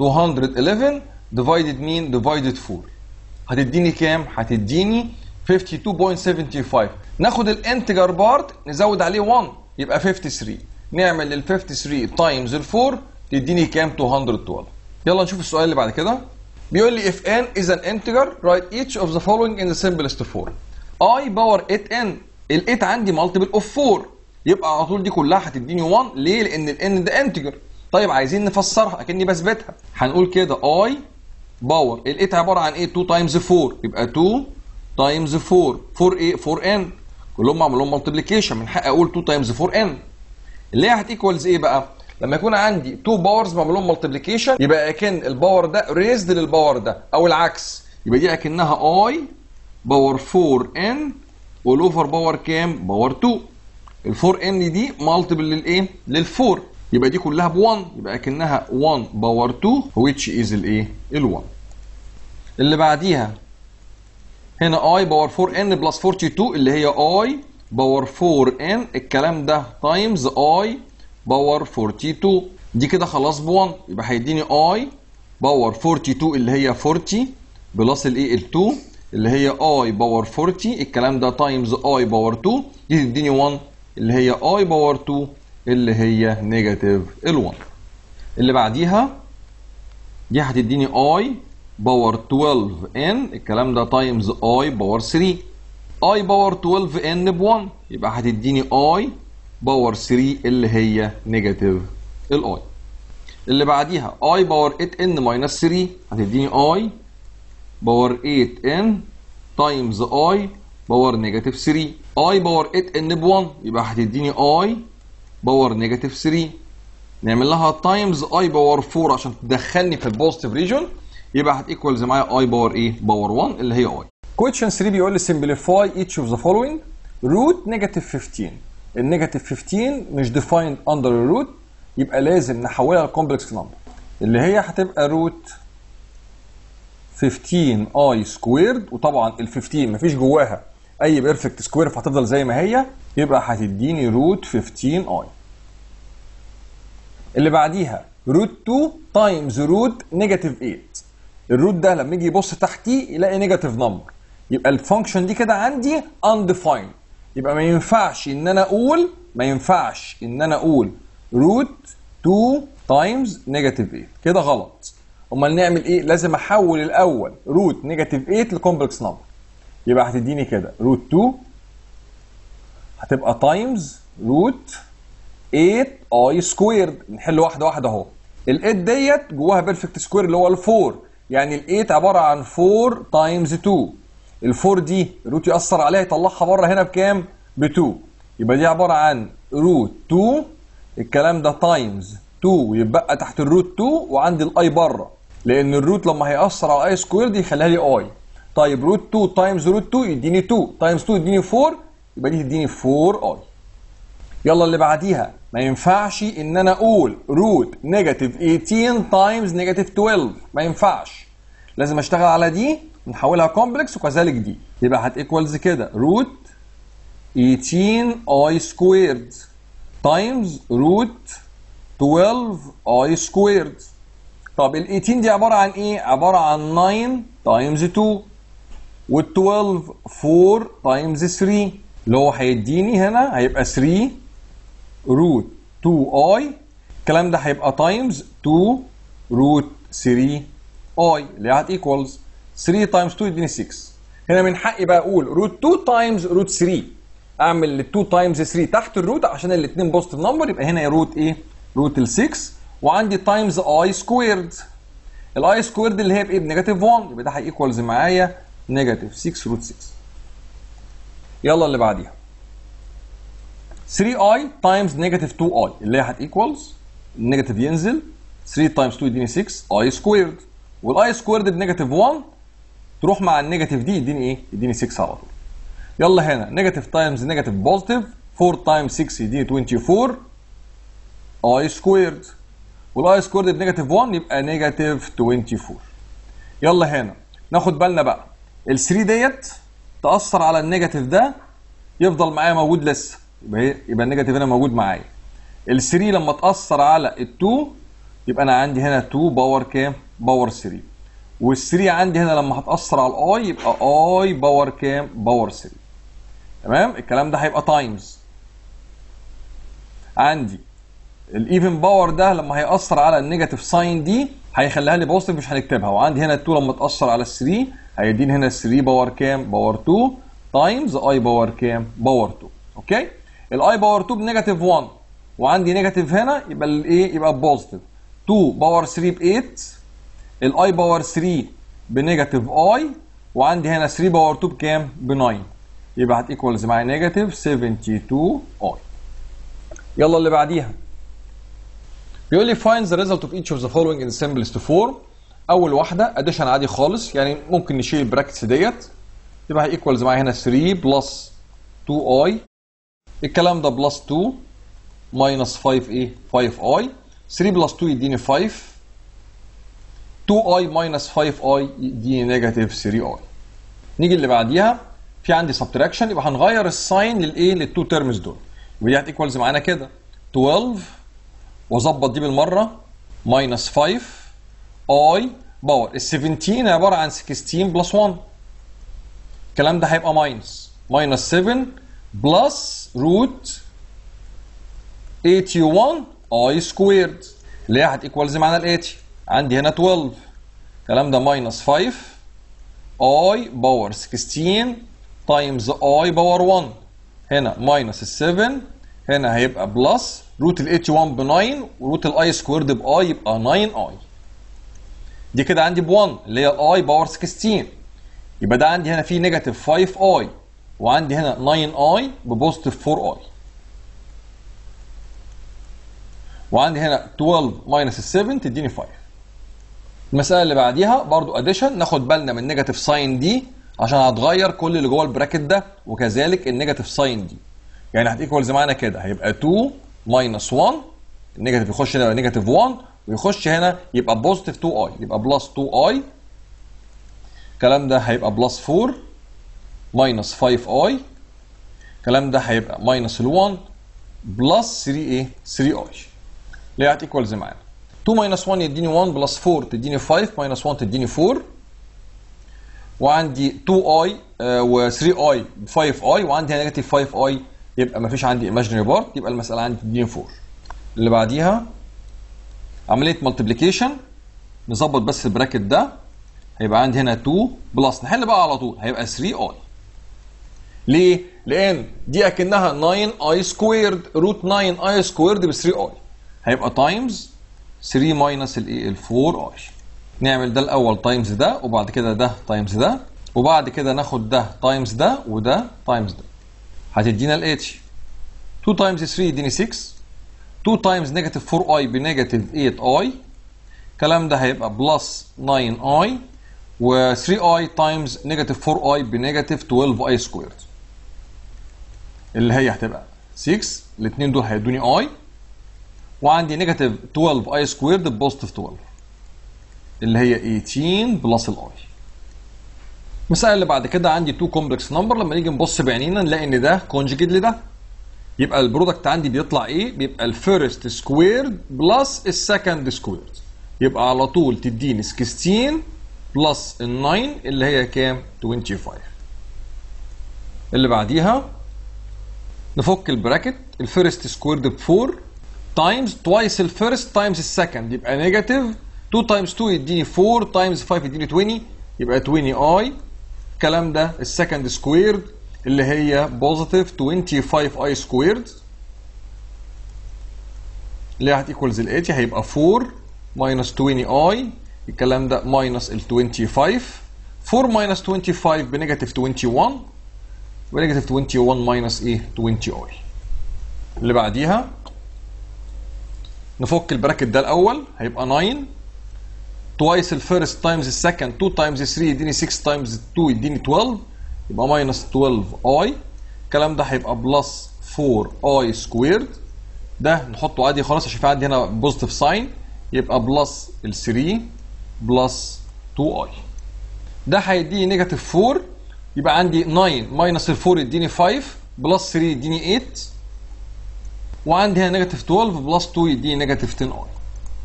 211 ديفايدد مين؟ ديفايدد 4 هتديني كام؟ هتديني 52.75 ناخد الانتجر بارت نزود عليه 1 يبقى 53 نعمل ال 53 تايمز ال 4 تديني كام؟ 212 يلا نشوف السؤال اللي بعد كده بيقول لي if n is an integer write each of the following in the simplest form i باور 8n ال 8 عندي multiple of 4 يبقى على طول دي كلها هتديني 1 ليه؟ لان ال n ده انتجر طيب عايزين نفسرها اكني بثبتها هنقول كده i باور ال 8 عباره عن ايه 2 تايمز 4 يبقى 2 تايمز 4 4 ايه 4 n كلهم معمول لهم مالتيبليكيشن من حقي اقول 2 تايمز 4 n اللي هي هتيكوالز ايه بقى؟ لما يكون عندي 2 باورز معمول لهم مالتيبليكيشن يبقى اكن الباور ده ريزد للباور ده او العكس يبقى دي اكنها اي باور 4 ان والاوفر باور كام؟ باور 2 ال 4 ان دي مالتيبل للايه؟ لل 4 يبقى دي كلها ب 1 يبقى اكنها 1 باور 2 which is الايه؟ ال 1 اللي بعديها هنا اي باور 4 ان بلس 42 اللي هي اي باور 4 ان الكلام ده تايمز اي باور 42 دي كده خلاص ب 1 يبقى هيديني اي باور 42 اللي هي 40 بلس الايه ال 2 اللي هي اي باور 40 الكلام ده تايمز اي باور 2 دي تديني 1 اللي هي اي باور 2 اللي هي نيجاتيف ال 1 اللي بعديها دي هتديني اي باور 12 ان الكلام ده تايمز اي باور 3 اي باور 12 ان ب 1 يبقى هتديني اي باور 3 اللي هي نيجاتيف الاي اللي بعديها اي باور 8 ان ماينس 3 هتديني اي باور 8 ان تايمز اي باور نيجاتيف 3 اي باور 8 ان ب 1 يبقى هتديني اي باور نيجاتيف 3 نعمل لها تايمز اي باور 4 عشان تدخلني في البوزيتيف ريجون يبقى هتيكوالز معايا اي باور ايه باور 1 اللي هي اي Question 3 بيقول لي simplify each of the following root negative 15 النيجاتيف 15 مش defined under الروت يبقى لازم نحولها لكومبلكس نمبر اللي هي هتبقى روت 15 اي سكويرد وطبعا ال 15 مفيش جواها اي بيرفكت سكوير فهتفضل زي ما هي يبقى هتديني روت 15 اي اللي بعديها روت 2 تايمز روت نيجاتيف 8 الروت ده لما يجي يبص تحتيه يلاقي نيجاتيف نمبر يبقى الفانكشن دي كده عندي undefined يبقى ما ينفعش ان انا اقول ما ينفعش ان انا اقول روت 2 تايمز نيجاتيف 8 كده غلط امال نعمل ايه لازم احول الاول روت نيجاتيف 8 لكومبلكس نمبر يبقى هتديني كده روت 2 هتبقى تايمز روت 8 اي سكويرد نحل واحده واحده اهو ال 8 ديت جواها بيرفكت سكوير اللي هو ال 4 يعني ال 8 عباره عن 4 تايمز 2 ال 4 دي روت ياثر عليها يطلعها بره هنا بكام؟ ب 2 يبقى دي عباره عن روت 2 الكلام ده تايمز 2 ويبقى تحت الروت 2 وعندي الاي بره لان الروت لما هيأثر على اي سكوير دي يخليها لي اي طيب روت 2 تايمز روت 2 يديني 2 تايمز 2 يديني 4 يبقى دي تديني 4 اي يلا اللي بعديها ما ينفعش ان انا اقول روت نيجاتيف 18 تايمز نيجاتيف 12 ما ينفعش لازم اشتغل على دي نحولها كومبلكس وكذلك دي يبقى هتيكوالز كده روت 18 اي سكويرد تايمز روت 12 اي سكويرد طب ال 18 دي عباره عن ايه؟ عباره عن 9 تايمز 2 وال 12 4 تايمز 3 اللي هو هيديني هنا هيبقى 3 روت 2 اي الكلام ده هيبقى تايمز 2 روت 3 اي اللي هي هتيكوالز 3 تايمز 2 يديني 6 هنا من حقي بقى اقول روت 2 تايمز روت 3 اعمل ال 2 تايمز 3 تحت الروت عشان الاثنين بوزيتيف نمبر يبقى هنا روت ايه؟ روت ال 6 وعندي تايمز اي سكويرد الاي سكويرد اللي هي بايه؟ بنيجاتيف 1 يبقى ده هيكوالز معايا نيجاتيف 6 روت 6 يلا اللي بعديها 3i تايمز نيجاتيف 2i اللي هي هتيكوالز النيجاتيف ينزل 3 تايمز 2 يديني 6 i سكويرد والاي سكويرد بنيجاتيف 1 تروح مع النيجاتيف دي يديني ايه؟ يديني 6 على طول يلا هنا نيجاتيف تايمز نيجاتيف بوزيتيف 4 تايمز 6 يديني 24 i سكويرد والاي سكويرد بنيجاتيف 1 يبقى نيجاتيف 24 يلا هنا ناخد بالنا بقى ال 3 ديت تاثر على النيجاتيف ده يفضل معايا موجود لسه يبقى هي يبقى النيجاتيف هنا موجود معايا ال 3 لما تاثر على ال 2 يبقى انا عندي هنا 2 باور كام؟ باور 3 وال 3 عندي هنا لما هتاثر على الاي يبقى اي باور كام؟ باور 3 تمام؟ الكلام ده هيبقى تايمز عندي الايفن باور ده لما هيأثر على النيجاتيف ساين دي هيخليها لي بوزيتيف مش هنكتبها وعندي هنا 2 لما تأثر على ال 3 هيديني هنا 3 باور كام؟ باور 2 تايمز اي باور كام؟ باور 2 اوكي؟ الاي باور 2 بنيجاتيف 1 وعندي نيجاتيف هنا يبقى الايه؟ يبقى بوزيتيف 2 باور 3 ب 8 الاي باور 3 بنيجاتيف اي وعندي هنا 3 باور 2 بكام؟ ب 9 يبقى هتيكوالز معايا نيجاتيف 72 اي يلا اللي بعديها بيقول لي find the result of each of the following in simplest form اول واحده addition عادي خالص يعني ممكن نشيل البراكتس ديت يبقى هيكوالز معايا هنا 3 بلس 2 اي الكلام ده بلس 2 ماينس 5 ايه 5 اي 3 بلس 2 يديني 5 2 اي ماينس 5 اي يديني نيجاتيف 3 اي نيجي اللي بعديها في عندي سبتراكشن يبقى هنغير الساين للايه للتو تيرمز دول يبقى دي هتيكوالز معانا كده 12 واظبط دي بالمره ماينس 5 اي باور ال 17 عباره عن 16 بلس 1 الكلام ده هيبقى ماينس ماينس 7 بلس روت 81 اي سكويرد اللي هي هتيكوالز معانا ال 80 عندي هنا 12 الكلام ده ماينس 5 اي باور 16 تايمز اي باور 1 هنا ماينس ال 7 هنا هيبقى بلس روت ال 81 ب 9 وروت الاي سكويرد باي يبقى 9 اي دي كده عندي ب 1 اللي هي اي باور 16 يبقى ده عندي هنا في نيجاتيف 5 اي وعندي هنا 9 اي ببوزيتيف 4 اي وعندي هنا 12 ماينس ال 7 تديني 5 المسألة اللي بعديها برضو اديشن ناخد بالنا من النيجاتيف ساين دي عشان هتغير كل اللي جوه البراكت ده وكذلك النيجاتيف ساين دي يعني هتيكوالز معانا كده هيبقى 2 ماينس 1 النيجاتيف يخش هنا يبقى نيجاتيف 1 ويخش هنا يبقى بوزيتيف 2 اي يبقى بلس 2 اي الكلام ده هيبقى بلس 4 ماينس 5 اي الكلام ده هيبقى ماينس ال 1 بلس 3 ايه 3 اي اللي هي هتيكوالز معانا 2 ماينس 1 يديني 1 بلس 4 تديني 5 ماينس 1 تديني 4 وعندي 2 اي و 3 اي ب 5 اي وعندي نيجاتيف 5 اي يبقى ما فيش عندي ايماجينري بارت يبقى المساله عندي تديني 4 اللي بعديها عمليه مالتيبليكيشن نظبط بس البراكت ده هيبقى عندي هنا 2 بلس نحل بقى على طول هيبقى 3 اي ليه؟ لان دي اكنها 9 اي سكويرد روت 9 اي سكويرد ب 3 اي هيبقى تايمز 3 ماينس الايه ال 4 اي نعمل ده الاول تايمز ده وبعد كده ده تايمز ده وبعد كده ناخد ده تايمز ده وده تايمز ده هتدينا الاتش 2 تايمز 3 يديني 6 2 تايمز نيجاتيف 4 اي بنيجاتيف 8 اي الكلام ده هيبقى بلس 9 اي و 3 اي تايمز نيجاتيف 4 اي بنيجاتيف 12 اي سكويرد اللي هي هتبقى 6 الاثنين دول هيدوني اي وعندي نيجاتيف 12 اي سكويرد بوزيتيف 12 اللي هي 18 بلس الاي المسألة اللي بعد كده عندي 2 كومبلكس نمبر لما نيجي نبص بعينينا نلاقي ان ده كونجيجيت لده يبقى البرودكت عندي بيطلع ايه؟ بيبقى الفيرست سكويرد بلس السكند سكويرد يبقى على طول تديني 16 بلس ال 9 اللي هي كام؟ 25 اللي بعديها نفك البراكت الفيرست سكويرد ب 4 تايمز توايس الفيرست تايمز السكند يبقى نيجاتيف 2 تايمز 2 يديني 4 تايمز 5 يديني 20 يبقى 20 اي الكلام ده السكند سكويرد اللي هي بوزيتيف 25 اي سكويرد اللي هي هتيكوالز ال 80 هيبقى 4 ماينس 20 اي الكلام ده ماينس ال 25 4 ماينس 25 بنيجاتيف 21 ونيجاتيف 21 ماينس ايه 20 اي اللي بعديها نفك البراكت ده الاول هيبقى 9 توايس الفيرست تايمز السكند 2 تايمز 3 يديني 6 تايمز 2 يديني 12 يبقى ماينس 12 اي الكلام ده هيبقى بلس 4 اي سكويرد ده نحطه عادي خلاص عشان في عندي هنا بوزيتيف ساين يبقى بلس ال 3 بلس 2 اي ده هيديني نيجاتيف 4 يبقى عندي 9 ماينس ال 4 يديني 5 بلس 3 يديني 8 وعندي هنا نيجاتيف 12 بلس 2 يديني نيجاتيف 10 اي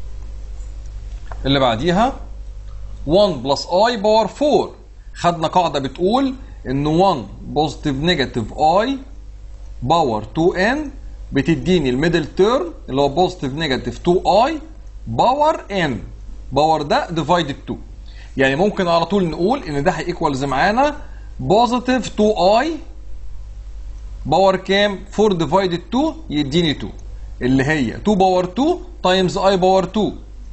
اللي بعديها 1 بلس اي باور 4 خدنا قاعده بتقول ان 1 بوزيتيف نيجاتيف اي باور 2 ان بتديني الميدل تيرم اللي هو بوزيتيف نيجاتيف 2 اي باور ان باور ده ديفايدد 2 يعني ممكن على طول نقول ان ده هيكوالز معانا بوزيتيف 2 اي باور كام 4 ديفايدد 2 يديني 2 اللي هي 2 باور 2 تايمز اي باور 2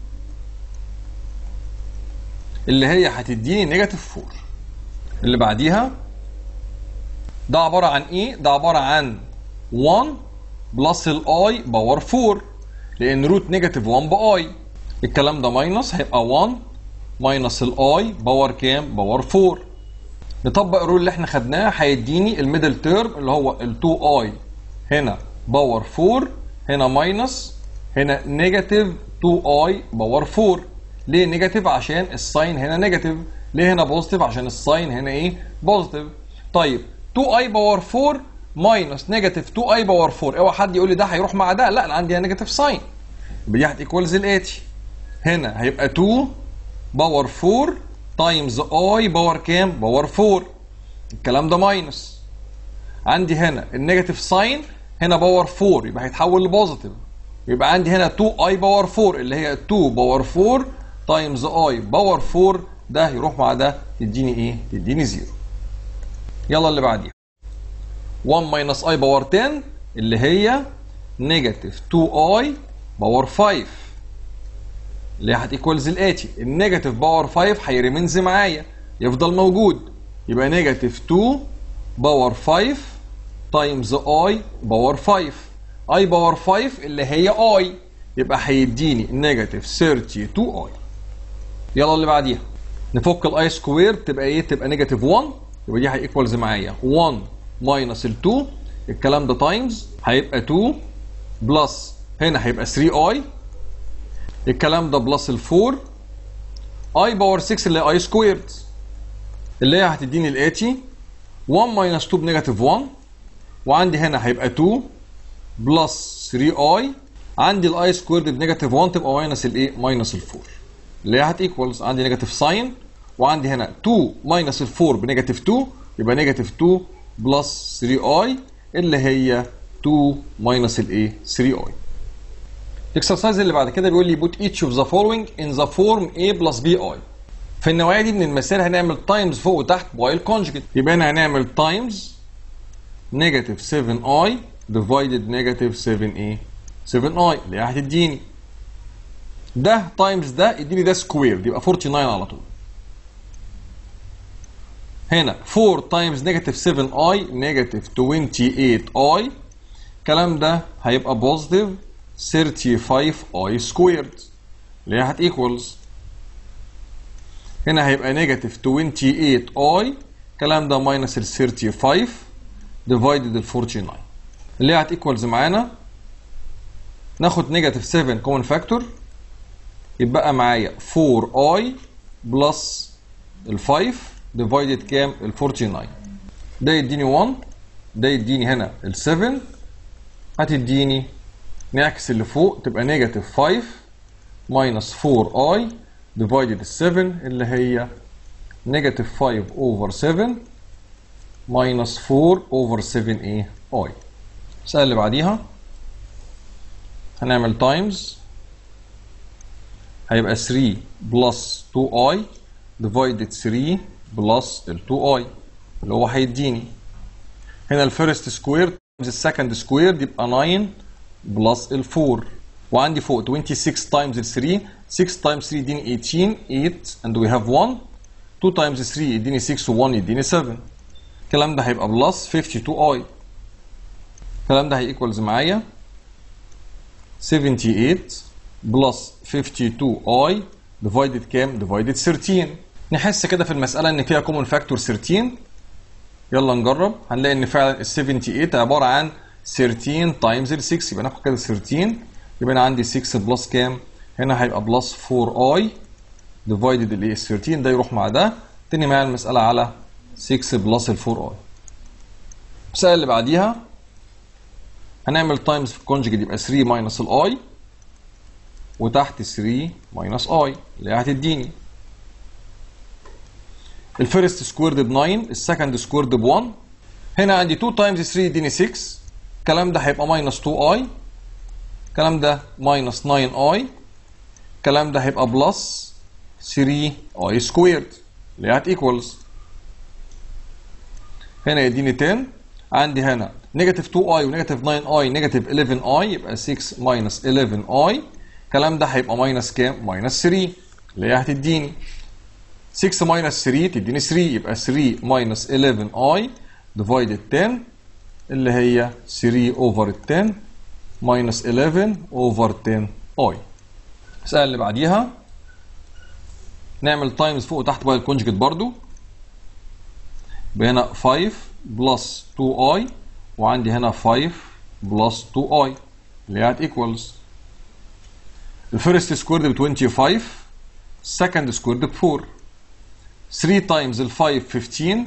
اللي هي هتديني نيجاتيف 4 اللي بعديها ده عباره عن ايه ده عباره عن 1 بلس الاي باور 4 لان روت نيجاتيف 1 باي الكلام ده ماينس هيبقى 1 ماينس الاي باور كام باور 4 نطبق الرول اللي احنا خدناه هيديني الميدل تيرم اللي هو ال 2 اي هنا باور 4 هنا ماينس هنا نيجاتيف 2 اي باور 4 ليه نيجاتيف عشان الساين هنا نيجاتيف ليه هنا بوزيتيف عشان الساين هنا ايه بوزيتيف طيب 2 اي باور 4 ماينس نيجاتيف 2 اي باور 4 اوعى حد يقول لي ده هيروح مع ده لا انا عندي هنا نيجاتيف ساين يبقى دي هتيكوالز الاتي هنا هيبقى 2 باور 4 تايمز اي باور كام باور 4 الكلام ده ماينس عندي هنا النيجاتيف ساين هنا باور 4 يبقى هيتحول لبوزيتيف يبقى عندي هنا 2 اي باور 4 اللي هي 2 باور 4 تايمز اي باور 4 ده يروح مع ده تديني ايه؟ تديني 0 يلا اللي بعديها 1 ماينس اي باور 10 اللي هي نيجاتيف 2 اي باور 5 اللي هي هتيكوالز الاتي النيجاتيف باور 5 هيريمنز معايا يفضل موجود يبقى نيجاتيف 2 باور 5 تايمز اي باور 5 اي باور 5 اللي هي اي يبقى هيديني نيجاتيف 32 اي يلا اللي بعديها نفك الاي سكوير تبقى ايه تبقى نيجاتيف 1 يبقى دي هيكوالز معايا 1 ماينس ال 2 الكلام ده تايمز هيبقى 2 بلس هنا هيبقى 3 اي الكلام ده بلس ال 4 اي باور 6 اللي هي اي سكويرد اللي هي هتديني الاتي 1 ماينس 2 بنيجاتيف 1 وعندي هنا هيبقى 2 بلس 3 اي عندي الاي سكويرد بنيجاتيف 1 تبقى ماينس الايه ماينس ال 4 اللي هي هتيكوالز عندي نيجاتيف ساين وعندي هنا 2 ماينس ال 4 بنيجاتيف 2 يبقى نيجاتيف 2 بلس 3 اي اللي هي 2 ماينس الايه 3 اي الاكسرسايز اللي بعد كده بيقول لي put each of the following in the form a plus bi في النوعيه دي من المسائل هنعمل تايمز فوق وتحت باي الكونجكت يبقى هنا هنعمل تايمز نيجاتيف 7 اي ديفايدد نيجاتيف 7 ايه 7 اي اللي هي هتديني ده تايمز ده يديني ده سكوير يبقى 49 على طول هنا 4 تايمز نيجاتيف 7 اي نيجاتيف 28 اي الكلام ده هيبقى بوزيتيف 35 اي سكويرد اللي هي هتيكوالز هنا هيبقى نيجاتيف 28 اي الكلام ده ماينس ال 35 ديفايدد ال 49 اللي هي هتيكوالز معانا ناخد نيجاتيف 7 كومن فاكتور يبقى معايا 4 اي بلس ال 5 ديفايدد كام ال 49 ده يديني 1 ده يديني هنا ال 7 هتديني نعكس اللي فوق تبقى نيجاتيف 5 ماينس 4 اي ديفايدد ال 7 اللي هي نيجاتيف 5 اوفر 7 ماينس 4 اوفر 7 ايه اي المسألة اللي بعديها هنعمل تايمز هيبقى 3 بلس 2 اي ديفايدد 3 بلس ال 2 اي اللي هو هيديني هنا الفيرست سكوير تايمز السكند سكوير يبقى 9 بلس ال 4 وعندي فوق 26 تايمز ال 3 6 تايمز 3 يديني 18 8 and we have 1 2 تايمز 3 يديني 6 و1 يديني 7 الكلام ده هيبقى بلس 52 اي الكلام ده هيكوالز معايا 78 بلس 52 اي ديفايدد كام؟ ديفايدد 13 نحس كده في المسألة إن فيها كومن فاكتور 13 يلا نجرب هنلاقي إن فعلا ال 78 عبارة عن 13 تايمز ال 6 يبقى ناخد كده 13 يبقى أنا عندي 6 بلس كام؟ هنا هيبقى بلس 4 اي ديفايدد الايه 13 ده يروح مع ده تاني معايا المسألة على 6 بلس ال 4 اي المسألة اللي بعديها هنعمل تايمز في الكونجكت يبقى 3 ماينس الاي وتحت 3 ماينس اي اللي هي هتديني الفيرست سكويرد ب 9 السكند سكويرد ب 1 هنا عندي 2 تايمز 3 يديني 6 الكلام ده هيبقى ماينس 2 اي الكلام ده ماينس 9 اي الكلام ده هيبقى بلس 3 اي سكويرد اللي هي هتيكوالز هنا يديني 10 عندي هنا نيجاتيف 2 اي ونيجاتيف 9 اي نيجاتيف 11 اي يبقى 6 ماينس 11 اي الكلام ده هيبقى ماينس كام؟ ماينس 3 اللي هي هتديني 6 ماينس 3 تديني 3 يبقى 3 ماينس 11 اي ديفايدد 10 اللي هي 3 اوفر 10 ماينس 11 اوفر 10 اي المسألة اللي بعديها نعمل تايمز فوق وتحت باي الكونجكت برضو يبقى هنا 5 بلس 2 اي وعندي هنا 5 بلس 2 اي اللي هي هتيكوالز الفيرست سكويرد ب 25 السكند سكويرد ب 4 3 تايمز ال 5 15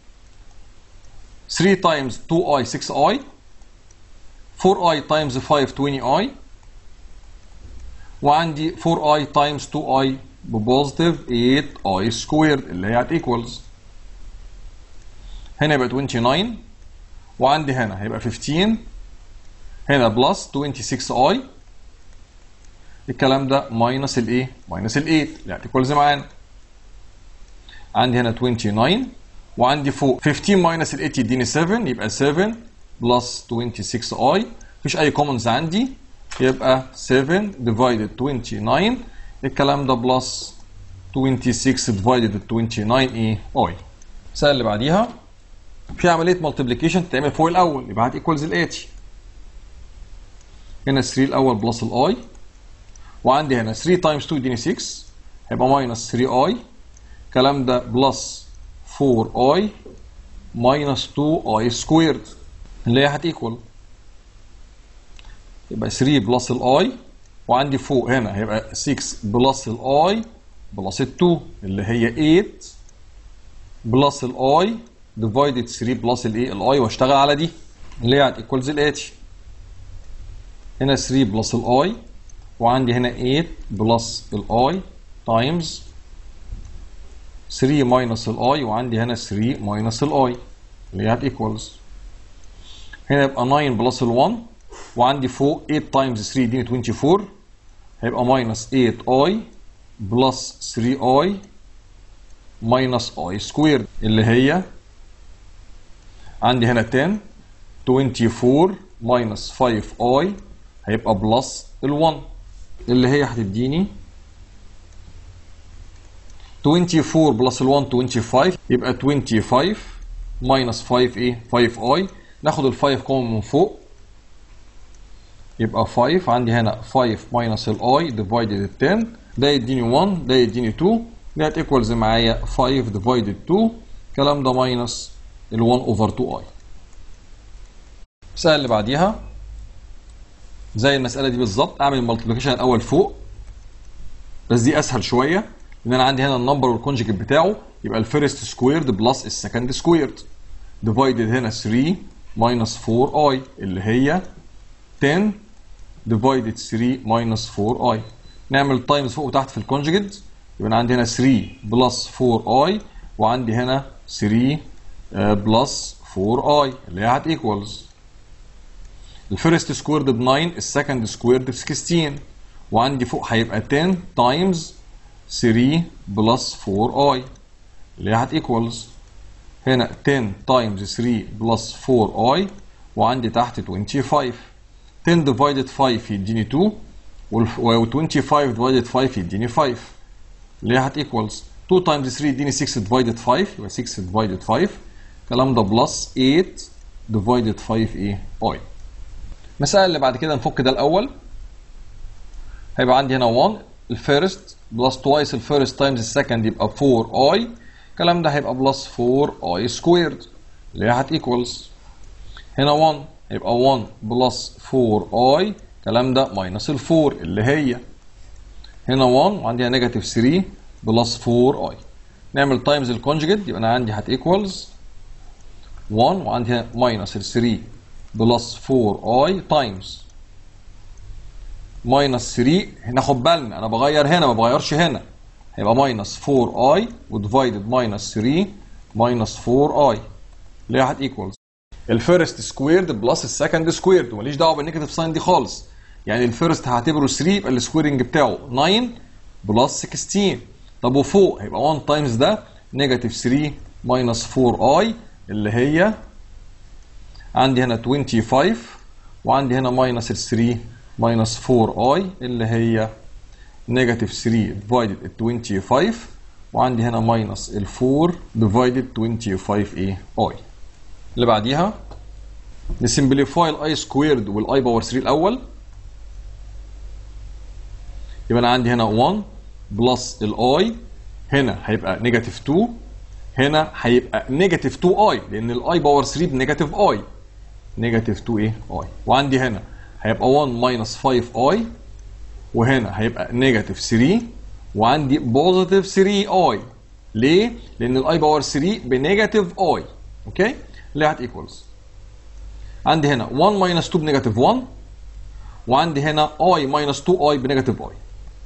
3 تايمز 2 اي 6 اي 4 اي تايمز 5 20 اي وعندي 4 اي تايمز 2 اي ببوزيتيف 8 اي سكويرد اللي هي هتيكوالز هنا يبقى 29 وعندي هنا هيبقى 15 هنا بلس 26 اي الكلام ده ماينس الايه؟ ماينس ال 8 اللي هتيكوالز معانا عندي هنا 29 وعندي فوق 15 ماينس ال 8 يديني 7 يبقى 7 بلس 26 اي مفيش اي كومنز عندي يبقى 7 ديفايدد 29 الكلام ده بلس 26 ديفايدد 29 ايه اي المسألة اللي بعديها في عملية مالتيبليكيشن تتعمل فوق الأول يبقى هتيكوالز الآتي هنا 3 الأول بلس الأي وعندي هنا 3 تايمز 2 يديني 6 هيبقى ماينس 3 اي الكلام ده بلس 4 اي ماينس 2 اي سكويرد اللي هي هتيكوال يبقى 3 بلس الاي وعندي فوق هنا هيبقى 6 بلس الاي بلس ال 2 اللي هي 8 بلس الاي ديفايدد 3 بلس الايه الاي واشتغل على دي اللي هي هتيكوالز الاتي هنا 3 بلس الاي وعندي هنا 8 بلس الاي تايمز 3 ماينس الاي وعندي هنا 3 ماينس الاي اللي هي هتيكوالز هنا يبقى 9 بلس ال1 وعندي فوق 8 تايمز 3 يديني 24 هيبقى ماينس 8 اي بلس 3 اي ماينس اي سكوير اللي هي عندي هنا 10 24 ماينس 5 اي هيبقى بلس ال1 اللي هي هتديني 24 بلس ال1 25 يبقى 25 ماينس 5 ايه 5 اي ناخد ال 5 كومن من فوق يبقى 5 عندي هنا 5 ماينس الاي ديفايدد ال 10 ده يديني 1 ده يديني 2 ده هتيكوالز معايا 5 ديفايدد 2 الكلام ده ماينس ال 1 اوفر 2 اي المسألة اللي بعديها زي المسألة دي بالظبط اعمل المالتيبيكيشن الاول فوق بس دي اسهل شوية لان انا عندي هنا النمبر والكونجكت بتاعه يبقى الفيرست سكويرد بلس السكند سكويرد ديفايدد هنا 3 ماينس 4 اي اللي هي 10 ديفايدد 3 ماينس 4 اي نعمل تايمز فوق وتحت في الكونجكت يبقى انا عندي هنا 3 بلس 4 اي وعندي هنا 3 بلس 4 اي اللي هي هتيكوالز الفيرست سكويرد ب 9 السكند سكويرد ب 16 وعندي فوق هيبقى 10 تايمز 3 بلس 4 اي اللي هي هتيكوالز هنا 10 تايمز 3 بلس 4 اي وعندي تحت 25 10 ديفايدد 5 يديني 2 و 25 ديفايدد 5 يديني 5 اللي هي هتيكوالز 2 تايمز 3 يديني 6 ديفايدد 5 يبقى 6 ديفايدد 5 الكلام ده بلس 8 ديفايدد 5 ايه اي المسألة اللي بعد كده نفك ده الأول هيبقى عندي هنا 1 الفيرست بلس توايس الفيرست تايمز السكند يبقى 4 اي الكلام ده هيبقى بلس 4 اي سكويرد اللي هي هتيكوالز هنا 1 هيبقى 1 بلس 4 اي الكلام ده ماينس ال 4 اللي هي هنا 1 وعندي نيجاتيف 3 بلس 4 اي نعمل تايمز الكونجكت يبقى انا عندي هتيكوالز 1 وعندي هنا ماينس ال 3 بلس 4 اي تايمز ماينس 3 ناخد بالنا انا بغير هنا ما بغيرش هنا هيبقى ماينس 4 اي وديفايدد ماينس 3 ماينس 4 اي اللي هي هتيكوالز الفيرست سكويرد بلس السكند سكويرد وماليش دعوه بالنيجاتيف ساين دي خالص يعني الفيرست هعتبره 3 يبقى السكويرنج بتاعه 9 بلس 16 طب وفوق هيبقى 1 تايمز ده نيجاتيف 3 ماينس 4 اي اللي هي عندي هنا 25 وعندي هنا ماينس 3 ماينس 4 اي اللي هي نيجاتيف 3 ديفايدد 25 وعندي هنا ماينس ال 4 ديفايدد 25 ايه اي اللي بعديها نسمبليفاي الاي سكويرد والاي باور 3 الاول يبقى انا عندي هنا 1 بلس الاي هنا هيبقى نيجاتيف 2 هنا هيبقى نيجاتيف 2 اي لان الاي باور 3 بنيجاتيف اي نيجاتيف 2 ايه اي وعندي هنا هيبقى 1 ماينس 5 اي وهنا هيبقى نيجاتيف 3 وعندي بوزيتيف 3 اي ليه؟ لان الاي باور 3 بنيجاتيف اي اوكي؟ اللي هت ايكوالز عندي هنا 1 ماينس 2 بنيجاتيف 1 وعندي هنا اي ماينس 2 اي بنيجاتيف اي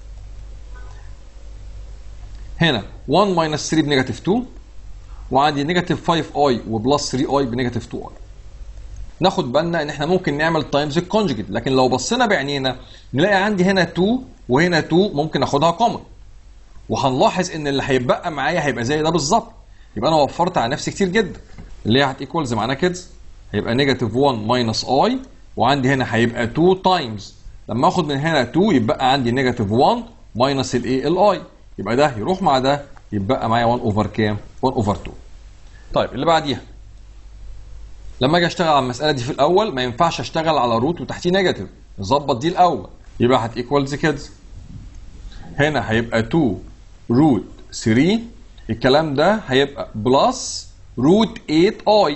هنا 1 ماينس 3 بنيجاتيف 2 وعندي نيجاتيف 5 اي وبلس 3 اي بنيجاتيف 2 اي ناخد بالنا ان احنا ممكن نعمل تايمز الكونجكت لكن لو بصينا بعينينا نلاقي عندي هنا 2 وهنا 2 ممكن اخدها كومن وهنلاحظ ان اللي هيتبقى معايا هيبقى زي ده بالظبط يبقى انا وفرت على نفسي كتير جدا اللي هي هتيكوالز معانا كده هيبقى نيجاتيف 1 ماينس اي وعندي هنا هيبقى 2 تايمز لما اخد من هنا 2 يبقى عندي نيجاتيف 1 ماينس الايه الاي يبقى ده يروح مع ده يبقى معايا 1 اوفر كام 1 اوفر 2 طيب اللي بعديها لما اجي اشتغل على المساله دي في الاول ما ينفعش اشتغل على روت وتحتيه نيجاتيف نظبط دي الاول يبقى هت ايكوالز كده هنا هيبقى 2 روت 3 الكلام ده هيبقى بلس روت 8 اي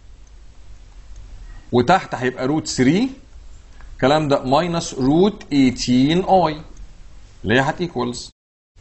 وتحت هيبقى روت 3 الكلام ده ماينس روت 18 اي اللي هي هت ايكوالز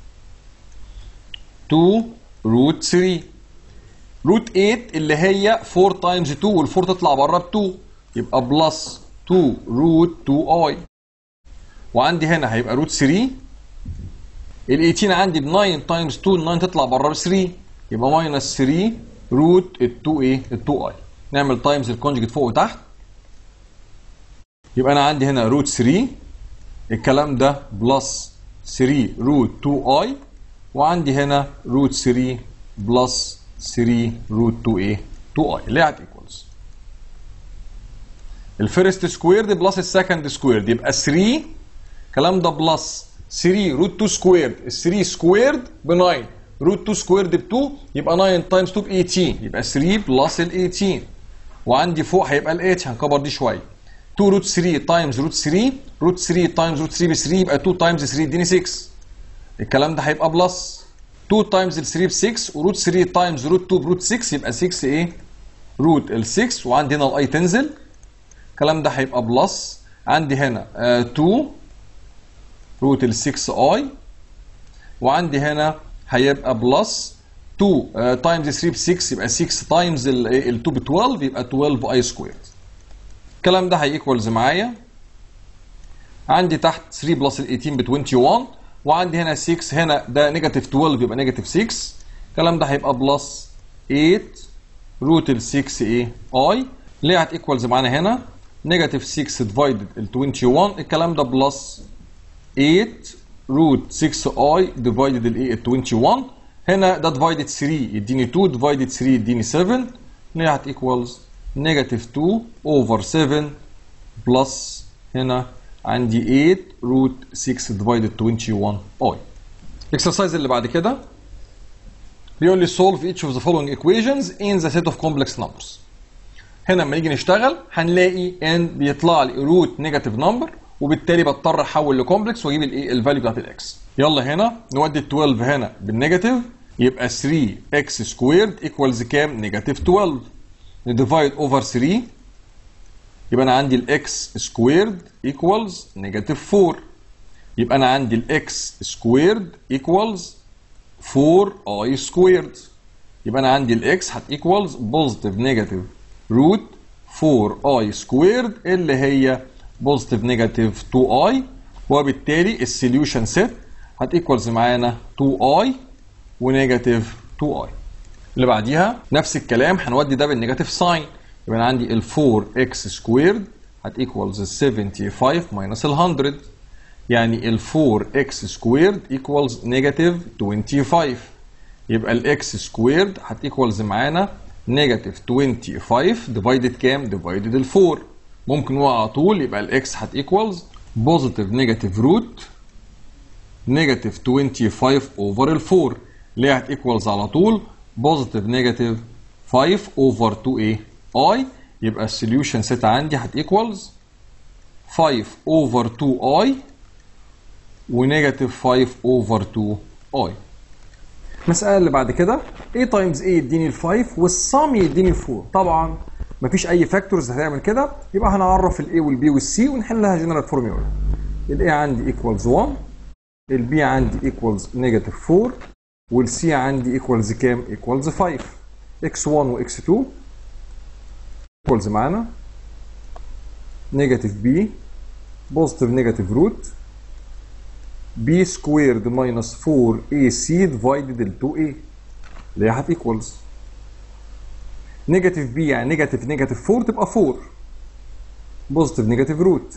2 روت 3 روت 8 اللي هي 4 تايمز 2 وال4 تطلع بره ب 2 يبقى بلس 2 روت 2 اي وعندي هنا هيبقى روت 3 ال 18 عندي ب 9 تايمز 2 9 تطلع بره ب 3 يبقى ماينس 3 روت ال 2 ايه ال 2 اي نعمل تايمز الكونجكت فوق وتحت يبقى انا عندي هنا روت 3 الكلام ده بلس 3 روت 2 اي وعندي هنا روت 3 بلس 3 روت 2 ايه 2 اي اللي هي ايكوالز الفيرست سكويرد بلس السكند سكويرد يبقى 3 الكلام ده بلس 3 روت 2 سكويرد ال 3 سكويرد ب 9 روت 2 سكويرد ب 2 يبقى 9 تايمز 2 ب 18 يبقى 3 بلس ال 18 وعندي فوق هيبقى ال 8 هنكبر دي شويه 2 روت 3 تايمز روت 3 روت 3 تايمز روت 3 ب 3 يبقى 2 تايمز 3 يديني 6 الكلام ده هيبقى بلس 2 تايمز ال 3 ب 6 وروت 3 تايمز روت 2 بروت 6 يبقى 6 ايه؟ روت ال 6 وعندي هنا الاي تنزل الكلام ده هيبقى بلس عندي هنا آه 2 روت ال 6 اي وعندي هنا هيبقى بلس 2 تايمز 3 ب 6 يبقى 6 تايمز ال 2 ب 12 يبقى 12 اي سكويرد الكلام ده هيكوالز معايا عندي تحت 3 بلس ال 18 ب 21 وعندي هنا 6 هنا ده نيجاتيف 12 يبقى نيجاتيف 6 الكلام ده هيبقى بلس 8 روت ال 6 ايه اي اللي هتيكوالز معانا هنا نيجاتيف 6 ديفايدد ال 21 الكلام ده بلس 8 روت 6 اي ديفايدد الايه ال 21 هنا ده ديفايدد 3 يديني 2 ديفايدد 3 يديني 7 اللي هتيكوالز نيجاتيف 2 اوفر 7 بلس هنا عندي 8 روت 6 ديفايدد 21 اي الاكسرسايز اللي بعد كده بيقول لي solve each of the following equations in the set of complex numbers هنا لما نيجي نشتغل هنلاقي ان بيطلع لي روت نيجاتيف نمبر وبالتالي بضطر احول لكومبلكس واجيب الايه الفاليو بتاعت الاكس يلا هنا نودي ال 12 هنا بالنيجاتيف يبقى 3 اكس سكويرد ايكوالز كام نيجاتيف 12 نديفايد اوفر 3 يبقى انا عندي الاكس سكويرد ايكوالز نيجاتيف 4 يبقى انا عندي الاكس سكويرد ايكوالز 4 اي سكويرد يبقى انا عندي الاكس هت ايكوالز بوزيتيف نيجاتيف روت 4 اي سكويرد اللي هي بوزيتيف نيجاتيف 2 اي وبالتالي السوليوشن سيت هت ايكوالز معانا 2 اي ونيجاتيف 2 اي اللي بعديها نفس الكلام هنودي ده بالنيجاتيف ساين يبقى انا عندي ال 4 اكس سكويرد هت ايكوالز 75 ماينس ال 100 يعني ال 4 اكس سكويرد ايكوالز نيجاتيف 25 يبقى الاكس سكويرد هت ايكوالز معانا نيجاتيف 25 ديفايدد كام؟ ديفايدد ال 4 ممكن نقول على طول يبقى الاكس هت ايكوالز بوزيتيف نيجاتيف روت نيجاتيف 25 اوفر ال 4 اللي هي هت ايكوالز على طول بوزيتيف نيجاتيف 5 اوفر 2 ايه؟ اي يبقى السوليوشن سيت عندي هت ايكوالز 5 اوفر 2 اي ونيجاتيف 5 اوفر 2 اي المسألة اللي بعد كده a تايمز a يديني ال 5 والسم يديني ال 4 طبعا مفيش أي فاكتورز هتعمل كده يبقى هنعرف ال a وال b وال c ونحلها جنرال فورميولا ال a عندي ايكوالز 1 ال b عندي ايكوالز نيجاتيف 4 وال c عندي ايكوالز كام؟ ايكوالز 5 x1 و x2 ايكوالز معانا نيجاتيف b بوزيتيف نيجاتيف روت b سكويرد ماينس 4ac ديفايدد ال 2a اللي هي هتيكوالز نيجاتيف b يعني نيجاتيف نيجاتيف 4 تبقى 4 بوزيتيف نيجاتيف روت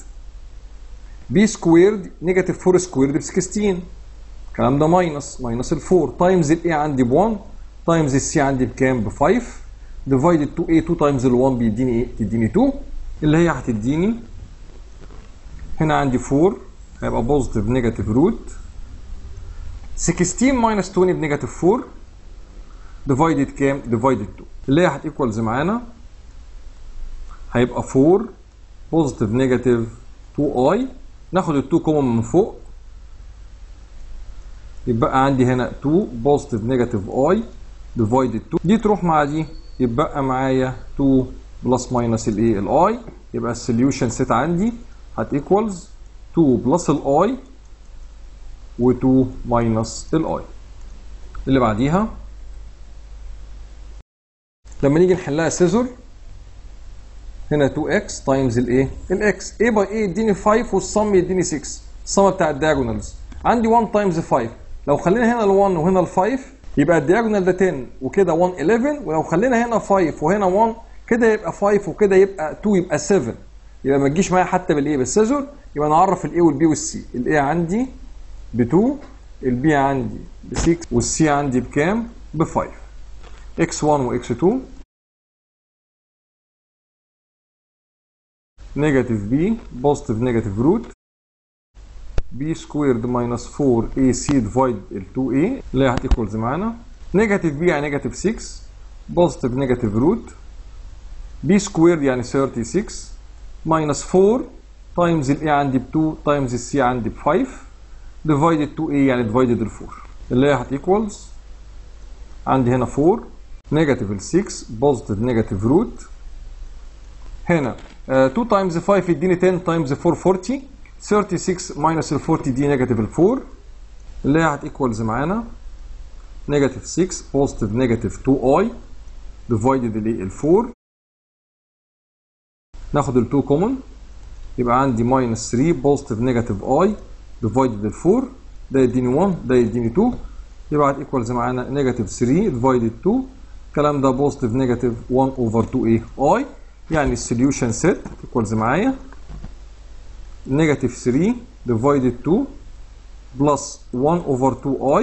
b سكويرد نيجاتيف 4 سكويرد ب 16 الكلام ده ماينس ماينس ال 4 تايمز ال a عندي ب 1 تايمز ال c عندي بكام ب 5 ديفايدد 2a 2 تايمز ال 1 بيديني ايه؟ تديني 2 اللي هي هتديني هنا عندي 4 هيبقى بوزيتيف نيجاتيف روت 16 ماينس 20 بنيجاتيف 4 ديفايدد كام؟ ديفايدد 2 اللي هي هتيكوالز معانا هيبقى 4 بوزيتيف نيجاتيف 2 اي ناخد ال 2 كومن من فوق يبقى عندي هنا 2 بوزيتيف نيجاتيف اي ديفايدد 2 دي تروح مع دي يبقى معايا 2 بلس ماينس الايه الاي يبقى السوليوشن سيت عندي هتيكوالز 2 بلس الاي و2 ماينس الاي اللي بعديها لما نيجي نحلها سيزور هنا 2x تايمز الايه الاكس a باي a يديني 5 والصم يديني 6 الصم بتاع الدياجونالز عندي 1 تايمز 5 لو خلينا هنا ال 1 وهنا ال 5 يبقى الدياجونال ده 10 وكده 1 11 ولو خلينا هنا 5 وهنا 1 كده يبقى 5 وكده يبقى 2 يبقى 7 يبقى ما تجيش معايا حتى بالايه بالسيزور يبقى نعرف الاي والبي والسي الاي عندي ب 2 البي عندي ب 6 والسي عندي بكام؟ ب 5 x1 و x2 نيجاتيف b بوزيتيف نيجاتيف روت b سكويرد ماينس 4ac ديفايد ال 2a اللي هي هتيكوالز معانا نيجاتيف b يعني نيجاتيف 6 بوزيتيف نيجاتيف روت b سكويرد يعني 36 ماينس 4 تايمز ال a عندي ب 2 تايمز ال c عندي ب 5 ديفايدد 2a يعني ديفايدد ال 4 اللي هي هتيكوالز عندي هنا 4 نيجاتيف ال 6 بوزيتيف نيجاتيف روت هنا uh, 2 تايمز 5 يديني 10 تايمز 4 40 36 ماينس ال 40 دي نيجاتيف ال 4 اللي هي هتيكوالز معانا نيجاتيف 6 بوزيتيف نيجاتيف 2 اي ديفايدد الايه ال 4 ناخد ال 2 كومن يبقى عندي ماينس 3 بوزيتيف نيجاتيف اي ديفايدد ال 4 ده يديني 1 ده يديني 2 يبقى هتيكوالز معانا نيجاتيف 3 ديفايدد 2 الكلام ده بوزيتيف نيجاتيف 1 اوفر 2 ايه اي يعني السوليوشن سيت هتيكوالز معايا نيجاتيف 3 ديفايدد 2 بلس 1 اوفر 2 اي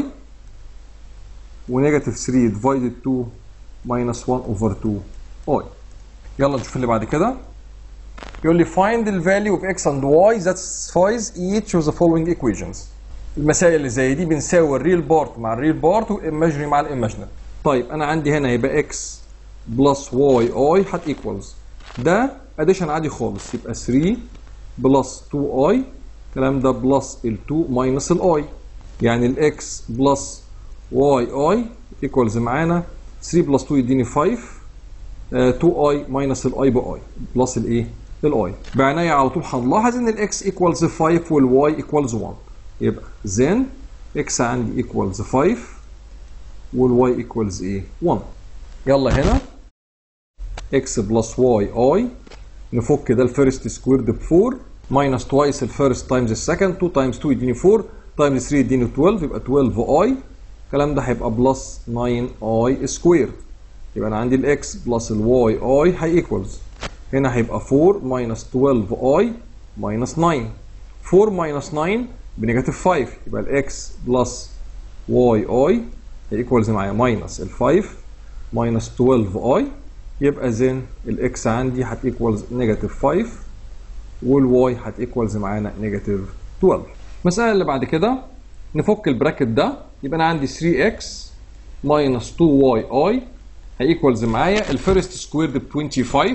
ونيجاتيف 3 ديفايدد 2 ماينس 1 اوفر 2 اي يلا نشوف اللي بعد كده يقول لي find the value of x and y that satisfies each of the following equations المسائل اللي زي دي بنساوي الريل بارت مع الريل بارت والايماجري مع الايماجنري طيب انا عندي هنا يبقى x بلس واي اي هت ايكوالز ده اديشن عادي خالص يبقى 3 بلس 2 اي الكلام ده بلس ال 2 ماينس الاي يعني الاكس بلس واي اي ايكوالز معانا 3 بلس 2 يديني 5 2 اي ماينس الاي باي بلس الايه الاي بعناية على طول هنلاحظ ان الاكس ايكوالز 5 والواي ايكوالز 1 يبقى زين اكس عندي ايكوالز 5 والواي ايكوالز ايه 1 يلا هنا اكس بلس واي اي نفك ده الفيرست سكويرد ب 4 ماينس توايس الفيرست تايمز السكند 2 تايمز 2 يديني 4 تايمز 3 يديني 12 يبقى 12 اي الكلام ده هيبقى بلس 9 اي سكويرد يبقى انا عندي الاكس بلس الواي اي هي ايكوالز هنا هيبقى 4 ماينس 12 اي ماينس 9 4 ماينس 9 بنيجاتيف 5 يبقى الاكس بلس واي اي ايكوالز معايا ماينس ال 5 ماينس 12 اي يبقى زين الاكس عندي هتيكوالز نيجاتيف 5 والواي هتيكوالز معانا نيجاتيف 12 المسألة اللي بعد كده نفك البراكت ده يبقى انا عندي 3x ماينس 2y i هيكوالز معايا الفيرست سكويرد ب 25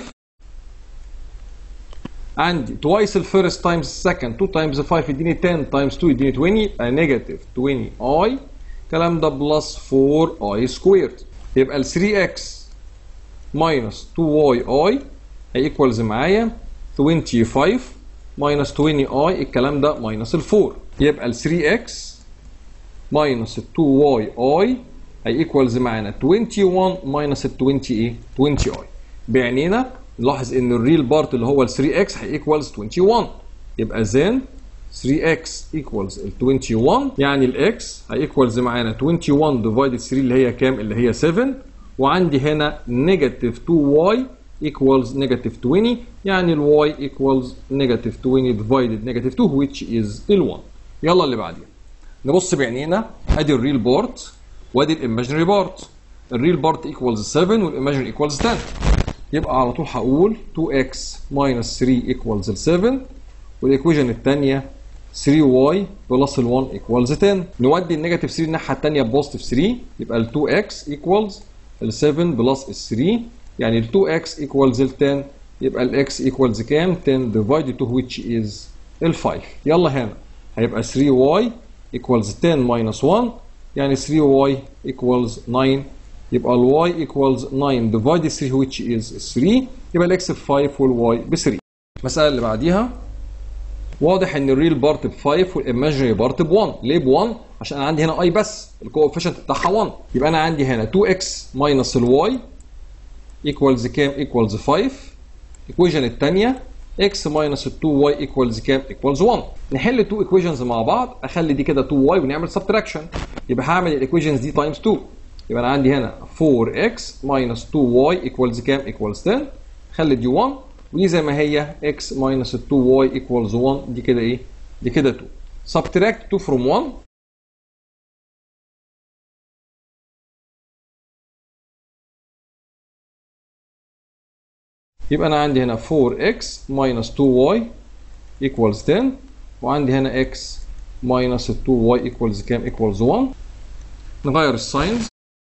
عندي توايس الفيرست تايمز السكند 2 تايمز 5 يديني 10 تايمز 2 يديني 20 يبقى نيجاتيف 20 اي الكلام ده بلس 4 اي سكويرد يبقى ال 3x ماينس 2y i هيكوالز معايا 25 ماينس 20 اي الكلام ده ماينس ال 4 يبقى ال 3x ماينس ال 2y i هيكوالز معانا 21 ماينس ال 20 ايه 20 اي بعنينا نلاحظ ان الريل بارت اللي هو ال 3x هيكوالز 21 يبقى زين 3x equals ال 21 يعني الاكس هيكوالز معانا 21 ديفايدد 3 اللي هي كام اللي هي 7 وعندي هنا نيجاتيف 2y equals نيجاتيف 20 يعني الواي equals نيجاتيف 20 divided نيجاتيف 2 which is ال 1 يلا اللي بعدين نبص بعينينا ادي الريل بارت وادي الايماجينري بارت الريل بارت equals 7 والايماجينري equals 10 يبقى على طول هقول 2x minus 3 equals 7 والايكويشن الثانيه 3y بلس ال 1 equals 10 نودي النيجاتيف 3 الناحيه الثانيه بوزيتيف 3 يبقى ال 2x equals ال 7 بلس ال 3 يعني ال 2x equals ال 10 يبقى ال x equals كام 10 divided to which is ال 5 يلا هنا هيبقى 3y equals 10 minus 1 يعني 3y equals 9 يبقى ال y equals 9 divided 3 which is 3 يبقى ال x ب 5 وال y ب 3 المسألة اللي بعديها واضح ان الريل بارت ب 5 والايماجينري بارت ب 1 ليه ب 1 عشان انا عندي هنا اي بس الكوفيشنت بتاعها 1 يبقى انا عندي هنا 2x ماينس الواي ايكوالز كام ايكوالز 5 الايكويشن الثانيه x minus 2y equals كام؟ equals 1 نحل 2 ايكويشنز مع بعض اخلي دي كده 2y ونعمل subtraction يبقى هعمل الايكويشنز دي تايمز 2 يبقى انا عندي هنا 4x minus 2y equals كام؟ equals 10 خلي دي 1 ودي زي ما هي x minus 2y equals 1 دي كده ايه؟ دي كده 2 subtract 2 from 1 يبقى انا عندي هنا 4x minus 2y equals 10 وعندي هنا x minus 2y equals كام equals 1 نغير الساينز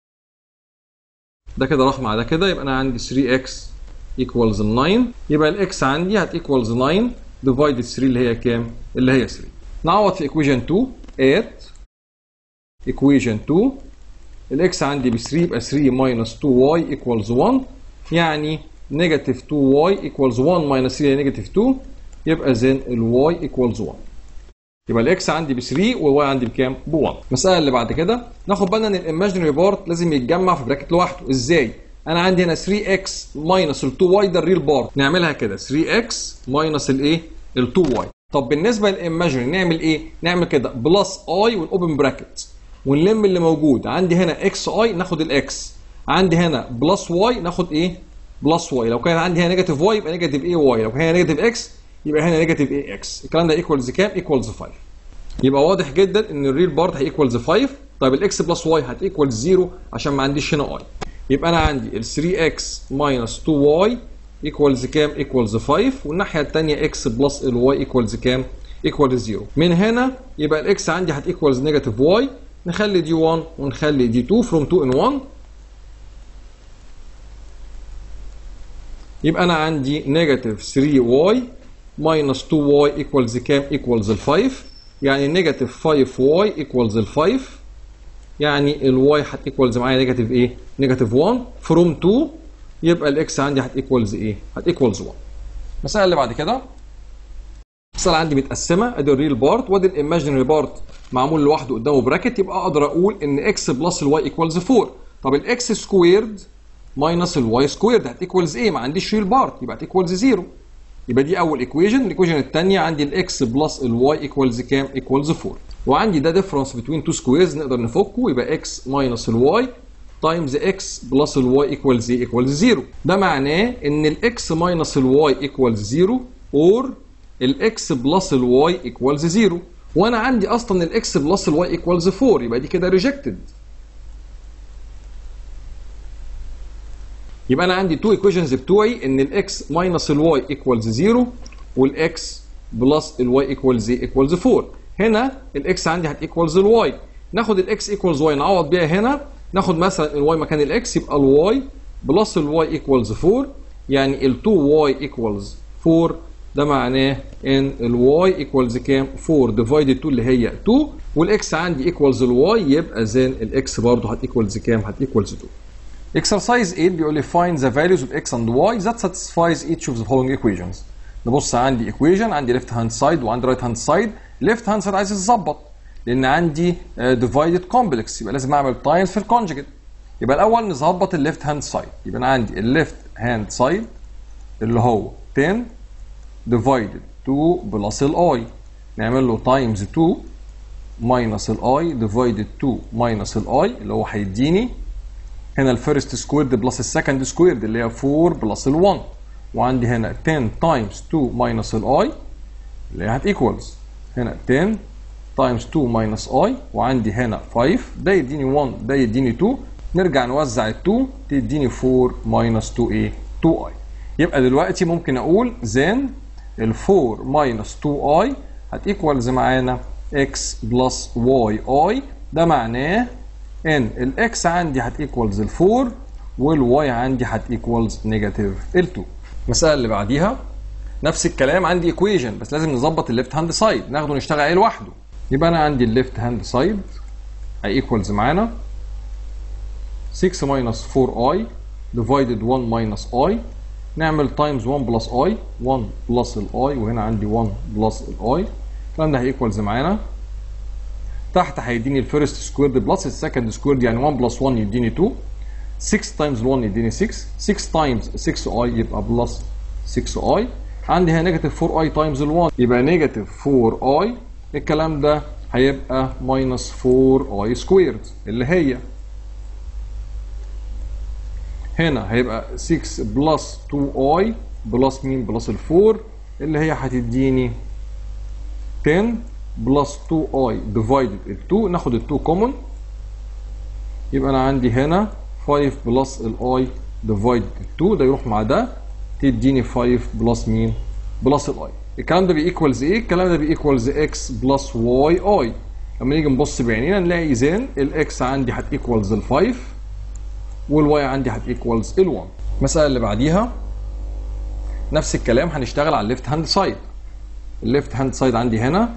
ده كده راح مع ده كده يبقى انا عندي 3x equals 9 يبقى الاكس عندي هت equals 9 divided 3 اللي هي كام اللي هي 3 نعوض في equation 2 at equation 2 الاكس عندي ب 3 يبقى 3 minus 2y equals 1 يعني نيجاتيف 2y equals 1 minus 3 نيجاتيف 2 يبقى زين الواي equals 1 يبقى الاكس عندي ب 3 والواي عندي بكام؟ ب 1 المساله اللي بعد كده ناخد بالنا ان الايماجينري بارت لازم يتجمع في براكت لوحده ازاي؟ انا عندي هنا 3x minus ال 2y ده الريل بارت نعملها كده 3x minus الايه؟ ال 2y طب بالنسبه للايماجينري نعمل ايه؟ نعمل كده بلس i والاوبن براكت ونلم اللي موجود عندي هنا اكس اي ناخد الاكس عندي هنا بلس واي ناخد ايه؟ بلس واي لو كان عندي هنا نيجاتيف واي يبقى نيجاتيف اي واي لو كان هنا نيجاتيف اكس يبقى هنا نيجاتيف اي اكس الكلام ده ايكوالز كام ايكوالز 5 يبقى واضح جدا ان الريل بارت هيكوالز 5 طيب الاكس بلس واي هتيكوالز 0 عشان ما عنديش هنا اي يبقى انا عندي ال 3x ماينس 2y ايكوالز كام ايكوالز 5 والناحيه الثانيه x بلس الواي ايكوالز كام ايكوالز 0 من هنا يبقى الاكس عندي هتيكوالز نيجاتيف y نخلي دي 1 ونخلي دي 2 from 2 in 1 يبقى انا عندي نيجاتيف 3y ماينس 2y ايكوالز كام ايكوالز ال 5 يعني نيجاتيف 5y ايكوالز ال 5 يعني الواي هتيكوالز معايا نيجاتيف ايه نيجاتيف 1 فروم 2 يبقى الاكس عندي هتيكوالز ايه هتيكوالز 1 المساله اللي بعد كده المساله عندي متقسمه ادي الريل بارت وادي الايماجينري بارت معمول لوحده قدامه براكت يبقى اقدر اقول ان اكس بلس الواي ايكوالز 4 طب الاكس سكويرد ماينس الواي سكويرد هتيكوالز ايه ما عنديش ريل بارت يبقى هتيكوالز 0 يبقى دي اول ايكويشن الايكويشن الثانيه عندي الاكس بلس الواي ايكوالز كام ايكوالز 4 وعندي ده ديفرنس بين تو سكويرز نقدر نفكه يبقى اكس ماينس الواي تايمز اكس بلس الواي ايكوالز ايه ايكوالز 0 ده معناه ان الاكس ماينس الواي ايكوالز 0 اور الاكس بلس الواي ايكوالز 0 وانا عندي اصلا الاكس بلس الواي ايكوالز 4 يبقى دي كده ريجكتد يبقى انا عندي تو ايكويشنز بتوعي ان الاكس ماينس الواي ايكوالز 0 والاكس بلس الواي ايكوالز ايكوالز 4 هنا الاكس عندي هتيكوالز الواي ناخد الاكس ايكوالز واي نعوض بيها هنا ناخد مثلا الواي مكان الاكس يبقى الواي بلس الواي ايكوالز 4 يعني ال 2 واي ايكوالز 4 ده معناه ان الواي ايكوالز كام 4 ديفايدد 2 اللي هي 2 والاكس عندي ايكوالز الواي يبقى زين الاكس برضه هتيكوالز كام هتيكوالز 2 Exercise 8 بيقول لي find the values of x and y that satisfies each of the following equations. نبص عندي equation عندي left hand side وعندي right hand side. left hand side عايز يتظبط لان عندي uh, divided complex يبقى لازم اعمل times في الكونجكت. يبقى الاول نظبط الليفت هاند سايد يبقى انا عندي الليفت هاند سايد اللي هو 10 divided 2 بلس الاي نعمل له times 2 minus الاي divided 2 minus الاي اللي هو هيديني هنا الفيرست سكويرد بلس السكند سكويرد اللي هي 4 بلس ال 1 وعندي هنا 10 تايمز 2 ماينس الاي اللي هي هتيكوالز هنا 10 تايمز 2 ماينس اي وعندي هنا 5 ده يديني 1 ده يديني 2 نرجع نوزع ال 2 تديني 4 ماينس 2 ايه 2 اي يبقى دلوقتي ممكن اقول زين ال 4 ماينس 2 اي هتيكوالز معانا x بلس واي اي ده معناه ان الاكس عندي هتيكوالز ال 4 والواي عندي هتيكوالز نيجاتيف ال 2 المساله اللي بعديها نفس الكلام عندي ايكويشن بس لازم نظبط الليفت هاند سايد ناخده نشتغل عليه لوحده يبقى انا عندي الليفت هاند سايد هيكوالز معانا 6 ماينس 4 اي ديفايدد 1 ماينس اي نعمل تايمز 1 بلس اي 1 بلس الاي وهنا عندي 1 بلس الاي الكلام ده هيكوالز معانا تحت هيديني الفيرست سكويرد بلس السكند سكويرد يعني 1 بلس 1 يديني 2 6 تايمز 1 يديني 6 6 تايمز 6 اي يبقى بلس 6 اي عندي هنا نيجاتيف 4 اي تايمز ال 1 يبقى نيجاتيف 4 اي الكلام ده هيبقى ماينس 4 اي سكويرد اللي هي هنا هيبقى 6 بلس 2 اي بلس مين بلس ال 4 اللي هي هتديني 10 بلس 2 اي ديفايدد ال 2 ناخد ال 2 كومن يبقى انا عندي هنا 5 بلس الاي ديفايدد ال 2 ده يروح مع ده تديني 5 بلس مين بلس الاي الكلام ده بيكوالز ايه الكلام ده بيكوالز اكس بلس واي اي لما نيجي نبص بعينينا نلاقي زين الاكس عندي هتيكوالز ال 5 والواي عندي هتيكوالز ال 1 المساله اللي بعديها نفس الكلام هنشتغل على الليفت هاند سايد الليفت هاند سايد عندي هنا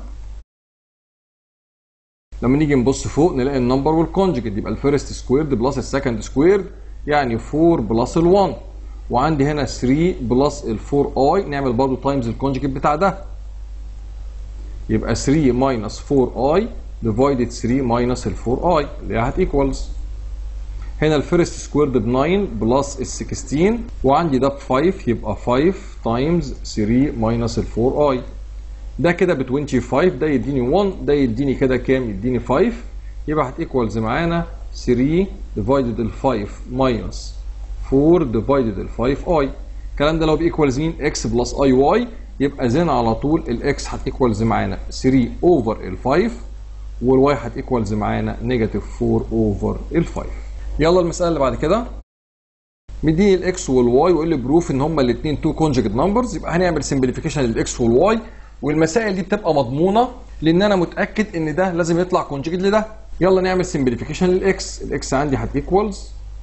لما نيجي نبص فوق نلاقي النمبر والكونجكت يبقى الفيرست سكويرد بلس السكند سكويرد يعني 4 بلس ال 1 وعندي هنا 3 بلس ال 4 اي نعمل برضو تايمز الكونجكت بتاع ده يبقى 3 ماينس 4 اي ديفايدد 3 ماينس ال 4 اي اللي هي هتيكوالز هنا الفيرست سكويرد ب 9 بلس ال 16 وعندي ده ب 5 يبقى 5 تايمز 3 ماينس ال 4 اي ده كده ب 25 ده يديني 1 ده يديني كده كام يديني 5 يبقى هتيكوالز معانا 3 ديفايدد ال 5 ماينس 4 ديفايدد ال 5 اي الكلام ده لو بيكوالز مين اكس بلس اي واي يبقى زين على طول الاكس هتيكوالز معانا 3 اوفر ال 5 والواي هتيكوالز معانا نيجاتيف 4 اوفر ال 5 يلا المساله اللي بعد كده مديني الاكس والواي ويقول لي بروف ان هما الاثنين تو كونجكت نمبرز يبقى هنعمل سمبليفيكيشن للاكس والواي والمسائل دي بتبقى مضمونه لان انا متاكد ان ده لازم يطلع كونجكت لده يلا نعمل سمبليفيكيشن للاكس الاكس عندي هتيكوالز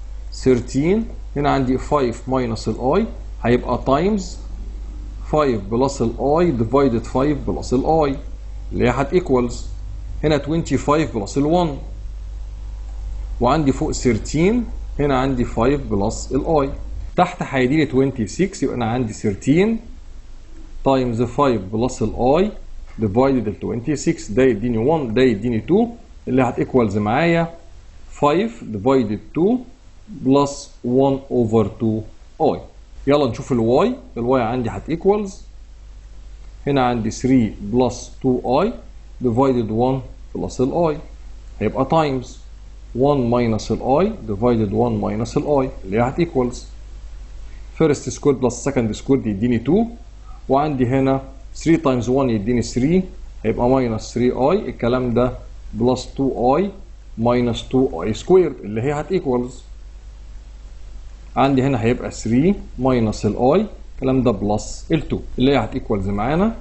13 هنا عندي 5 ماينس الاي هيبقى تايمز 5 بلس الاي ديفايدد 5 بلس الاي اللي هي هتيكوالز هنا 25 بلس ال1 وعندي فوق 13 هنا عندي 5 بلس الاي تحت هيديني 26 يبقى انا عندي 13 تايمز 5 بلس الاي ديفايدد ال 26 ده يديني 1 ده يديني 2 اللي هتيكوالز معايا 5 ديفايدد 2 بلس 1 اوفر 2 اي يلا نشوف الواي الواي عندي هتيكوالز هنا عندي 3 بلس 2 اي ديفايدد 1 بلس الاي هيبقى تايمز 1 ماينس الاي ديفايدد 1 ماينس الاي اللي هي هتيكوالز فيرست سكوير بلس سكند سكوير يديني 2 وعندي هنا 3 تايمز 1 يديني 3 هيبقى ماينس 3 اي الكلام ده بلس 2 اي ماينس 2 اي سكوير اللي هي هتيكوالز عندي هنا هيبقى 3 ماينس الاي الكلام ده بلس ال 2 اللي هي هتيكوالز معانا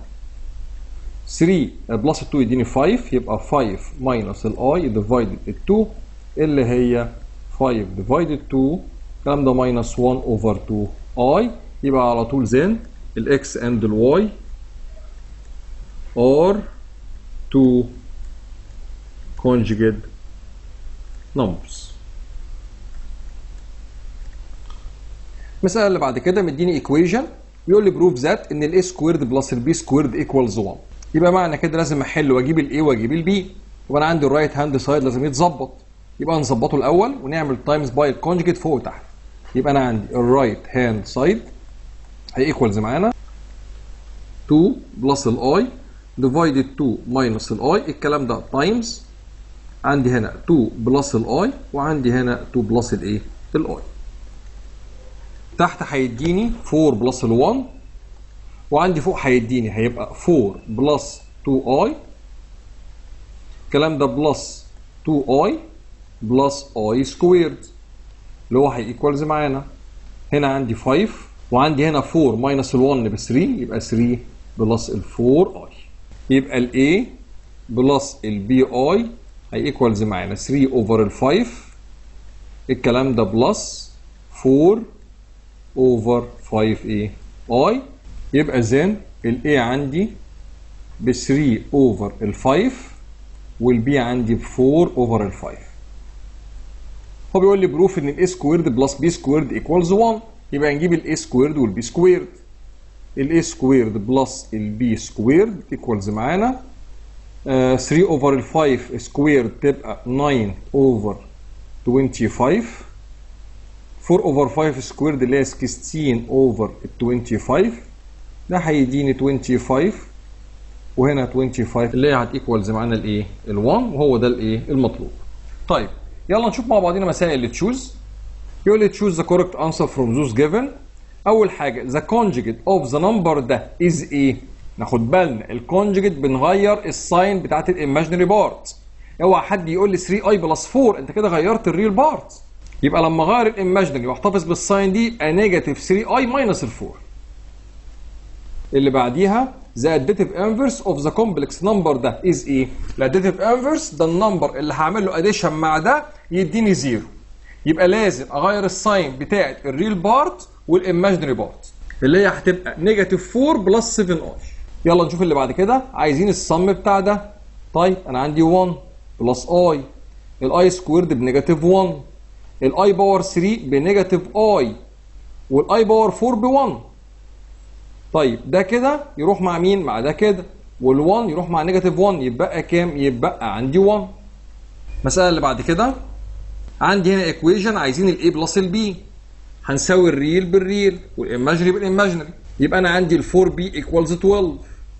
3 بلس 2 يديني 5 يبقى 5 ماينس الاي ديفايدد ال 2 اللي هي 5 ديفايدد 2 الكلام ده ماينس 1 اوفر 2 اي يبقى على طول زين الاكس اند الواي are two conjugate numbers المسألة اللي بعد كده مديني ايكويشن بيقول لي بروف ذات ان الاي سكويرد بلس البي سكويرد ايكوالز 1 يبقى معنى كده لازم احل واجيب الاي واجيب البي يبقى انا عندي الرايت هاند سايد لازم يتظبط يبقى نظبطه الاول ونعمل تايمز باي الكونجكت فوق وتحت يبقى انا عندي الرايت هاند سايد هي ايكوالز معانا 2 بلس الاي ديفايدد 2 ماينس الاي الكلام ده تايمز عندي هنا 2 بلس الاي وعندي هنا 2 بلس الايه الاي تحت هيديني 4 بلس ال1 وعندي فوق هيديني هيبقى 4 بلس 2 اي الكلام ده بلس 2 اي بلس اي سكويرد اللي هو هيكوالز معانا هنا عندي 5 وعندي هنا 4 ماينس ال1 ب 3 يبقى 3 بلس ال 4 اي يبقى ال A بلس ال BI هيكوالز معانا 3 اوفر ال 5 الكلام ده بلس 4 اوفر 5 ايه I يبقى زين ال A عندي ب 3 اوفر ال 5 وال B عندي ب 4 اوفر ال 5 هو بيقول لي بروف ان ال A سكويرد بلس B سكويرد ايكوالز 1 يبقى نجيب ال A سكويرد وال B سكويرد ال A سكويرد بلس ال B سكويرد ايكوالز معانا آه 3 اوفر ال 5 سكويرد تبقى 9 اوفر 25 4 اوفر 5 سكويرد اللي هي 16 اوفر 25 ده هيديني 25 وهنا 25 اللي هي هتيكوالز معانا الايه؟ ال1 وهو ده الايه؟ المطلوب. طيب يلا نشوف مع بعضينا مسائل اللي تشوز. يقول لي تشوز ذا كوركت انسر فروم ذوز جيفن. اول حاجه ذا كونجيجيت اوف ذا نمبر ده از ايه؟ ناخد بالنا الكونجيجيت بنغير الساين بتاعت الايماجينري بارت. اوعى حد يقول لي 3 اي بلس 4 انت كده غيرت الريل بارت. يبقى لما اغير الايماجينري واحتفظ بالساين دي يبقى نيجاتيف 3 اي ماينس ال 4. اللي بعديها the additive inverse of the complex number ده is ايه؟ الاديتيف inverse ده النمبر اللي هعمل له addition مع ده يديني زيرو. يبقى لازم اغير الساين بتاعت الريل بارت والايماجينري بارت اللي هي هتبقى نيجاتيف 4 بلس 7 اي. يلا نشوف اللي بعد كده عايزين السم بتاع ده. طيب انا عندي 1 بلس اي الاي سكويرد بنيجاتيف 1 الاي باور 3 بنيجاتيف اي والاي باور 4 ب 1 طيب ده كده يروح مع مين؟ مع ده كده وال1 يروح مع نيجاتيف 1 يبقى كام؟ يبقى عندي 1 المسألة اللي بعد كده عندي هنا ايكويشن عايزين الاي بلس البي هنساوي الريل بالريل والايماجري بالايماجري يبقى انا عندي ال 4 بي ايكوالز 12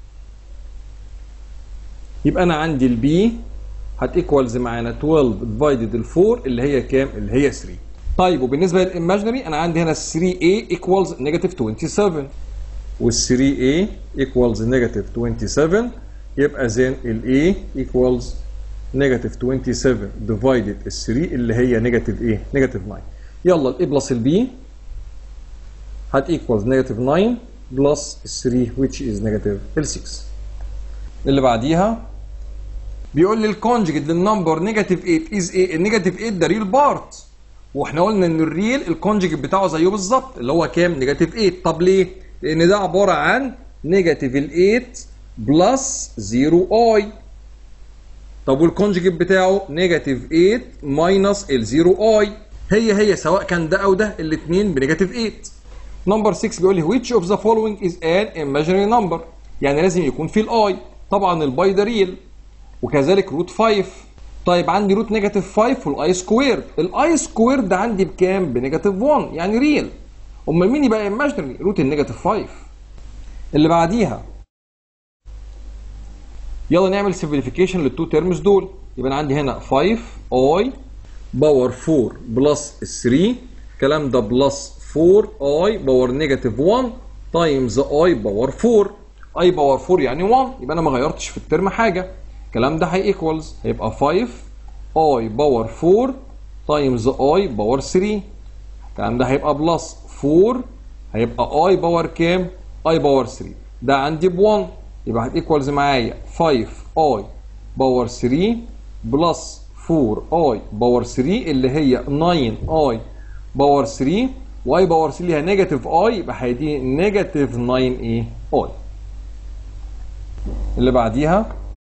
يبقى انا عندي البي هتيكوالز معانا 12 ديفايدد ال 4 اللي هي كام؟ اللي هي 3 طيب وبالنسبه للايماجري انا عندي هنا 3 a ايكوالز نيجاتيف 27 وال 3a equals negative 27 يبقى then ال a equals negative 27 divided ال 3 اللي هي negative ايه؟ negative 9 يلا ال a بلس ال b هت equals negative 9 plus ال 3 which is negative ال 6 اللي بعديها بيقول لي الكونجكت للنمبر نيجاتيف 8 از ايه؟ النيجاتيف 8 ده ريل بارت واحنا قلنا ان الريل الكونجكت بتاعه زيه بالظبط اللي هو كام؟ نيجاتيف 8 طب ليه؟ لان ده عباره عن نيجاتيف ال 8 بلس 0 اي طب والكونجكت بتاعه نيجاتيف 8 ماينس ال 0 اي هي هي سواء كان ده او ده الاثنين بنيجاتيف 8 نمبر 6 بيقول لي which of the following is an imaginary number يعني لازم يكون فيه الاي طبعا الباي ده ريل وكذلك روت 5 طيب عندي روت نيجاتيف 5 والاي سكوير الاي سكوير ده عندي بكام بنيجاتيف 1 يعني ريل امال مين يبقى ايماجينري روت النيجاتيف 5 اللي بعديها يلا نعمل سمبليفيكيشن للتو تيرمز دول يبقى انا عندي هنا 5 اي باور 4 بلس 3 الكلام ده بلس 4 اي باور نيجاتيف 1 تايمز اي باور 4 اي باور 4 يعني 1 يبقى انا ما غيرتش في الترم حاجه الكلام ده هي ايكوالز هيبقى 5 اي باور 4 تايمز اي باور 3 الكلام ده هيبقى بلس 4 هيبقى اي باور كام؟ اي باور 3 ده عندي ب 1 يبقى هتيكوالز معايا 5 اي باور 3 بلس 4 اي باور 3 اللي هي 9 اي باور 3 واي باور 3 ليها نيجاتيف اي يبقى هيديني نيجاتيف 9 ايه؟ اي اللي بعديها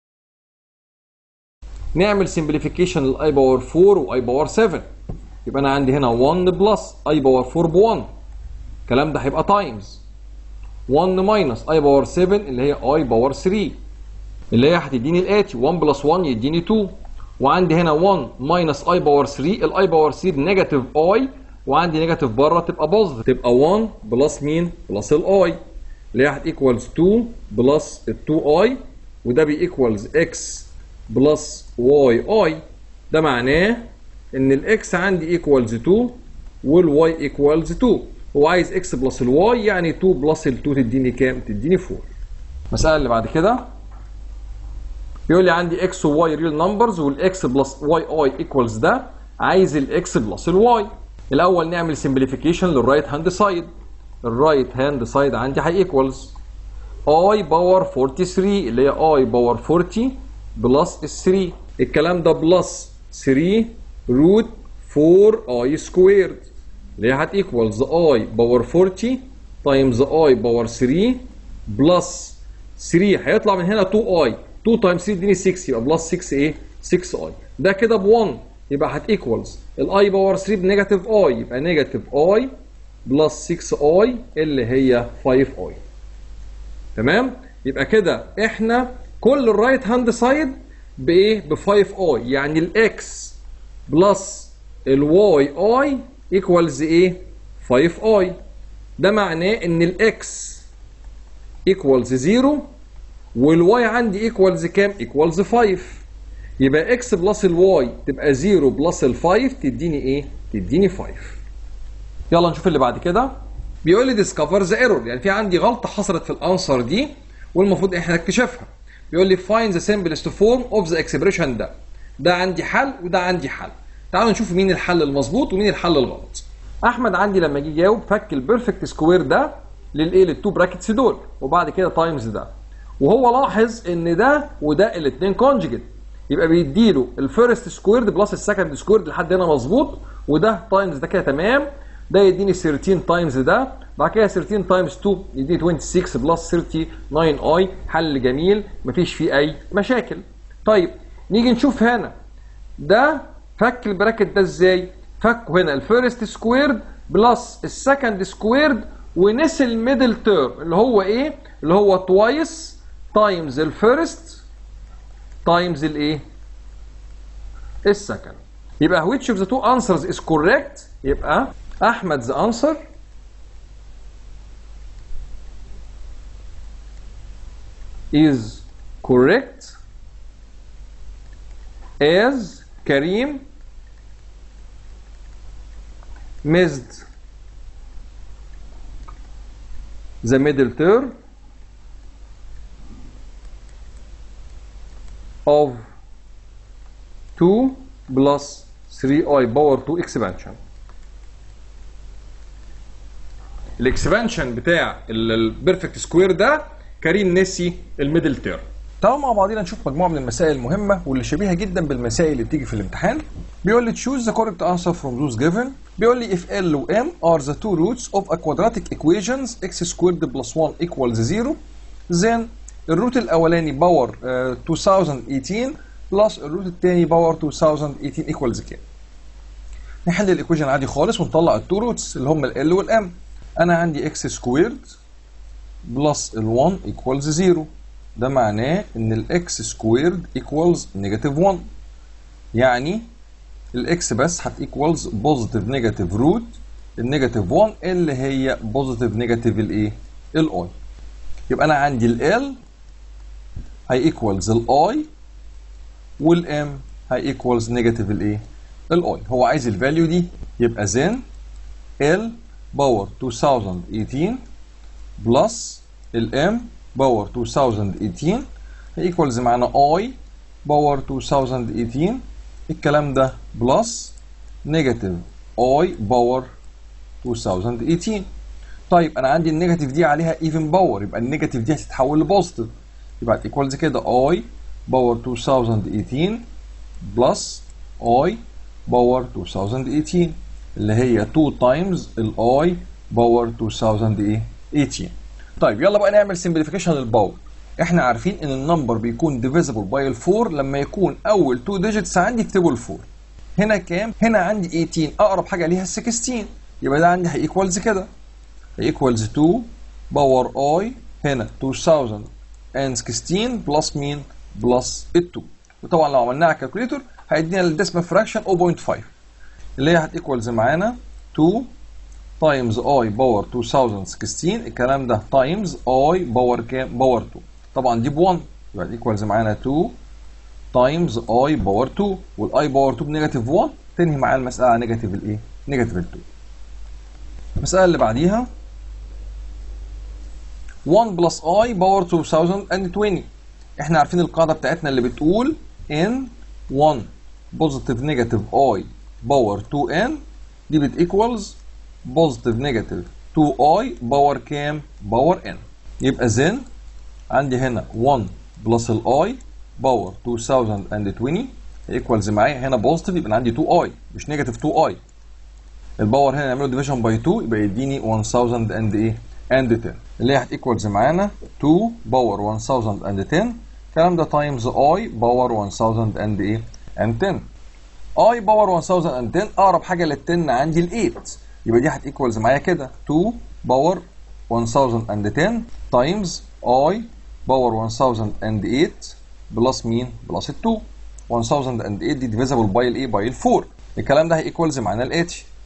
نعمل سمبليفيكيشن للاي باور 4 واي باور 7 يبقى انا عندي هنا 1 بلس اي باور 4 ب 1 الكلام ده هيبقى تايمز 1 ماينس اي باور 7 اللي هي اي باور 3 اللي هي هتديني الاتي 1 بلس 1 يديني 2 وعندي هنا 1 ماينس اي باور 3 الاي باور 3 نيجاتيف اي وعندي نيجاتيف بره تبقى بوزيتيف تبقى 1 بلس مين؟ بلس الاي اللي هي هتيكوالز 2 بلس ال 2 اي وده بيكوالز اكس بلس واي اي ده معناه ان الاكس عندي ايكوالز 2 والواي ايكوالز 2 هو عايز اكس بلس الواي يعني 2 بلس ال 2 تديني كام؟ تديني 4 المسألة اللي بعد كده بيقول لي عندي اكس وواي ريل نمبرز والاكس بلس واي اي ايكوالز ده عايز الاكس بلس الواي الاول نعمل سمبليفيكيشن للرايت هاند سايد الرايت هاند سايد عندي هي ايكوالز اي باور 43 اللي هي اي باور 40 بلس ال 3 الكلام ده بلس 3 روت 4 اي سكويرد اللي هي هتيكوالز اي باور 40 تايمز اي باور 3 بلس 3 هيطلع من هنا 2 اي 2 تايمز 3 يديني 6 يبقى بلس 6 ايه 6 اي ده كده ب 1 يبقى هتيكوالز الاي باور 3 بنيجاتيف اي يبقى نيجاتيف اي بلس 6 اي اللي هي 5 اي تمام يبقى كده احنا كل الرايت هاند سايد بايه ب 5 اي يعني الاكس بلس الواي اي equals ايه 5i ده معناه ان الاكس equals 0 والواي عندي equals كام equals 5 يبقى اكس بلس الواي تبقى 0 بلس ال 5 تديني ايه تديني 5 يلا نشوف اللي بعد كده بيقول لي ديسكفر ذا ايرور يعني في عندي غلطه حصلت في الانسر دي والمفروض احنا نكتشفها بيقول لي find the simplest form of the expression ده ده عندي حل وده عندي حل تعالوا نشوف مين الحل المظبوط ومين الحل الغلط احمد عندي لما جه يجاوب فك البيرفكت سكوير ده للايه للتو براكتس دول وبعد كده تايمز ده وهو لاحظ ان ده وده الاثنين كونجيجيت يبقى بيديله الفيرست سكويرد بلس السكند سكويرد لحد هنا مظبوط وده تايمز ده كده تمام ده يديني 13 تايمز ده بعد كده 13 تايمز 2 يديني 26 بلس 39 اي حل جميل مفيش فيه اي مشاكل طيب نيجي نشوف هنا ده فك البراكت ده ازاي فكوا هنا الفيرست سكويرد بلس السكند سكويرد ونسي الميدل تيرم اللي هو ايه اللي هو توايس تايمز الفيرست تايمز الايه السكند يبقى which of the two answers is correct يبقى احمد the answer is correct as Karim missed the middle term of 2 plus 3i power 2 expansion الاكسبانشن بتاع البيرفكت سكوير ده كريم نسي الميدل تيرم تعالوا مع بعضينا نشوف مجموعه من المسائل المهمه واللي شبيهه جدا بالمسائل اللي بتيجي في الامتحان بيقول لي choose the correct answer from those given بيقول لي if L و M are the two roots of a quadratic equations x squared plus 1 equals 0 then الروت الاولاني باور 2018 بلس الروت الثاني باور 2018 equals كام نحل الايكويشن عادي خالص ونطلع التو روتس اللي هم ال والام انا عندي x سكويرد بلس ال 1 equals 0 ده معناه ان الاكس سكويرد ايكوالز نيجاتيف 1 يعني الاكس بس هت ايكوالز بوزيتيف نيجاتيف روت النيجاتيف 1 اللي هي بوزيتيف نيجاتيف الايه الاي يبقى انا عندي ال هي ايكوالز الاي والام هي ايكوالز نيجاتيف الايه الاي هو عايز الفاليو دي يبقى زين ال باور 2018 بلس الام باور 2018 ايكوالز معانا اي باور 2018 الكلام ده بلس نيجاتيف اي باور 2018 طيب انا عندي النيجاتيف دي عليها ايفن باور يبقى النيجاتيف دي هتتحول لبوزيتيف يبقى ايكوالز كده اي باور 2018 بلس اي باور 2018 اللي هي 2 تايمز الاي باور 2018 طيب يلا بقى نعمل سمبليفيكيشن للباور احنا عارفين ان النمبر بيكون ديفيزبل باي الفور لما يكون اول 2 ديجيتس عندي اكتبوا الفور هنا كام هنا عندي 18 اقرب حاجه ليها 16 يبقى ده عندي هيكوالز كده هيكوالز 2 باور اي هنا 2016 بلس مين بلس ال 2 وطبعا لو عملناها على الكالكوليتور هيدينا الديسمال فراكشن 0.5 اللي هي هتيكوالز معانا 2 تايمز اي باور 2016 الكلام ده تايمز اي باور كام باور 2 طبعا دي ب 1 يبقى ايكوالز معانا 2 تايمز اي باور 2 والاي باور 2 بنيجاتيف 1 تنهي معايا المساله على نيجاتيف الايه نيجاتيف 2 المساله اللي بعديها 1 بلس اي باور 2020 احنا عارفين القاعده بتاعتنا اللي بتقول ان 1 بوزيتيف نيجاتيف اي باور 2 ان دي بتيكوالز بوزيتيف نيجاتيف 2 اي باور كام؟ باور ان يبقى زين عندي هنا 1 بلس الاي باور 2020 ايكوالز معايا هنا بوزيتيف يبقى عندي 2 اي مش نيجاتيف 2 اي الباور هنا نعمله ديفيجن باي 2 يبقى يديني 1000 اند ايه؟ اند 10 اللي هي هتيكوالز معانا 2 باور 1000 اند 10 الكلام ده تايمز اي باور 1000 اند ايه؟ اند 10 اي باور 1010 اقرب حاجه لل 10 عندي ال 8 يبقى دي هتيكوالز معايا كده 2 باور 1010 تايمز اي باور 1008 بلس مين؟ بلس ال 2 1008 دي ديفيزبل باي الايه؟ باي ال 4 الكلام ده هيكوالز معانا ال 80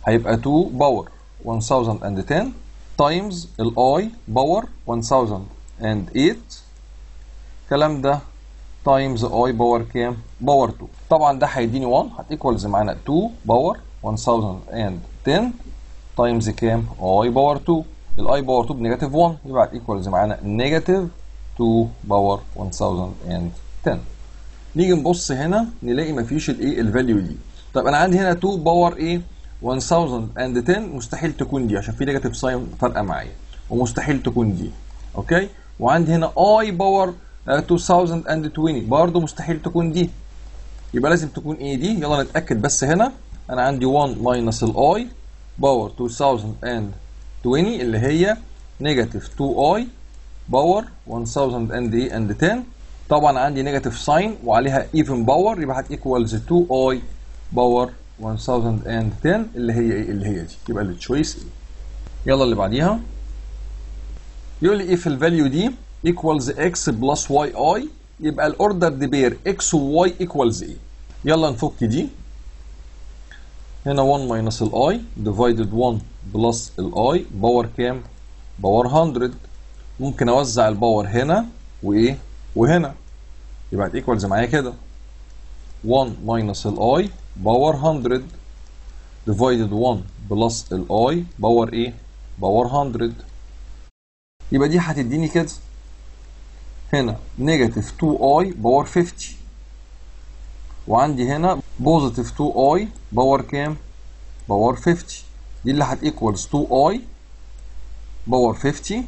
هيبقى 2 باور 1010 تايمز الاي باور 1008 الكلام ده تايمز اي باور كام؟ باور 2 طبعا ده هيديني 1 هتيكوالز معانا 2 باور 1010 تايمز كام؟ اي باور 2 الاي باور 2 بنيجاتيف 1 يبقى هتيكوالز معانا نيجاتيف 2 باور 1010 نيجي نبص هنا نلاقي مفيش الايه الفاليو دي طب انا عندي هنا 2 باور ايه 1010 مستحيل تكون دي عشان في نيجاتيف ساين فارقه معايا ومستحيل تكون دي اوكي وعندي هنا اي باور 2020 برضه مستحيل تكون دي يبقى لازم تكون ايه دي يلا نتاكد بس هنا انا عندي 1 ماينس الاي باور 2020 اللي هي نيجاتيف 2 اي باور 1010 طبعا عندي نيجاتيف ساين وعليها ايفن باور يبقى هتيكوالز 2 اي باور 1010 اللي هي ايه اللي هي دي يبقى التشويس ايه يلا اللي بعديها يقول لي ايه في الفاليو دي equals x بلس y i يبقى الاوردر دي بير x و y equals ايه يلا نفك دي هنا 1 minus ال i divided 1 بلس ال i باور كام باور 100 ممكن اوزع الباور هنا وايه وهنا يبقى equals معايا كده 1 minus ال i باور 100 divided 1 بلس ال i باور ايه باور 100 يبقى دي هتديني كده هنا نيجاتيف 2 اي باور 50 وعندي هنا بوزيتيف 2 اي باور كام؟ باور 50 دي اللي هتيكوالز 2 اي باور 50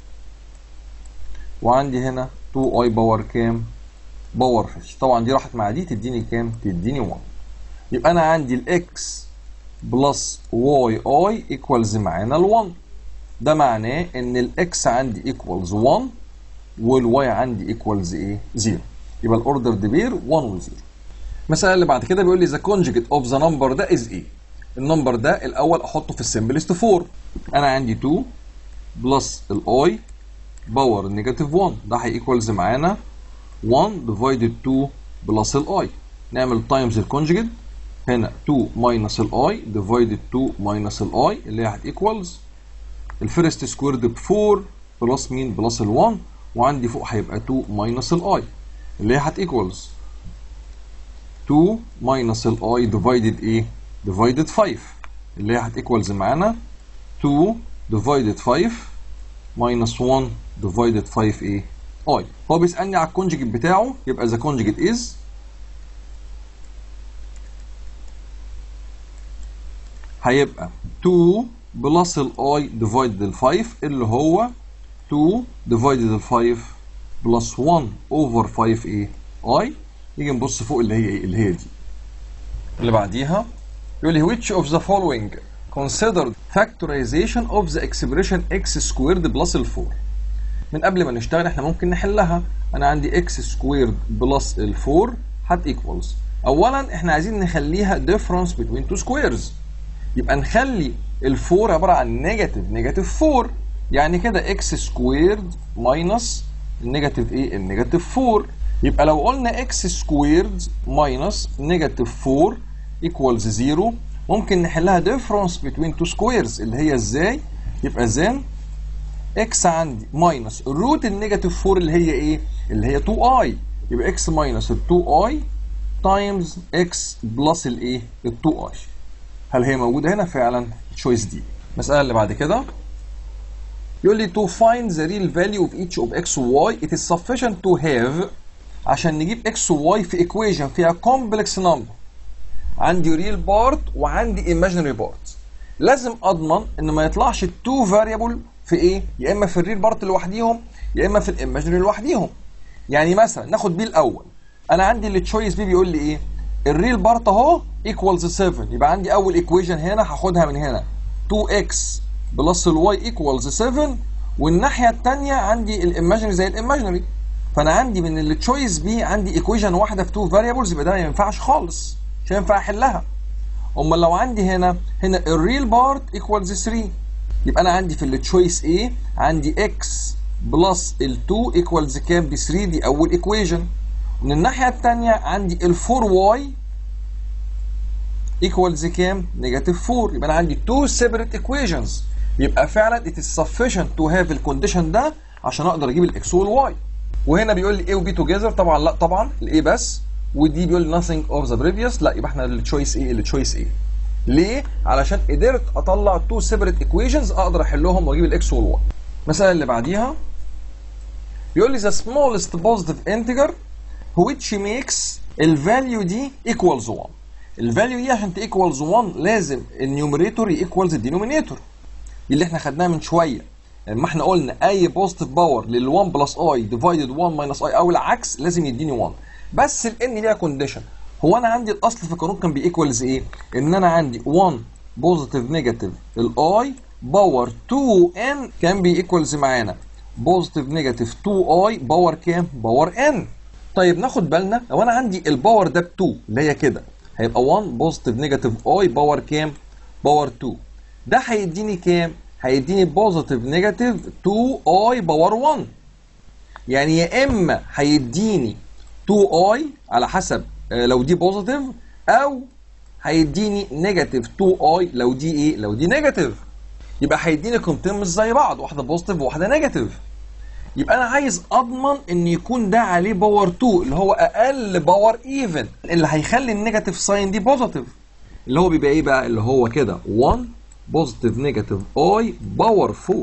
وعندي هنا 2 اي باور كام؟ باور 50 طبعا دي راحت مع دي تديني كام؟ تديني 1 يبقى انا عندي الاكس بلس واي اي ايكوالز معانا ال 1 ده معناه ان الاكس عندي ايكوالز 1 والواي عندي ايكوالز ايه 0 يبقى الاوردر دي بير 1 و 0 المساله اللي بعد كده بيقول لي ذا كونجكت اوف ذا نمبر ده از ايه النمبر ده الاول احطه في السمبلست 4 انا عندي 2 بلس الاي باور نيجاتيف 1 ده هيكوالز معانا 1 ديفايدد 2 بلس الاي نعمل تايمز الكونجكت هنا 2 ماينس الاي ديفايدد 2 ماينس الاي اللي هي هتيكوالز الفيرست سكويرد ب 4 بلس مين بلس ال 1 وعندي فوق هيبقى 2 ماينس الاي اللي هي هتيكوالز 2 ماينس الاي ديفايدد ايه ديفايدد 5 اللي هي هتيكوالز معانا 2 ديفايدد 5 ماينس 1 ديفايدد 5 ايه اي هو بيسالني على الكونجكت بتاعه يبقى ذا كونجكت از هيبقى 2 بلس الاي ديفايدد ال 5 اللي هو 2 ديفايدد ال 5 بلس 1 اوفر 5 ايه اي نيجي نبص فوق اللي هي ايه اللي هي دي اللي بعديها يقول لي which of the following considered factorization of the expression x squared plus ال 4 من قبل ما نشتغل احنا ممكن نحلها انا عندي x squared بلس ال 4 هت equals اولا احنا عايزين نخليها difference between two squares يبقى نخلي ال 4 عباره عن نيجاتيف نيجاتيف 4 يعني كده x سكويرد ماينس النيجاتيف ايه النيجاتيف 4 يبقى لو قلنا x سكويرد ماينس نيجاتيف 4 ايكوالز 0 ممكن نحلها difference between two squares اللي هي ازاي يبقى زين x عندي ماينس الروت النيجاتيف 4 اللي هي ايه اللي هي 2i يبقى x ماينس ال 2i تايمز x بلس الايه ال 2i هل هي موجوده هنا فعلا التشويس دي المساله اللي بعد كده يقول لي to find the real value of each of x و y it is sufficient to have عشان نجيب x و y في equation فيها complex number عندي real part وعندي imaginary part لازم اضمن ان ما يطلعش two variable في ايه يا اما في الريل بارت لوحديهم يا اما في الايماجينري لوحديهم يعني مثلا ناخد بي الاول انا عندي اللي تشويس بي بيقول لي ايه الريل بارت اهو ايكوالز 7 يبقى عندي اول ايكويشن هنا هاخدها من هنا 2x بلس الواي ايكوالز 7 والناحيه الثانيه عندي الايماجينري زي الايماجينري فانا عندي من اللي تشويس بي عندي ايكويشن واحده في 2 فاريبلز يبقى ده ما ينفعش خالص مش هينفع احلها امال لو عندي هنا هنا الريل بارت ايكوالز 3 يبقى انا عندي في التشويس A عندي x بلس ال 2 ايكوالز كام ب 3 دي اول ايكويشن من الناحيه الثانيه عندي ال 4y equals كام نيجاتيف 4 يبقى انا عندي two separate equations يبقى فعلا it is sufficient to have الكونديشن ده عشان اقدر اجيب الاكس والواي وهنا بيقول لي A و B together طبعا لا طبعا الاي بس ودي بيقول لي nothing of the previous لا يبقى احنا التشويس ايه التشويس ايه ليه علشان قدرت اطلع two separate equations اقدر احلهم واجيب الاكس والواي المساله اللي بعديها بيقول لي the smallest positive integer which makes الفاليو دي equals 1 الفاليو دي عشان تيكوالز 1 لازم النيوميريتور ييكوالز الدينومينيتور اللي احنا خدناها من شويه لما احنا قلنا اي بوزيتيف باور لل 1 بلس اي ديفايدد 1 ماينس اي او العكس لازم يديني 1 بس الان ليها كونديشن هو انا عندي الاصل في القانون كان بيكوالز ايه؟ ان انا عندي 1 بوزيتيف نيجاتيف الاي باور 2 ان كان بيكوالز معانا بوزيتيف نيجاتيف 2 اي باور كام؟ باور ان طيب ناخد بالنا لو انا عندي الباور ده ب 2 اللي هي كده هيبقى 1 بوزيتيف نيجاتيف اي باور كام؟ باور 2 ده هيديني كام؟ هيديني بوزيتيف نيجاتيف 2 اي باور 1 يعني يا اما هيديني 2 اي على حسب آه، لو دي بوزيتيف او هيديني نيجاتيف 2 اي لو دي ايه؟ لو دي نيجاتيف يبقى هيديني قيمتين مش زي بعض واحده بوزيتيف وواحده نيجاتيف يبقى انا عايز اضمن ان يكون ده عليه باور 2 اللي هو اقل باور ايفن اللي هيخلي النيجاتيف ساين دي بوزيتيف اللي هو بيبقى ايه بقى اللي هو كده 1 بوزيتيف نيجاتيف اي باور 4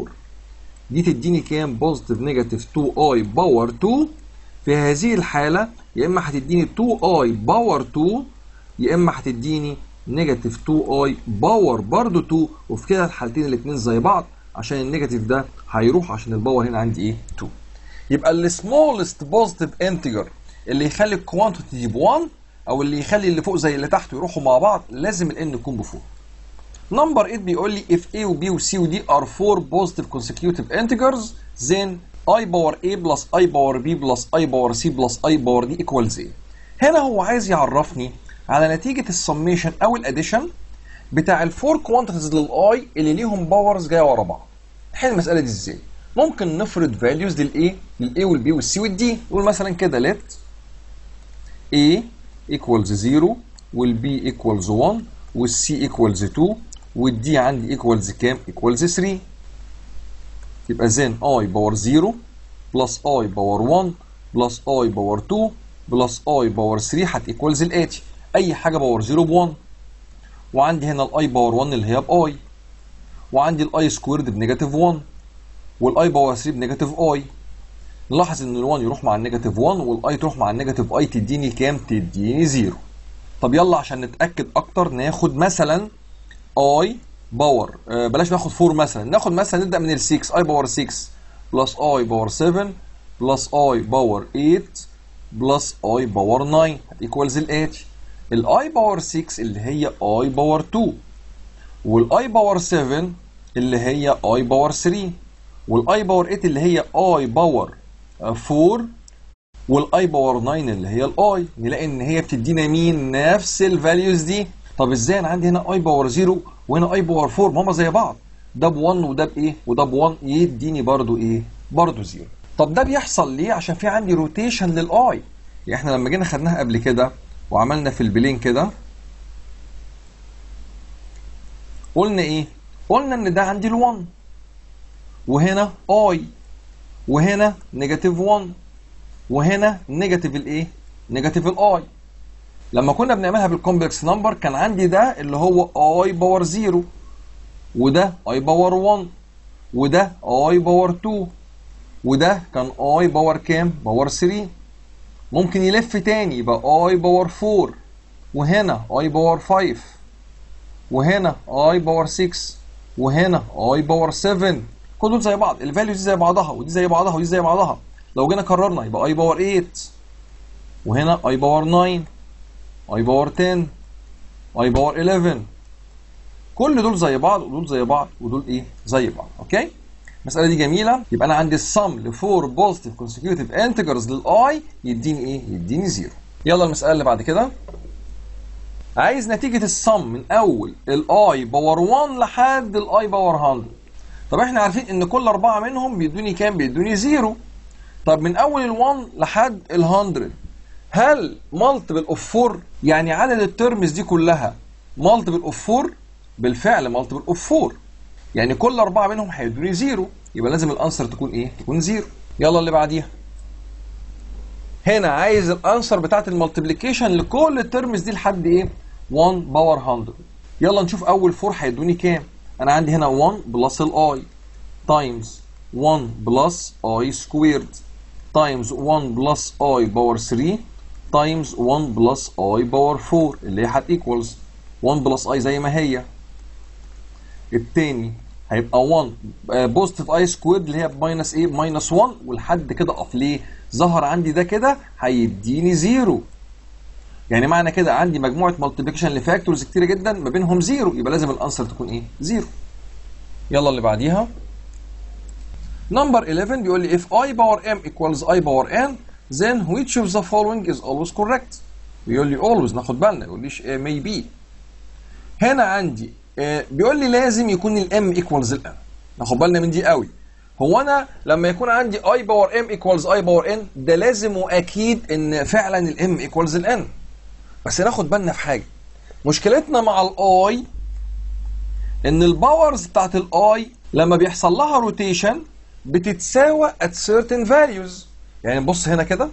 دي تديني كام بوزيتيف نيجاتيف 2 اي باور 2 في هذه الحاله يا اما هتديني 2 اي باور 2 يا اما هتديني نيجاتيف 2 اي باور برضو 2 وفي كده الحالتين الاثنين زي بعض عشان النيجاتيف ده هيروح عشان الباور هنا عندي ايه 2 يبقى السمولست بوزيتيف انتجر اللي يخلي الكوانتيتي دي ب 1 او اللي يخلي اللي فوق زي اللي تحت يروحوا مع بعض لازم الان يكون ب 4 نمبر 8 بيقول لي if A و B و C و D are four positive consecutive integers then I باور A plus I باور B plus I باور C plus I باور D equals A هنا هو عايز يعرفني على نتيجة السميشن أو الاديشن بتاع الفور كوانتيتيز للاي اللي ليهم باورز جايه ورا بعض. نحل المسألة دي ازاي؟ ممكن نفرض فاليوز للاي للاي والبي والسي والدي نقول مثلا كده let A equals 0 والبي equals 1 والسي equals 2 والدي عندي equals كام؟ equals 3 يبقى then i باور 0 بلس i باور 1 بلس i باور 2 بلس i باور 3 هت equals الاتي اي حاجه باور 0 ب 1 وعندي هنا الاي باور 1 اللي هي باي وعندي الاي سكويرد بنيجاتيف 1 والاي باور 3 بنيجاتيف اي نلاحظ ان ال1 يروح مع النيجاتيف 1 والاي تروح مع النيجاتيف اي تديني كام؟ تديني 0 طب يلا عشان نتاكد اكتر ناخد مثلا اي باور آه بلاش ناخد 4 مثلا ناخد مثلا نبدا من ال 6 اي باور 6 بلس اي باور 7 بلس اي باور 8 بلس اي باور 9 هتيكوالز الاتي الاي باور 6 اللي هي اي باور 2 والاي باور 7 اللي هي اي باور 3 والاي باور 8 اللي هي اي باور 4 والاي باور 9 اللي هي الاي نلاقي ان هي بتدينا مين نفس الفاليوز دي طب ازاي انا عندي هنا اي باور 0 وهنا اي باور 4 ما هما زي بعض ده ب 1 وده بايه وده ب 1 يديني برضو ايه برضو 0 طب ده بيحصل ليه عشان في عندي روتيشن للاي يعني احنا لما جينا خدناها قبل كده وعملنا في البلين كده قلنا ايه قلنا ان ده عندي ال1 وهنا اي وهنا نيجاتيف 1 وهنا نيجاتيف الايه نيجاتيف الاي لما كنا بنعملها بالكومبلكس نمبر كان عندي ده اللي هو اي باور 0 وده اي باور 1 وده اي باور 2 وده كان اي باور كام باور 3 ممكن يلف تاني يبقى اي باور 4 وهنا اي باور 5 وهنا اي باور 6 وهنا اي باور 7 كل دول زي بعض الفاليوز دي زي بعضها ودي زي بعضها ودي زي بعضها لو جينا كررنا يبقى اي باور 8 وهنا اي باور 9 اي باور 10 اي باور 11 كل دول زي بعض ودول زي بعض ودول ايه زي بعض اوكي المساله دي جميله يبقى انا عندي السم لفور بوزيتيف كونسيكيوتيف انتجرز للاي يديني ايه يديني زيرو يلا المساله اللي بعد كده عايز نتيجه السم من اول الاي باور 1 لحد الاي باور 100 طب احنا عارفين ان كل اربعه منهم بيدوني كام بيدوني زيرو طب من اول ال1 لحد ال100 هل مالتيبل اوف 4 يعني عدد الترمز دي كلها مالتيبل اوف 4 بالفعل مالتيبل اوف 4 يعني كل اربعه منهم هيدوني زيرو يبقى لازم الانسر تكون ايه؟ تكون زيرو يلا اللي بعديها هنا عايز الانسر بتاعت المالتيبليكيشن لكل الترمز دي لحد ايه 1 باور 100 يلا نشوف اول 4 هيدوني كام انا عندي هنا 1 بلس الاي تايمز 1 بلس اي سكويرد تايمز 1 بلس اي باور 3 تايمز 1 بلس اي باور 4 اللي هي هتيكوالز 1 بلس اي زي ما هي التاني هيبقى 1 بوزيتيف اي سكويرد اللي هي بماينس ايه ماينس 1 ولحد كده اقف ليه ظهر عندي ده كده هيديني زيرو يعني معنى كده عندي مجموعه مالتيبليكيشن لفاكتورز كتيره جدا ما بينهم زيرو يبقى لازم الانسر تكون ايه زيرو يلا اللي بعديها نمبر 11 بيقول لي if i power m equals i power n then which of the following is always correct بيقول لي always ناخد بالنا ما يقوليش uh, maybe هنا عندي uh, بيقول لي لازم يكون الام equals الان ناخد بالنا من دي قوي هو انا لما يكون عندي i باور m equals i باور n ده لازم واكيد ان فعلا الام equals الان بس ناخد بالنا في حاجه مشكلتنا مع الاي ان الباورز بتاعت الاي لما بيحصل لها روتيشن بتتساوى at certain values يعني بص هنا كده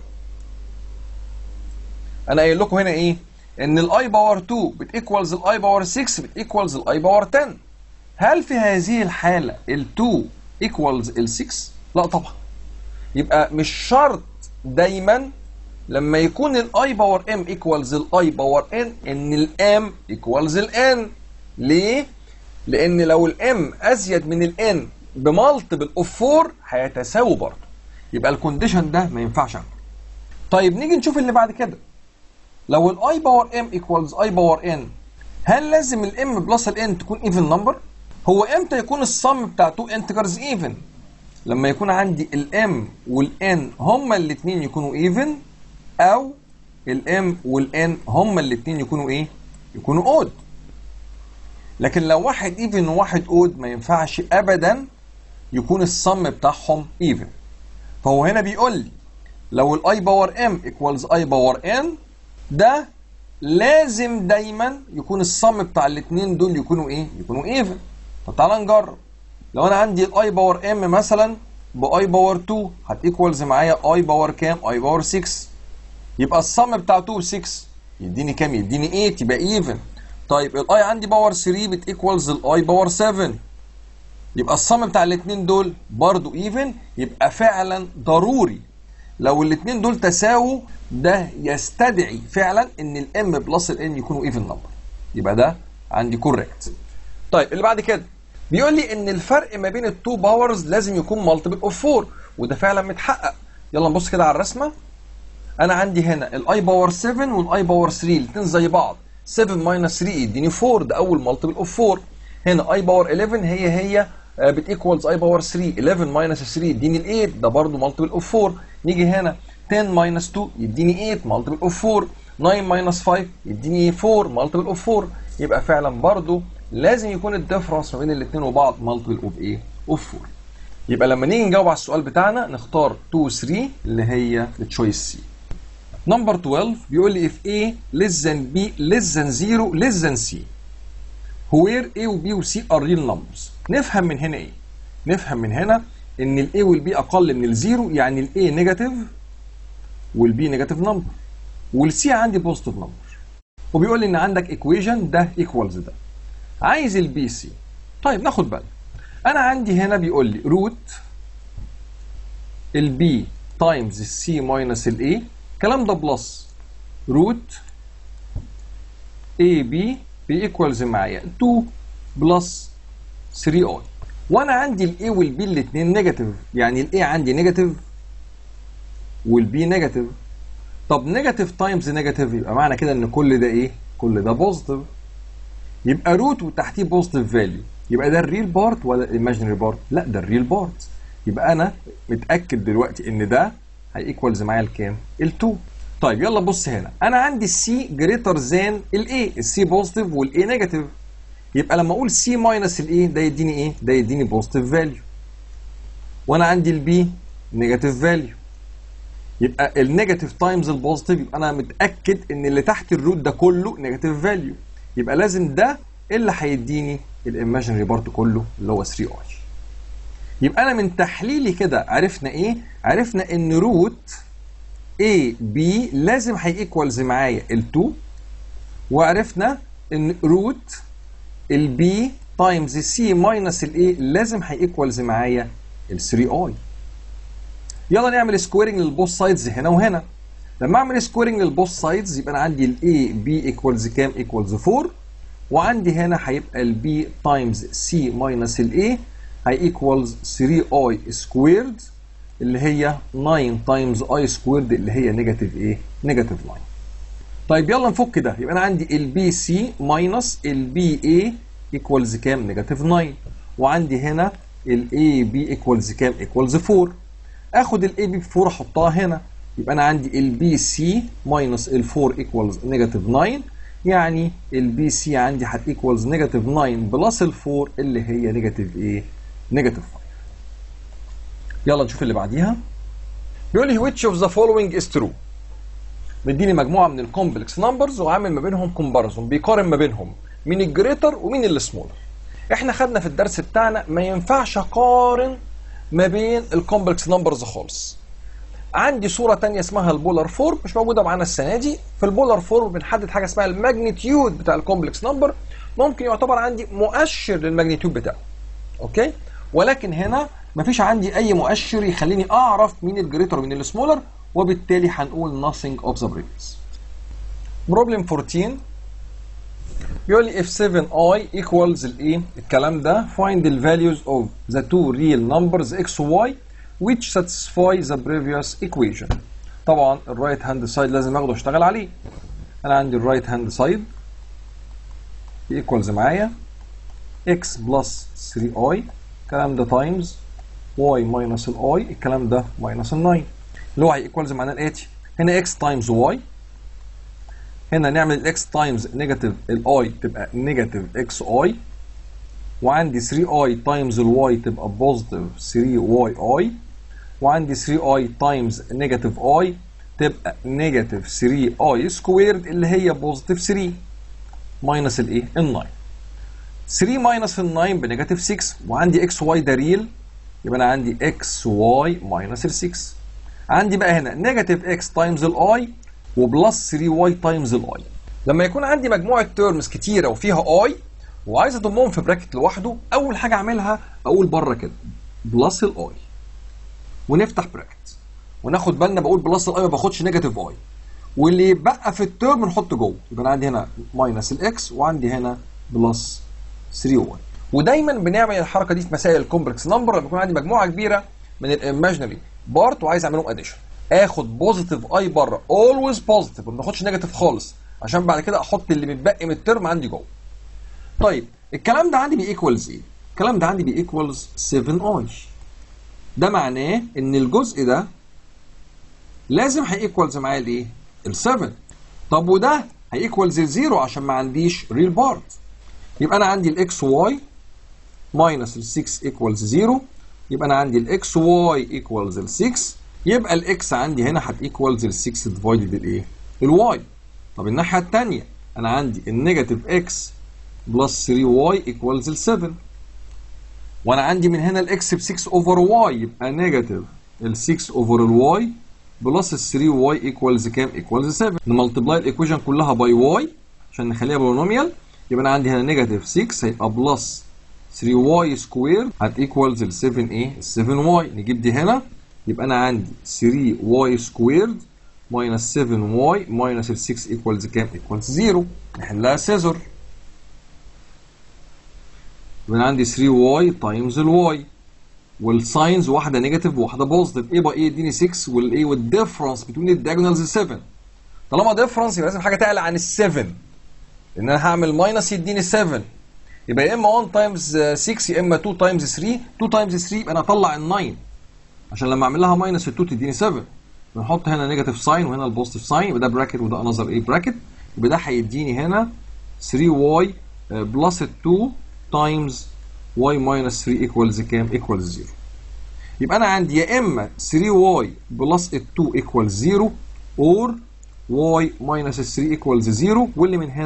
انا قايل لكم هنا ايه ان الاي باور 2 بتيكوالز الاي باور 6 بتيكوالز الاي باور 10 هل في هذه الحاله ال2 ايكوالز ال6 لا طبعا يبقى مش شرط دايما لما يكون الاي باور ام ايكوالز الاي باور ان ان الام ايكوالز الان ليه لان لو الام ازيد من الان بمالتيبل اوف 4 هيتساووا برضه يبقى الكونديشن ده ما ينفعش عنده طيب نيجي نشوف اللي بعد كده لو الاي باور ام ايكوالز اي باور ان هل لازم الام بلس الان تكون ايفن نمبر هو امتى يكون الصم بتاع تو انتجرز ايفن لما يكون عندي الام والان هما الاثنين يكونوا ايفن او الام والان هما الاثنين يكونوا ايه يكونوا اود لكن لو واحد ايفن وواحد اود ما ينفعش ابدا يكون الصم بتاعهم ايفن فهو هنا بيقول لي لو الاي باور ام ايكوالز اي باور ان ده لازم دايما يكون الصم بتاع الاثنين دول يكونوا ايه يكونوا ايفن طب تعالى نجرب لو انا عندي الاي باور ام مثلا باي باور 2 هتيكوالز معايا اي باور كام اي باور 6 يبقى الصم بتاع 2 6 يديني كام يديني 8 يبقى ايفن طيب الاي عندي باور 3 بتيكوالز الاي باور 7 يبقى الصم بتاع الاثنين دول برضو ايفن يبقى فعلا ضروري لو الاثنين دول تساووا ده يستدعي فعلا ان الام بلس الان يكونوا ايفن نمبر يبقى ده عندي كوريكت طيب اللي بعد كده بيقول لي ان الفرق ما بين التو باورز لازم يكون مالتيبل اوف 4 وده فعلا متحقق يلا نبص كده على الرسمه انا عندي هنا الاي باور 7 والاي باور 3 الاثنين زي بعض 7 ماينس 3 يديني 4 ده اول مالتيبل اوف 4 هنا اي باور 11 هي هي بتيكوالز اي باور 3 11 ماينس 3 يديني ال 8 ده برضه مالتيبل اوف 4 نيجي هنا 10 ماينس 2 يديني 8 مالتيبل اوف 4 9 ماينس 5 يديني 4 مالتيبل اوف 4 يبقى فعلا برضه لازم يكون الديفرنس ما بين الاثنين وبعض مالتيبل اوف ايه؟ اوف 4 يبقى لما نيجي نجاوب على السؤال بتاعنا نختار 2 3 اللي هي التشويس سي نمبر 12 بيقول لي if A less than B less than 0 less than C where A و B و C are real numbers نفهم من هنا ايه؟ نفهم من هنا ان ال A وال B اقل من الزيرو يعني ال A نيجاتيف وال B نيجاتيف نمبر وال C عندي بوزيتيف نمبر وبيقول لي ان عندك ايكويشن ده ايكوالز ده عايز البي سي طيب ناخد بالنا انا عندي هنا بيقول لي روت البي تايمز السي ماينس الاي الكلام ده بلس روت اي بي بيكوالز معايا 2 بلس 3 اي وانا عندي الاي والبي الاثنين نيجاتيف يعني الاي عندي نيجاتيف والبي نيجاتيف طب نيجاتيف تايمز نيجاتيف يبقى معنى كده ان كل ده ايه؟ كل ده بوزيتيف يبقى روت وتحتيه بوزيتيف فاليو يبقى ده الريل بارت ولا الايماجينري بارت؟ لا ده الريل بارت يبقى انا متاكد دلوقتي ان ده هيكوالز معايا الكام؟ ال2 طيب يلا بص هنا انا عندي السي جريتر ذان الاي السي بوزيتيف والاي نيجاتيف يبقى لما اقول سي ماينس الاي ده يديني ايه؟ ده يديني بوزيتيف فاليو وانا عندي البي نيجاتيف فاليو يبقى النيجاتيف تايمز البوزيتيف يبقى انا متاكد ان اللي تحت الروت ده كله نيجاتيف فاليو يبقى لازم ده اللي هيديني الايماجينري بارت كله اللي هو 3 اي يبقى انا من تحليلي كده عرفنا ايه عرفنا ان روت A B لازم هيكوالز معايا ال2 وعرفنا ان روت البي تايمز سي ماينس الاي لازم هيكوالز معايا ال 3 اي يلا نعمل سكويرنج للبوث سايدز هنا وهنا لما اعمل سكويرنج للبوث سايدز يبقى انا عندي الاي بي ايكوالز كام ايكوالز 4 وعندي هنا هيبقى البي تايمز سي ماينس الاي هي ايكوالز 3 اي سكويرد اللي هي 9 تايمز اي سكويرد اللي هي نيجاتيف ايه؟ نيجاتيف 9 طيب يلا نفك ده يبقى انا عندي البي سي ماينس البي اي ايكوالز كام؟ نيجاتيف 9 وعندي هنا الاي بي ايكوالز كام؟ ايكوالز 4 اخد الاي بي 4 احطها هنا يبقى انا عندي البي سي ماينس ال 4 ايكوالز نيجاتيف 9 يعني البي سي عندي هت ايكوالز نيجاتيف 9 بلس ال 4 اللي هي نيجاتيف ايه؟ نيجاتيف 5 يلا نشوف اللي بعديها بيقول لي which of the following is true مديني مجموعه من الكومبلكس نمبرز وعامل ما بينهم كومباريزون بيقارن ما بينهم مين الجريتر ومين السمولر احنا خدنا في الدرس بتاعنا ما ينفعش اقارن ما بين الكومبلكس نمبرز خالص عندي صورة تانية اسمها البولار فورم مش موجودة معانا السنة دي في البولار فورم بنحدد حاجة اسمها الماجنتيود بتاع الكومبلكس نمبر ممكن يعتبر عندي مؤشر للماجنتيود بتاعه اوكي ولكن هنا مفيش عندي اي مؤشر يخليني اعرف مين الجريتر ومين السمولر وبالتالي هنقول nothing of the previous problem 14 بيقول لي if 7i equals الايه الكلام ده find the values of the two real numbers x و y which satisfy the previous equation طبعا الرايت هاند سايد لازم اخده اشتغل عليه انا عندي الرايت هاند سايد equals معايا x plus 3i الكلام ده times y minus ال i الكلام ده minus ال 9 اللي هو هيكوالز معناه الاتي هنا x times y هنا نعمل ال x times نيجاتيف ال i تبقى نيجاتيف xi وعندي 3i times ال y تبقى بوزيتيف 3yi وعندي 3i times نيجاتيف i تبقى نيجاتيف 3i سكويرد اللي هي بوزيتيف 3 ماينس الايه؟ ال 9 3 ماينس ال 9 بنيجاتيف 6 وعندي اكس واي ده ريل يبقى انا عندي اكس واي ماينس ال 6 عندي بقى هنا نيجاتيف اكس تايمز الاي وبلس 3 واي تايمز الاي لما يكون عندي مجموعه تيرمز كتيره وفيها اي وعايز اضمهم في براكت لوحده اول حاجه اعملها اقول بره كده بلس الاي ونفتح براكت وناخد بالنا بقول بلس الاي ما باخدش نيجاتيف اي واللي يبقى في التيرم نحطه جوه يبقى انا عندي هنا ماينس الاكس وعندي هنا بلس 3 1 ودايما بنعمل الحركه دي في مسائل الكومبلكس نمبر لما يكون عندي مجموعه كبيره من الايماجينري بارت وعايز اعملهم اديشن اخد بوزيتيف اي بره اولويز بوزيتيف ما باخدش نيجاتيف خالص عشان بعد كده احط اللي متبقي من الترم عندي جوه طيب الكلام ده عندي بيكوالز ايه الكلام ده عندي بيكوالز 7 اي ده معناه ان الجزء ده لازم هيكوالز معايا الايه ال 7 طب وده هيكوالز الزيرو عشان ما عنديش ريل بارت يبقى انا عندي الاكس واي ماينس ال 6 ايكوالز 0 يبقى انا عندي الاكس واي ايكوالز ال 6 يبقى الاكس عندي هنا هتيكوالز ال 6 ديفايدد الايه؟ الواي طب الناحيه الثانيه انا عندي النيجاتيف اكس بلس 3 واي ايكوالز ال 7 وانا عندي من هنا الاكس ب 6 اوفر واي يبقى نيجاتيف ال 6 اوفر الواي بلس ال 3 واي ايكوالز كام؟ ايكوالز 7 نملتبلاي الايكويشن كلها باي واي عشان نخليها بولينوميال يبقى انا عندي هنا نيجاتيف 6 هيبقى بلس 3 واي سكوير هت ايكوالز ال 7 ايه؟ ال 7 واي نجيب دي هنا يبقى انا عندي 3 واي سكويرد ماينس 7 واي ماينس ال 6 ايكوالز كام؟ ايكوالز 0 نحلها سيزر يبقى انا عندي 3 واي تايمز الواي والساينز واحده نيجاتيف وواحده بوزيتيف ايه بقى ايه يديني 6 والايه والديفرنس بين الدياجونالز 7 طالما ديفرنس يبقى لازم حاجه تعلى عن ال 7 لان انا هعمل ماينس يديني 7 يبقى يا اما 1 تايمز 6 يا اما 2 تايمز 3 2 تايمز 3 يبقى انا اطلع ال 9 عشان لما اعمل لها ماينس 2 تديني 7 بنحط هنا نيجاتيف ساين وهنا البوزيتيف ساين يبقى ده براكت وده انذر ايه براكت يبقى ده هيديني هنا 3 واي بلس 2 تايمز واي ماينس 3 ايكوالز كام؟ ايكوالز 0 يبقى انا عندي يا اما 3 واي بلس 2 ايكوالز 0 اور واي ماينس 3 ايكوالز 0 واللي من هنا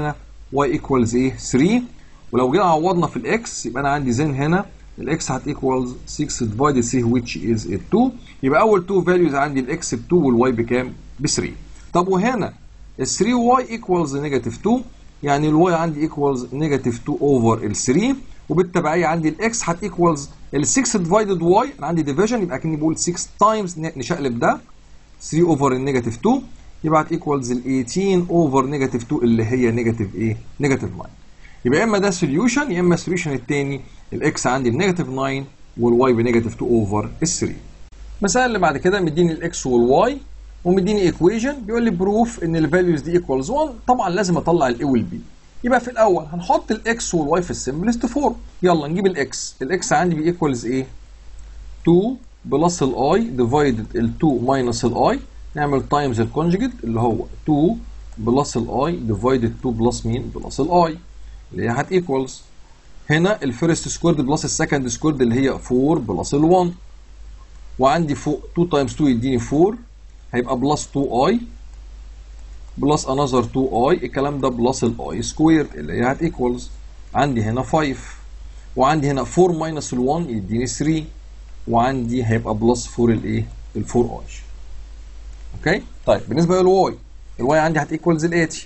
y ايكوالز ايه 3 ولو جينا عوضنا في الاكس يبقى انا عندي زين هنا الاكس هت ايكوالز 6 ديفايدد 3 which is 2 يبقى اول تو فاليوز عندي الاكس ب 2 والواي بكام؟ ب 3 طب وهنا ال 3 واي ايكوالز نيجاتيف 2 يعني الواي عندي ايكوالز نيجاتيف 2 اوفر ال 3 وبالتبعيه عندي الاكس هت ايكوالز ال 6 ديفايدد واي انا عندي ديفيجن يبقى كاني بقول 6 تايمز نشقلب ده 3 اوفر النيجاتيف 2 يبقى هت ايكوالز ال 18 اوفر نيجاتيف 2 اللي هي نيجاتيف ايه؟ نيجاتيف 9 يبقى يا اما ده سوليوشن يا اما السوليوشن الثاني الاكس عندي بنيجاتيف 9 والواي بنيجاتيف 2 اوفر ال 3 المسألة اللي بعد كده مديني الاكس والواي ومديني ايكويجن بيقول لي بروف ان الفاليوز دي ايكوالز 1 طبعا لازم اطلع الاي والبي يبقى في الاول هنحط الاكس والواي في السمبلست فورم يلا نجيب الاكس الاكس عندي بيكوالز ايه 2 بلس الاي ديفايدد ال 2 ماينس الاي نعمل تايمز الكونجكت اللي هو 2 بلس الاي ديفايدد 2 بلس مين بلس الاي اللي هي هت ايكوالز هنا الفيرست سكويرد بلس السكند سكويرد اللي هي 4 بلس ال 1 وعندي فوق 2 تايمز 2 يديني 4 هيبقى بلس 2 اي بلس انذر 2 اي الكلام ده بلس الاي سكوير اللي هي هت ايكوالز عندي هنا 5 وعندي هنا 4 ماينس ال 1 يديني 3 وعندي هيبقى بلس 4 الايه؟ ال 4 اي اوكي طيب بالنسبه للواي الواي عندي هت ايكوالز الاتي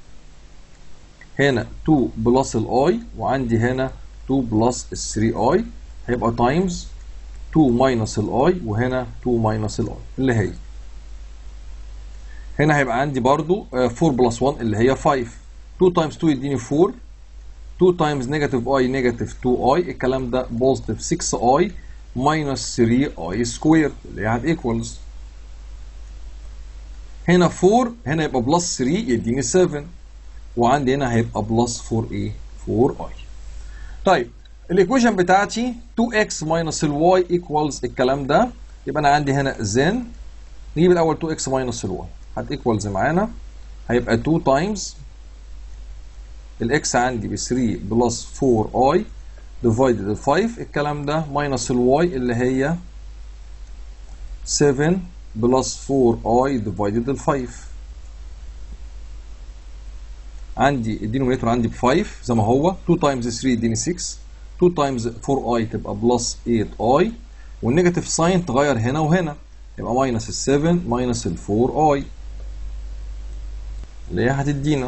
هنا 2 بلس الاي وعندي هنا 2 بلس ال 3 اي هيبقى تايمز 2 ماينس الاي وهنا 2 ماينس الاي اللي هي هنا هيبقى عندي برضو 4 بلس 1 اللي هي 5 2 تايمز 2 يديني 4 2 تايمز نيجاتيف اي نيجاتيف 2 اي الكلام ده بوزيتيف 6 اي ماينس 3 اي سكوير اللي هي هت ايكوالز هنا 4 هنا يبقى بلس 3 يديني 7 وعندي هنا هيبقى بلس 4 ايه 4 اي طيب الايكويشن بتاعتي 2x ماينس الواي ايكوالز الكلام ده يبقى انا عندي هنا زين نجيب الاول 2x ماينس الواي هت ايكوالز معانا هيبقى 2 تايمز الاكس عندي ب 3 بلس 4 اي ديفايدد 5 الكلام ده ماينس الواي اللي هي 7 بلس 4 اي ديفايدد 5 عندي الدينومينيتور عندي ب 5 زي ما هو 2 تايمز 3 يديني 6 2 تايمز 4 اي تبقى بلس 8 اي والنيجاتيف ساين تغير هنا وهنا يبقى ماينس ال 7 ماينس ال 4 اي اللي هي هتدينا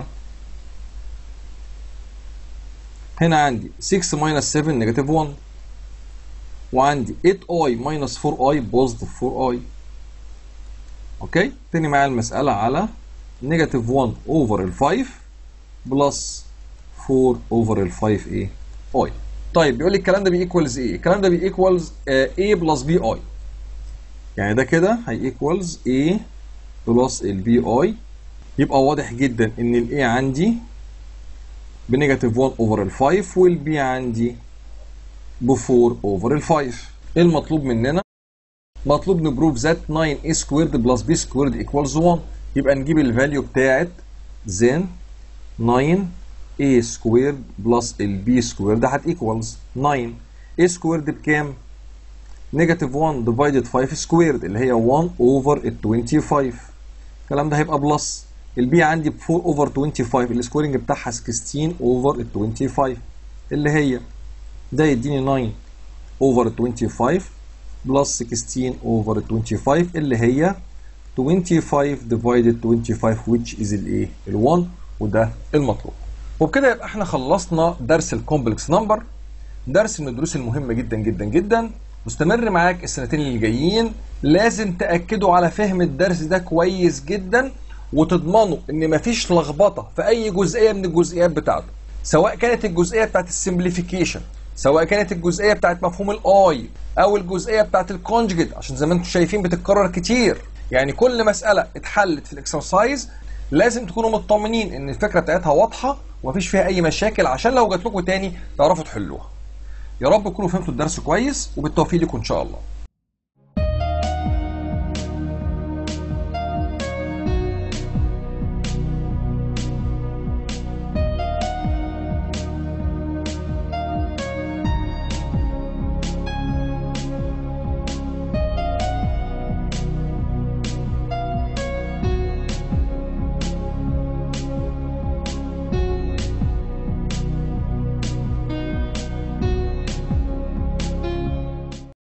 هنا عندي 6 ماينس 7 نيجاتيف 1 وعندي 8 اي ماينس 4 اي بوزيتيف 4 اي اوكي تاني معايا المسألة على نيجاتيف 1 اوفر ال 5 بلس 4 اوفر ال 5 ايه اي طيب بيقول لي الكلام ده بيكوالز ايه الكلام ده بيكوالز a بلس بي اي يعني ده كده هيكوالز a بلس البي اي يبقى واضح جدا ان ال a عندي بنيجاتيف 1 اوفر ال 5 والبي عندي ب 4 اوفر ال 5 ايه المطلوب مننا مطلوب نبروف ذات 9 a سكويرد بلس b سكويرد ايكوالز 1 يبقى نجيب الفاليو بتاعت زين 9 a سكويرد بلس البي سكويرد ده هتيكوالز 9 a سكويرد بكام؟ نيجاتيف 1 ديفايدد 5 سكويرد اللي هي 1 اوفر ال 25 الكلام ده هيبقى بلس البي عندي ب 4 اوفر 25 السكويرنج بتاعها 16 اوفر ال 25 اللي هي ده يديني 9 اوفر 25 بلس 16 اوفر 25 اللي هي 25 divided 25 which is الايه؟ ال1 وده المطلوب. وبكده يبقى احنا خلصنا درس الكومبلكس نمبر درس من الدروس المهمه جدا جدا جدا مستمر معاك السنتين اللي جايين لازم تاكدوا على فهم الدرس ده كويس جدا وتضمنوا ان مفيش لخبطه في اي جزئيه من الجزئيات بتاعته سواء كانت الجزئيه بتاعت السمبليفيكيشن سواء كانت الجزئيه بتاعت مفهوم الاي او الجزئيه بتاعت الكونجكت عشان زي ما انتم شايفين بتتكرر كتير يعني كل مساله اتحلت في الاكسرسايز لازم تكونوا مطمنين ان الفكره بتاعتها واضحه ومفيش فيها اي مشاكل عشان لو جات لكم تاني تعرفوا تحلوها يا رب تكونوا فهمتوا الدرس كويس وبالتوفيق لكم ان شاء الله